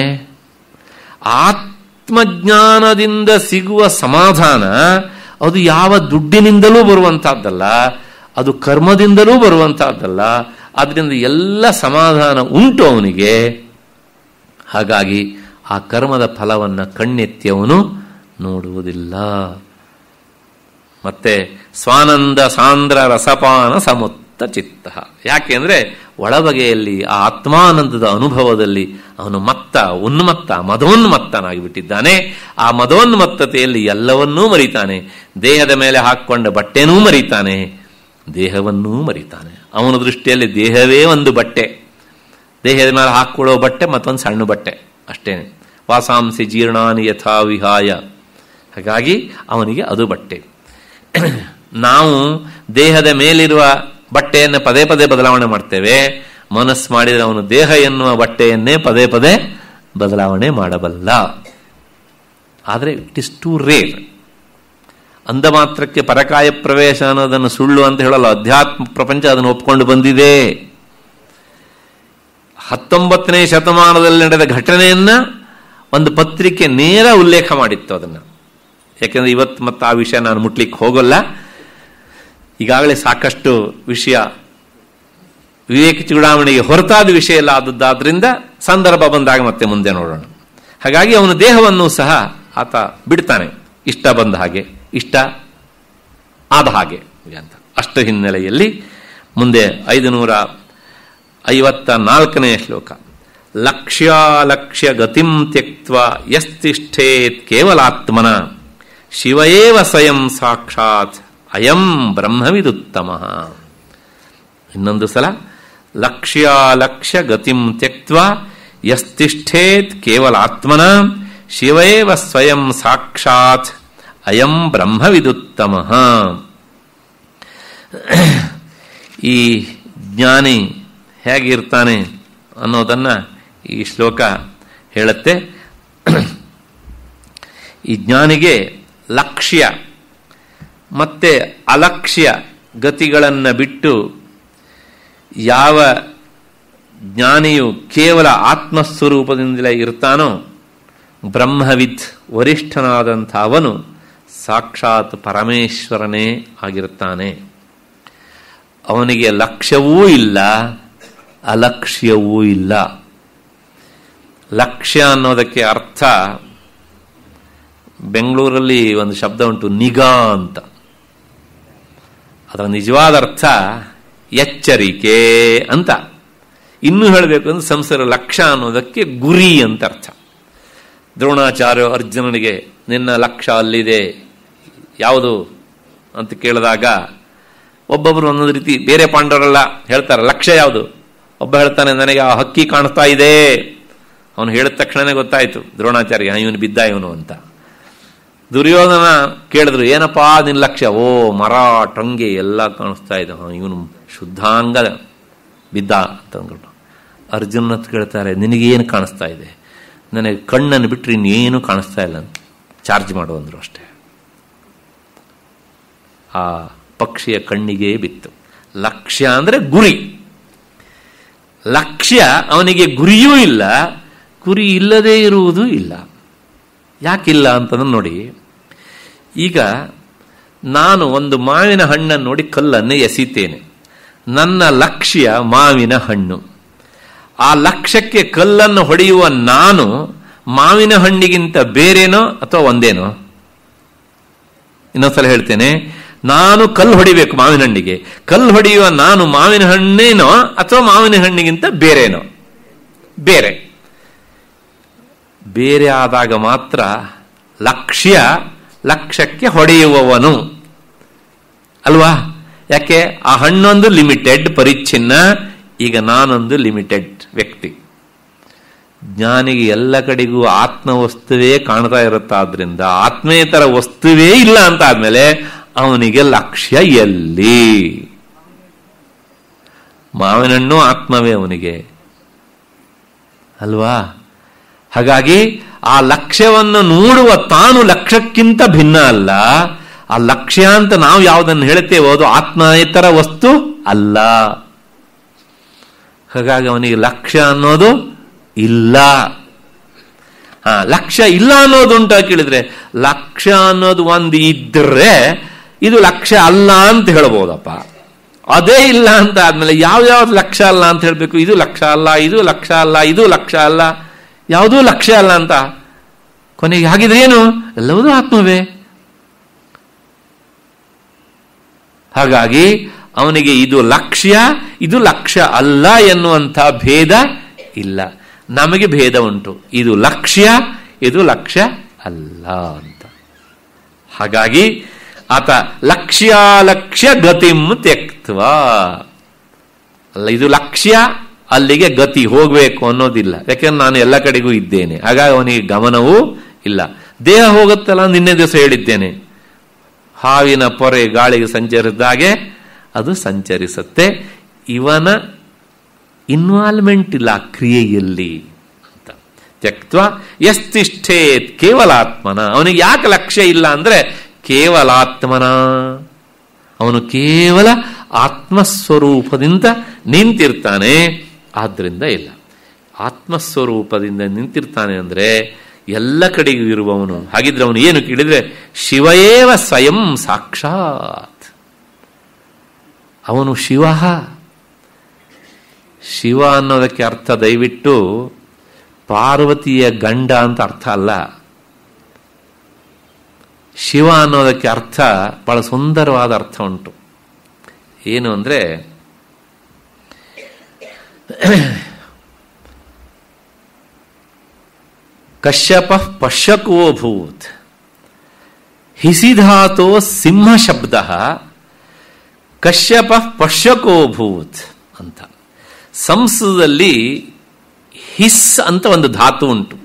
ಆತ್ಮಜ್ಞಾನದಿಂದ ಸಿಗುವ ಸಮಾಧಾನ ಅದು ಯಾವ ದುಡ್ಡಿನಿಂದಲೂ ಬರುವಂತಹದ್ದಲ್ಲ ಅದು ಕರ್ಮದಿಂದಲೂ ಬರುವಂತಹದ್ದಲ್ಲ ಆದ್ರಿಂದ ಎಲ್ಲ ಸಮಾಧಾನ ಉಂಟು ಅವನಿಗೆ ಹಾಗಾಗಿ ಆ ಕರ್ಮದ ಫಲವನ್ನು ಕಣ್ಣೆತ್ತಿ ಅವನು ನೋಡುವುದಿಲ್ಲ ಮತ್ತೆ ಸ್ವಾನಂದ ಸಾಂದ್ರ ರಸಪಾನ ಸಮುತ್ತ ಚಿತ್ತ ಯಾಕೆಂದ್ರೆ ಒಳಬಗೆಯಲ್ಲಿ ಆ ಆತ್ಮಾನಂದದ ಅನುಭವದಲ್ಲಿ ಅವನು ಮತ್ತ ಉನ್ಮತ್ತ ಮದೋನ್ಮತ್ತನಾಗಿ ಬಿಟ್ಟಿದ್ದಾನೆ ಆ ಮದೋನ್ಮತ್ತತೆಯಲ್ಲಿ ಎಲ್ಲವನ್ನೂ ಮರಿತಾನೆ ದೇಹದ ಮೇಲೆ ಹಾಕ್ಕೊಂಡ ಬಟ್ಟೆನೂ ಮರಿತಾನೆ ದೇಹವನ್ನೂ ಮರಿತಾನೆ ಅವನ ದೃಷ್ಟಿಯಲ್ಲಿ ದೇಹವೇ ಒಂದು ಬಟ್ಟೆ ದೇಹದ ಮೇಲೆ ಹಾಕ್ಕೊಳ್ಳೋ ಬಟ್ಟೆ ಮತ್ತೊಂದು ಸಣ್ಣ ಬಟ್ಟೆ ಅಷ್ಟೇನೆ ವಾಸಾಂಸಿ ಜೀರ್ಣಾನಿ ಯಥಾ ವಿಹಾಯ ಹಾಗಾಗಿ ಅವನಿಗೆ ಅದು ಬಟ್ಟೆ ನಾವು ದೇಹದ ಮೇಲಿರುವ ಬಟ್ಟೆಯನ್ನು ಪದೇ ಪದೇ ಬದಲಾವಣೆ ಮಾಡ್ತೇವೆ ಮನಸ್ಸು ಮಾಡಿದರೆ ಅವನು ದೇಹ ಎನ್ನುವ ಬಟ್ಟೆಯನ್ನೇ ಪದೇ ಪದೇ ಬದಲಾವಣೆ ಮಾಡಬಲ್ಲ ಆದರೆ ಇಟ್ ಇಸ್ ಟು ರೇರ್ ಅಂದ ಮಾತ್ರಕ್ಕೆ ಪರಕಾಯ ಪ್ರವೇಶ ಅನ್ನೋದನ್ನು ಸುಳ್ಳು ಅಂತ ಹೇಳಲ್ಲ ಅಧ್ಯಾತ್ಮ ಪ್ರಪಂಚ ಅದನ್ನು ಒಪ್ಕೊಂಡು ಬಂದಿದೆ ಹತ್ತೊಂಬತ್ತನೇ ಶತಮಾನದಲ್ಲಿ ನಡೆದ ಘಟನೆಯನ್ನ ಒಂದು ಪತ್ರಿಕೆ ನೇರ ಉಲ್ಲೇಖ ಮಾಡಿತ್ತು ಅದನ್ನು ಯಾಕೆಂದ್ರೆ ಇವತ್ತು ಮತ್ತೆ ಆ ವಿಷಯ ನಾನು ಮುಟ್ಲಿಕ್ಕೆ ಹೋಗಲ್ಲ ಈಗಾಗಲೇ ಸಾಕಷ್ಟು ವಿಷಯ ವಿವೇಕ ಚೂಡಾವಣೆಗೆ ಹೊರತಾದ ವಿಷಯ ಎಲ್ಲ ಆದದ್ದಾದ್ರಿಂದ ಸಂದರ್ಭ ಬಂದಾಗ ಮತ್ತೆ ಮುಂದೆ ನೋಡೋಣ ಹಾಗಾಗಿ ಅವನ ದೇಹವನ್ನು ಸಹ ಆತ ಬಿಡ್ತಾನೆ ಇಷ್ಟ ಬಂದ ಹಾಗೆ ಇಷ್ಟ ಆದ ಹಾಗೆ ಅಂತ ಅಷ್ಟ ಹಿನ್ನೆಲೆಯಲ್ಲಿ ಮುಂದೆ ಐದು ನೂರ ಐವತ್ತ ನಾಲ್ಕನೆಯ ಶ್ಲೋಕ ಲಕ್ಷ್ಯಾಲಕ್ಷ್ಯ ಗತಿಂ ತ್ಯಕ್ವ ಯಸ್ತಿಷ್ಠೇತ್ ಕೇವಲಾತ್ಮನ ಶಿವಯೇವ ಸ್ವಯಂ ಸಾಕ್ಷಾತ್ ಅಯಂ ಬ್ರಹ್ಮವಿದುತ್ತಮ ಇನ್ನೊಂದು ಸಲ ಲಕ್ಷ್ಯಾಲಕ್ಷ್ಯ ಗತಿಂ ತ್ಯಕ್ವ ಯಸ್ತಿಷ್ಠೇತ್ ಕೇವಲಾತ್ಮನ ಶಿವಯೇವ ಸ್ವಯಂ ಸಾಕ್ಷಾತ್ ಅಯಂ ಬ್ರಹ್ಮವಿದುತ್ತಮ ಈ ಜ್ಞಾನಿ ಹೇಗಿರ್ತಾನೆ ಅನ್ನೋದನ್ನ ಈ ಶ್ಲೋಕ ಹೇಳುತ್ತೆ ಈ ಜ್ಞಾನಿಗೆ ಲಕ್ಷ್ಯ ಮತ್ತೆ ಅಲಕ್ಷ್ಯ ಗತಿಗಳನ್ನು ಬಿಟ್ಟು ಯಾವ ಜ್ಞಾನಿಯು ಕೇವಲ ಆತ್ಮಸ್ವರೂಪದಿಂದಲೇ ಇರ್ತಾನೋ ಬ್ರಹ್ಮವಿದ್ ವರಿಷ್ಠನಾದಂಥ ಅವನು ಸಾಕ್ಷಾತ್ ಪರಮೇಶ್ವರನೇ ಆಗಿರುತ್ತಾನೆ ಅವನಿಗೆ ಲಕ್ಷ್ಯವೂ ಇಲ್ಲ ಅಲಕ್ಷ್ಯವೂ ಇಲ್ಲ ಲಕ್ಷ್ಯ ಅನ್ನೋದಕ್ಕೆ ಅರ್ಥ ಬೆಂಗಳೂರಲ್ಲಿ ಒಂದು ಶಬ್ದ ಉಂಟು ನಿಗಾ ಅಂತ ಅದರ ನಿಜವಾದ ಅರ್ಥ ಎಚ್ಚರಿಕೆ ಅಂತ ಇನ್ನೂ ಹೇಳಬೇಕು ಅಂದ್ರೆ ಸಂಸಾರ ಲಕ್ಷ್ಯ ಅನ್ನೋದಕ್ಕೆ ಗುರಿ ಅಂತ ಅರ್ಥ ದ್ರೋಣಾಚಾರ್ಯ ಅರ್ಜುನನಿಗೆ ನಿನ್ನ ಲಕ್ಷ್ಯ ಅಲ್ಲಿದೆ ಯಾವುದು ಅಂತ ಕೇಳಿದಾಗ ಒಬ್ಬೊಬ್ಬರು ಒಂದೊಂದು ರೀತಿ ಬೇರೆ ಪಾಂಡವರೆಲ್ಲ ಹೇಳ್ತಾರೆ ಲಕ್ಷ್ಯ ಯಾವುದು ಒಬ್ಬ ಹೇಳ್ತಾನೆ ನನಗೆ ಆ ಹಕ್ಕಿ ಕಾಣಿಸ್ತಾ ಇದೆ ಅವನು ಹೇಳಿದ ತಕ್ಷಣನೇ ಗೊತ್ತಾಯ್ತು ದ್ರೋಣಾಚಾರ್ಯ ಇವನು ಬಿದ್ದ ಇವನು ಅಂತ ದುರ್ಯೋಧನ ಕೇಳಿದ್ರು ಏನಪ್ಪಾ ನಿನ್ನ ಲಕ್ಷ್ಯ ಓ ಮರ ಟೊಂಗೆ ಎಲ್ಲ ಕಾಣಿಸ್ತಾ ಇದೆ ಇವನು ಶುದ್ಧಾಂಗ ಬಿದ್ದ ಅಂತ ಅಂದ್ಬಿಟ್ಟು ಅರ್ಜುನ ಕೇಳ್ತಾರೆ ನಿನಗೇನು ಕಾಣಿಸ್ತಾ ಇದೆ ನನಗೆ ಕಣ್ಣನ್ನು ಬಿಟ್ಟರೆ ಇನ್ನೇನು ಕಾಣಿಸ್ತಾ ಇಲ್ಲ ಅಂತ ಚಾರ್ಜ್ ಮಾಡು ಅಂದ್ರು ಅಷ್ಟೇ ಆ ಪಕ್ಷಿಯ ಕಣ್ಣಿಗೆ ಬಿತ್ತು ಲಕ್ಷ್ಯ ಅಂದ್ರೆ ಗುರಿ ಲಕ್ಷ್ಯ ಅವನಿಗೆ ಗುರಿಯೂ ಇಲ್ಲ ಗುರಿ ಇಲ್ಲದೇ ಇರುವುದೂ ಇಲ್ಲ ಯಾಕಿಲ್ಲ ಅಂತಂದ್ರೆ ನೋಡಿ ಈಗ ನಾನು ಒಂದು ಮಾವಿನ ಹಣ್ಣನ್ನು ನೋಡಿ ಕಲ್ಲನ್ನು ಎಸಿತೇನೆ ನನ್ನ ಲಕ್ಷ್ಯ ಮಾವಿನ ಹಣ್ಣು ಆ ಲಕ್ಷ್ಯಕ್ಕೆ ಕಲ್ಲನ್ನು ಹೊಡೆಯುವ ನಾನು ಮಾವಿನ ಹಣ್ಣಿಗಿಂತ ಬೇರೇನೋ ಅಥವಾ ಒಂದೇನೋ ಇನ್ನೊಂದ್ಸಲ ಹೇಳ್ತೇನೆ ನಾನು ಕಲ್ಲು ಹೊಡಿಬೇಕು ಮಾವಿನ ಹಣ್ಣಿಗೆ ಕಲ್ಲು ಹೊಡೆಯುವ ನಾನು ಮಾವಿನ ಹಣ್ಣೇನೋ ಅಥವಾ ಮಾವಿನ ಹಣ್ಣಿಗಿಂತ ಬೇರೇನೋ ಬೇರೆ ಬೇರೆ ಆದಾಗ ಮಾತ್ರ ಲಕ್ಷ್ಯ ಲಕ್ಷ್ಯಕ್ಕೆ ಹೊಡೆಯುವವನು ಅಲ್ವಾ ಯಾಕೆ ಆ ಹಣ್ಣೊಂದು ಲಿಮಿಟೆಡ್ ಪರಿಚ್ಛಿನ್ನ ಈಗ ನಾನೊಂದು ಲಿಮಿಟೆಡ್ ವ್ಯಕ್ತಿ ಜ್ಞಾನಿಗೆ ಎಲ್ಲ ಕಡೆಗೂ ಆತ್ಮ ವಸ್ತುವೇ ಕಾಣ್ತಾ ಇರುತ್ತಾದ್ರಿಂದ ಆತ್ಮೇತರ ವಸ್ತುವೇ ಇಲ್ಲ ಅಂತ ಆದ್ಮೇಲೆ ಅವನಿಗೆ ಲಕ್ಷ್ಯ ಎಲ್ಲಿ ಮಾವಿನಣ್ಣು ಆತ್ಮವೇ ಅವನಿಗೆ ಅಲ್ವಾ ಹಾಗಾಗಿ ಆ ಲಕ್ಷ್ಯವನ್ನು ನೋಡುವ ತಾನು ಲಕ್ಷ್ಯಕ್ಕಿಂತ ಭಿನ್ನ ಅಲ್ಲ ಆ ಲಕ್ಷ್ಯ ಅಂತ ನಾವು ಯಾವುದನ್ನು ಹೇಳ್ತೇವೋ ಅದು ಆತ್ಮೇತರ ವಸ್ತು ಅಲ್ಲ ಹಾಗಾಗಿ ಅವನಿಗೆ ಲಕ್ಷ್ಯ ಅನ್ನೋದು ಇಲ್ಲ ಹಾ ಲಕ್ಷ್ಯ ಇಲ್ಲ ಅನ್ನೋದು ಉಂಟ ಕೇಳಿದ್ರೆ ಲಕ್ಷ್ಯ ಅನ್ನೋದು ಒಂದು ಇದ್ರೆ ಇದು ಲಕ್ಷ್ಯ ಅಲ್ಲ ಅಂತ ಹೇಳ್ಬೋದಪ್ಪ ಅದೇ ಇಲ್ಲ ಅಂತ ಆದ್ಮೇಲೆ ಯಾವ್ಯಾವ್ದು ಲಕ್ಷ್ಯ ಅಲ್ಲ ಅಂತ ಹೇಳ್ಬೇಕು ಇದು ಲಕ್ಷ್ಯ ಅಲ್ಲ ಇದು ಲಕ್ಷ್ಯ ಅಲ್ಲ ಇದು ಲಕ್ಷ್ಯ ಅಲ್ಲ ಯಾವುದೂ ಲಕ್ಷ್ಯ ಅಲ್ಲ ಅಂತ ಕೊನೆಗೆ ಹಾಗಿದ್ರೆ ಏನು ಎಲ್ಲವೂ ಆತ್ಮವೇ ಹಾಗಾಗಿ ಅವನಿಗೆ ಇದು ಲಕ್ಷ್ಯ ಇದು ಲಕ್ಷ್ಯ ಅಲ್ಲ ಎನ್ನುವಂಥ ಭೇದ ಇಲ್ಲ ನಮಗೆ ಭೇದ ಉಂಟು ಇದು ಲಕ್ಷ್ಯ ಇದು ಲಕ್ಷ್ಯ ಅಲ್ಲ ಅಂತ ಹಾಗಾಗಿ ಆತ ಲಕ್ಷ್ಯಾಲಕ್ಷ್ಯ ಗತಿಂ ತ್ಯಕ್ತ್ವ ಅಲ್ಲ ಇದು ಲಕ್ಷ್ಯ ಅಲ್ಲಿಗೆ ಗತಿ ಹೋಗಬೇಕು ಅನ್ನೋದಿಲ್ಲ ಯಾಕೆಂದ್ರೆ ನಾನು ಎಲ್ಲ ಕಡೆಗೂ ಇದ್ದೇನೆ ಹಾಗಾಗಿ ಅವನಿಗೆ ಗಮನವೂ ಇಲ್ಲ ದೇಹ ಹೋಗುತ್ತಲ್ಲ ನಿನ್ನೆ ದಿವಸ ಹೇಳಿದ್ದೇನೆ ಹಾವಿನ ಪೊರೆ ಗಾಳಿಗೆ ಸಂಚರಿಸಿದಾಗೆ ಅದು ಸಂಚರಿಸುತ್ತೆ ಇವನ ಇನ್ವಾಲ್ವ್ಮೆಂಟ್ ಇಲ್ಲ ಆ ಕ್ರಿಯೆಯಲ್ಲಿ ಅಂತ ತ್ಯಕ್ತ್ವ ಎಸ್ತಿಷ್ಠೇತ್ ಕೇವಲಾತ್ಮನ ಅವನಿಗೆ ಯಾಕೆ ಲಕ್ಷ್ಯ ಇಲ್ಲ ಅಂದ್ರೆ ಕೇವಲಾತ್ಮನ ಅವನು ಕೇವಲ ಆತ್ಮಸ್ವರೂಪದಿಂದ ನಿಂತಿರ್ತಾನೆ ಆದ್ರಿಂದ ಇಲ್ಲ ಆತ್ಮಸ್ವರೂಪದಿಂದ ನಿಂತಿರ್ತಾನೆ ಅಂದ್ರೆ ಎಲ್ಲ ಕಡೆಗೂ ಇರುವವನು ಹಾಗಿದ್ರೆ ಅವನು ಏನು ಕೇಳಿದ್ರೆ ಶಿವಯೇವ ಸ್ವಯಂ ಸಾಕ್ಷಾತ್ ಅವನು ಶಿವ ಶಿವ ಅನ್ನೋದಕ್ಕೆ ಅರ್ಥ ದಯವಿಟ್ಟು ಪಾರ್ವತಿಯ ಗಂಡ ಅಂತ ಅರ್ಥ ಅಲ್ಲ ಶಿವ ಅನ್ನೋದಕ್ಕೆ ಅರ್ಥ ಬಹಳ ಸುಂದರವಾದ ಅರ್ಥ ಉಂಟು ಏನು ಅಂದ್ರೆ ಕಶ್ಯಪ ಪಶ್ಯಕೋಭೂತ್ ಹಿಸಿಧಾತೋ ಸಿಂಹ ಶಬ್ದ ಕಶ್ಯಪ ಪಶ್ಯಕೋಭೂತ್ ಅಂತ ಸಂಸ್ಕೃತದಲ್ಲಿ ಹಿಸ್ ಅಂತ ಒಂದು ಧಾತು ಉಂಟು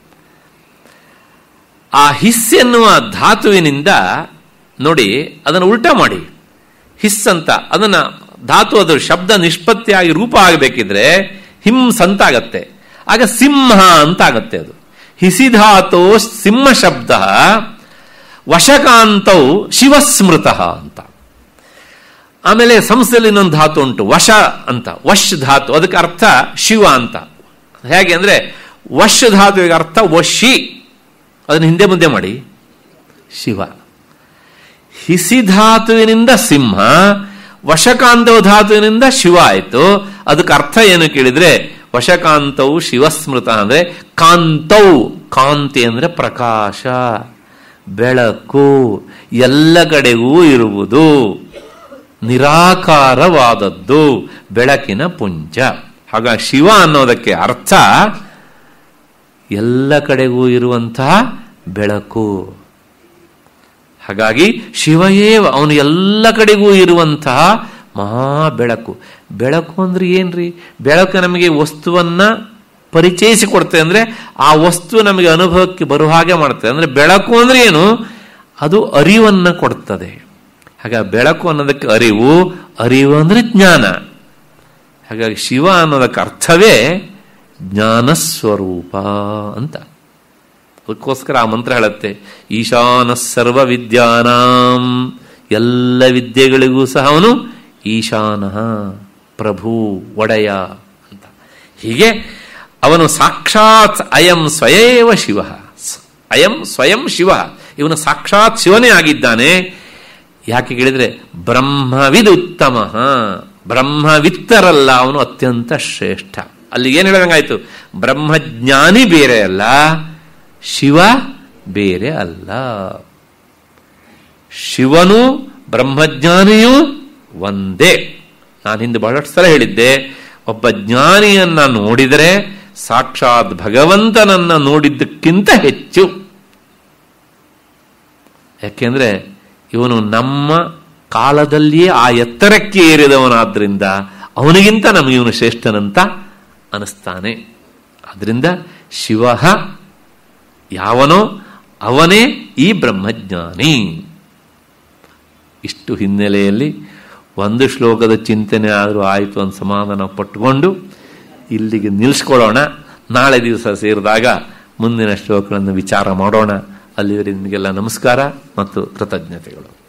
ಆ ಹಿಸ್ ಎನ್ನುವ ಧಾತುವಿನಿಂದ ನೋಡಿ ಅದನ್ನು ಉಲ್ಟಾ ಮಾಡಿ ಹಿಸ್ ಅಂತ ಅದನ್ನ ಧಾತು ಅದರ ಶಬ್ದ ನಿಷ್ಪತ್ತಿಯಾಗಿ ರೂಪ ಆಗಬೇಕಿದ್ರೆ ಹಿಮ್ಸ್ ಅಂತ ಆಗತ್ತೆ ಆಗ ಸಿಂಹ ಅಂತ ಆಗತ್ತೆ ಅದು ಹಿಸಿಧಾತೋ ಸಿಂಹ ಶಬ್ದ ವಶಕಾಂತೌ ಶಿವಸ್ಮೃತ ಅಂತ ಆಮೇಲೆ ಸಂಸ್ಥೆಯಲ್ಲಿ ಇನ್ನೊಂದು ಧಾತು ಉಂಟು ವಶ ಅಂತ ವಶ್ ಧಾತು ಅದಕ್ಕೆ ಅರ್ಥ ಶಿವ ಅಂತ ಹೇಗೆ ಅಂದ್ರೆ ವಶ್ ಧಾತುವಿಗೆ ಅರ್ಥ ವಶಿ ಅದನ್ನ ಹಿಂದೆ ಮುಂದೆ ಮಾಡಿ ಶಿವ ಹಿಸಿ ಧಾತುವಿನಿಂದ ಸಿಂಹ ವಶಕಾಂತವ ಧಾತುವಿನಿಂದ ಶಿವ ಆಯಿತು ಅದಕ್ಕೆ ಅರ್ಥ ಏನು ಕೇಳಿದ್ರೆ ವಶಕಾಂತವು ಶಿವಸ್ಮೃತ ಅಂದ್ರೆ ಕಾಂತೌ ಕಾಂತಿ ಅಂದ್ರೆ ಪ್ರಕಾಶ ಬೆಳಕು ಎಲ್ಲ ಕಡೆಗೂ ಇರುವುದು ನಿರಾಕಾರವಾದದ್ದು ಬೆಳಕಿನ ಪುಂಜ ಹಾಗ ಶಿವ ಅನ್ನೋದಕ್ಕೆ ಅರ್ಥ ಎಲ್ಲ ಕಡೆಗೂ ಇರುವಂತಹ ಬೆಳಕು ಹಾಗಾಗಿ ಶಿವಯೇವ ಅವನು ಎಲ್ಲ ಕಡೆಗೂ ಇರುವಂತಹ ಮಹಾ ಬೆಳಕು ಬೆಳಕು ಅಂದ್ರೆ ಏನ್ರಿ ಬೆಳಕು ನಮಗೆ ವಸ್ತುವನ್ನ ಪರಿಚಯಿಸಿಕೊಡ್ತೇವೆ ಅಂದ್ರೆ ಆ ವಸ್ತು ನಮಗೆ ಅನುಭವಕ್ಕೆ ಬರುವ ಹಾಗೆ ಮಾಡ್ತದೆ ಅಂದ್ರೆ ಬೆಳಕು ಅಂದ್ರೆ ಏನು ಅದು ಅರಿವನ್ನ ಕೊಡ್ತದೆ ಹಾಗ ಬೆಳಕು ಅನ್ನೋದಕ್ಕೆ ಅರಿವು ಅರಿವು ಅಂದ್ರೆ ಜ್ಞಾನ ಹಾಗಾಗಿ ಶಿವ ಅನ್ನೋದಕ್ಕೆ ಅರ್ಥವೇ ಜ್ಞಾನ ಸ್ವರೂಪ ಅಂತ ಅದಕ್ಕೋಸ್ಕರ ಆ ಮಂತ್ರ ಹೇಳುತ್ತೆ ಈಶಾನ ಸರ್ವ ವಿದ್ಯಾನಾಂ ಎಲ್ಲ ವಿದ್ಯೆಗಳಿಗೂ ಸಹ ಅವನು ಈಶಾನ ಪ್ರಭು ಒಡೆಯ ಅಂತ ಹೀಗೆ ಅವನು ಸಾಕ್ಷಾತ್ ಅಯಂ ಸ್ವಯೇವ ಶಿವ ಅಯಂ ಸ್ವಯಂ ಶಿವ ಇವನು ಸಾಕ್ಷಾತ್ ಶಿವನೇ ಆಗಿದ್ದಾನೆ ಯಾಕೆ ಕೇಳಿದ್ರೆ ಬ್ರಹ್ಮವಿದ್ ಉತ್ತಮ ಬ್ರಹ್ಮವಿತ್ತರಲ್ಲ ಅವನು ಅತ್ಯಂತ ಶ್ರೇಷ್ಠ ಅಲ್ಲಿ ಏನ್ ಹೇಳಿದಂಗಾಯ್ತು ಬ್ರಹ್ಮಜ್ಞಾನಿ ಬೇರೆ ಅಲ್ಲ ಶಿವ ಬೇರೆ ಅಲ್ಲ ಶಿವನು ಬ್ರಹ್ಮಜ್ಞಾನಿಯೂ ಒಂದೇ ನಾನು ಹಿಂದೆ ಬಹಳಷ್ಟು ಸಲ ಹೇಳಿದ್ದೆ ಒಬ್ಬ ಜ್ಞಾನಿಯನ್ನ ನೋಡಿದರೆ ಸಾಕ್ಷಾತ್ ಭಗವಂತನನ್ನ ನೋಡಿದ್ದಕ್ಕಿಂತ ಹೆಚ್ಚು ಯಾಕೆಂದ್ರೆ ಇವನು ನಮ್ಮ ಕಾಲದಲ್ಲಿಯೇ ಆ ಎತ್ತರಕ್ಕೆ ಏರಿದವನಾದ್ರಿಂದ ಅವನಿಗಿಂತ ನಮಗೆ ಇವನು ಶ್ರೇಷ್ಠನಂತ ಅನಿಸ್ತಾನೆ ಆದ್ರಿಂದ ಶಿವ ಯಾವನೋ ಅವನೇ ಈ ಬ್ರಹ್ಮಜ್ಞಾನಿ ಇಷ್ಟು ಹಿನ್ನೆಲೆಯಲ್ಲಿ ಒಂದು ಶ್ಲೋಕದ ಚಿಂತನೆ ಆದರೂ ಆಯಿತು ಅಂತ ಸಮಾಧಾನ ಪಟ್ಟುಕೊಂಡು ಇಲ್ಲಿಗೆ ನಿಲ್ಲಿಸ್ಕೊಳ್ಳೋಣ ನಾಳೆ ದಿವಸ ಸೇರಿದಾಗ ಮುಂದಿನ ಶ್ಲೋಕಗಳನ್ನು ವಿಚಾರ ಮಾಡೋಣ ಅಲ್ಲಿವರೆಗೆ ನಿಮಗೆಲ್ಲ ನಮಸ್ಕಾರ ಮತ್ತು ಕೃತಜ್ಞತೆಗಳು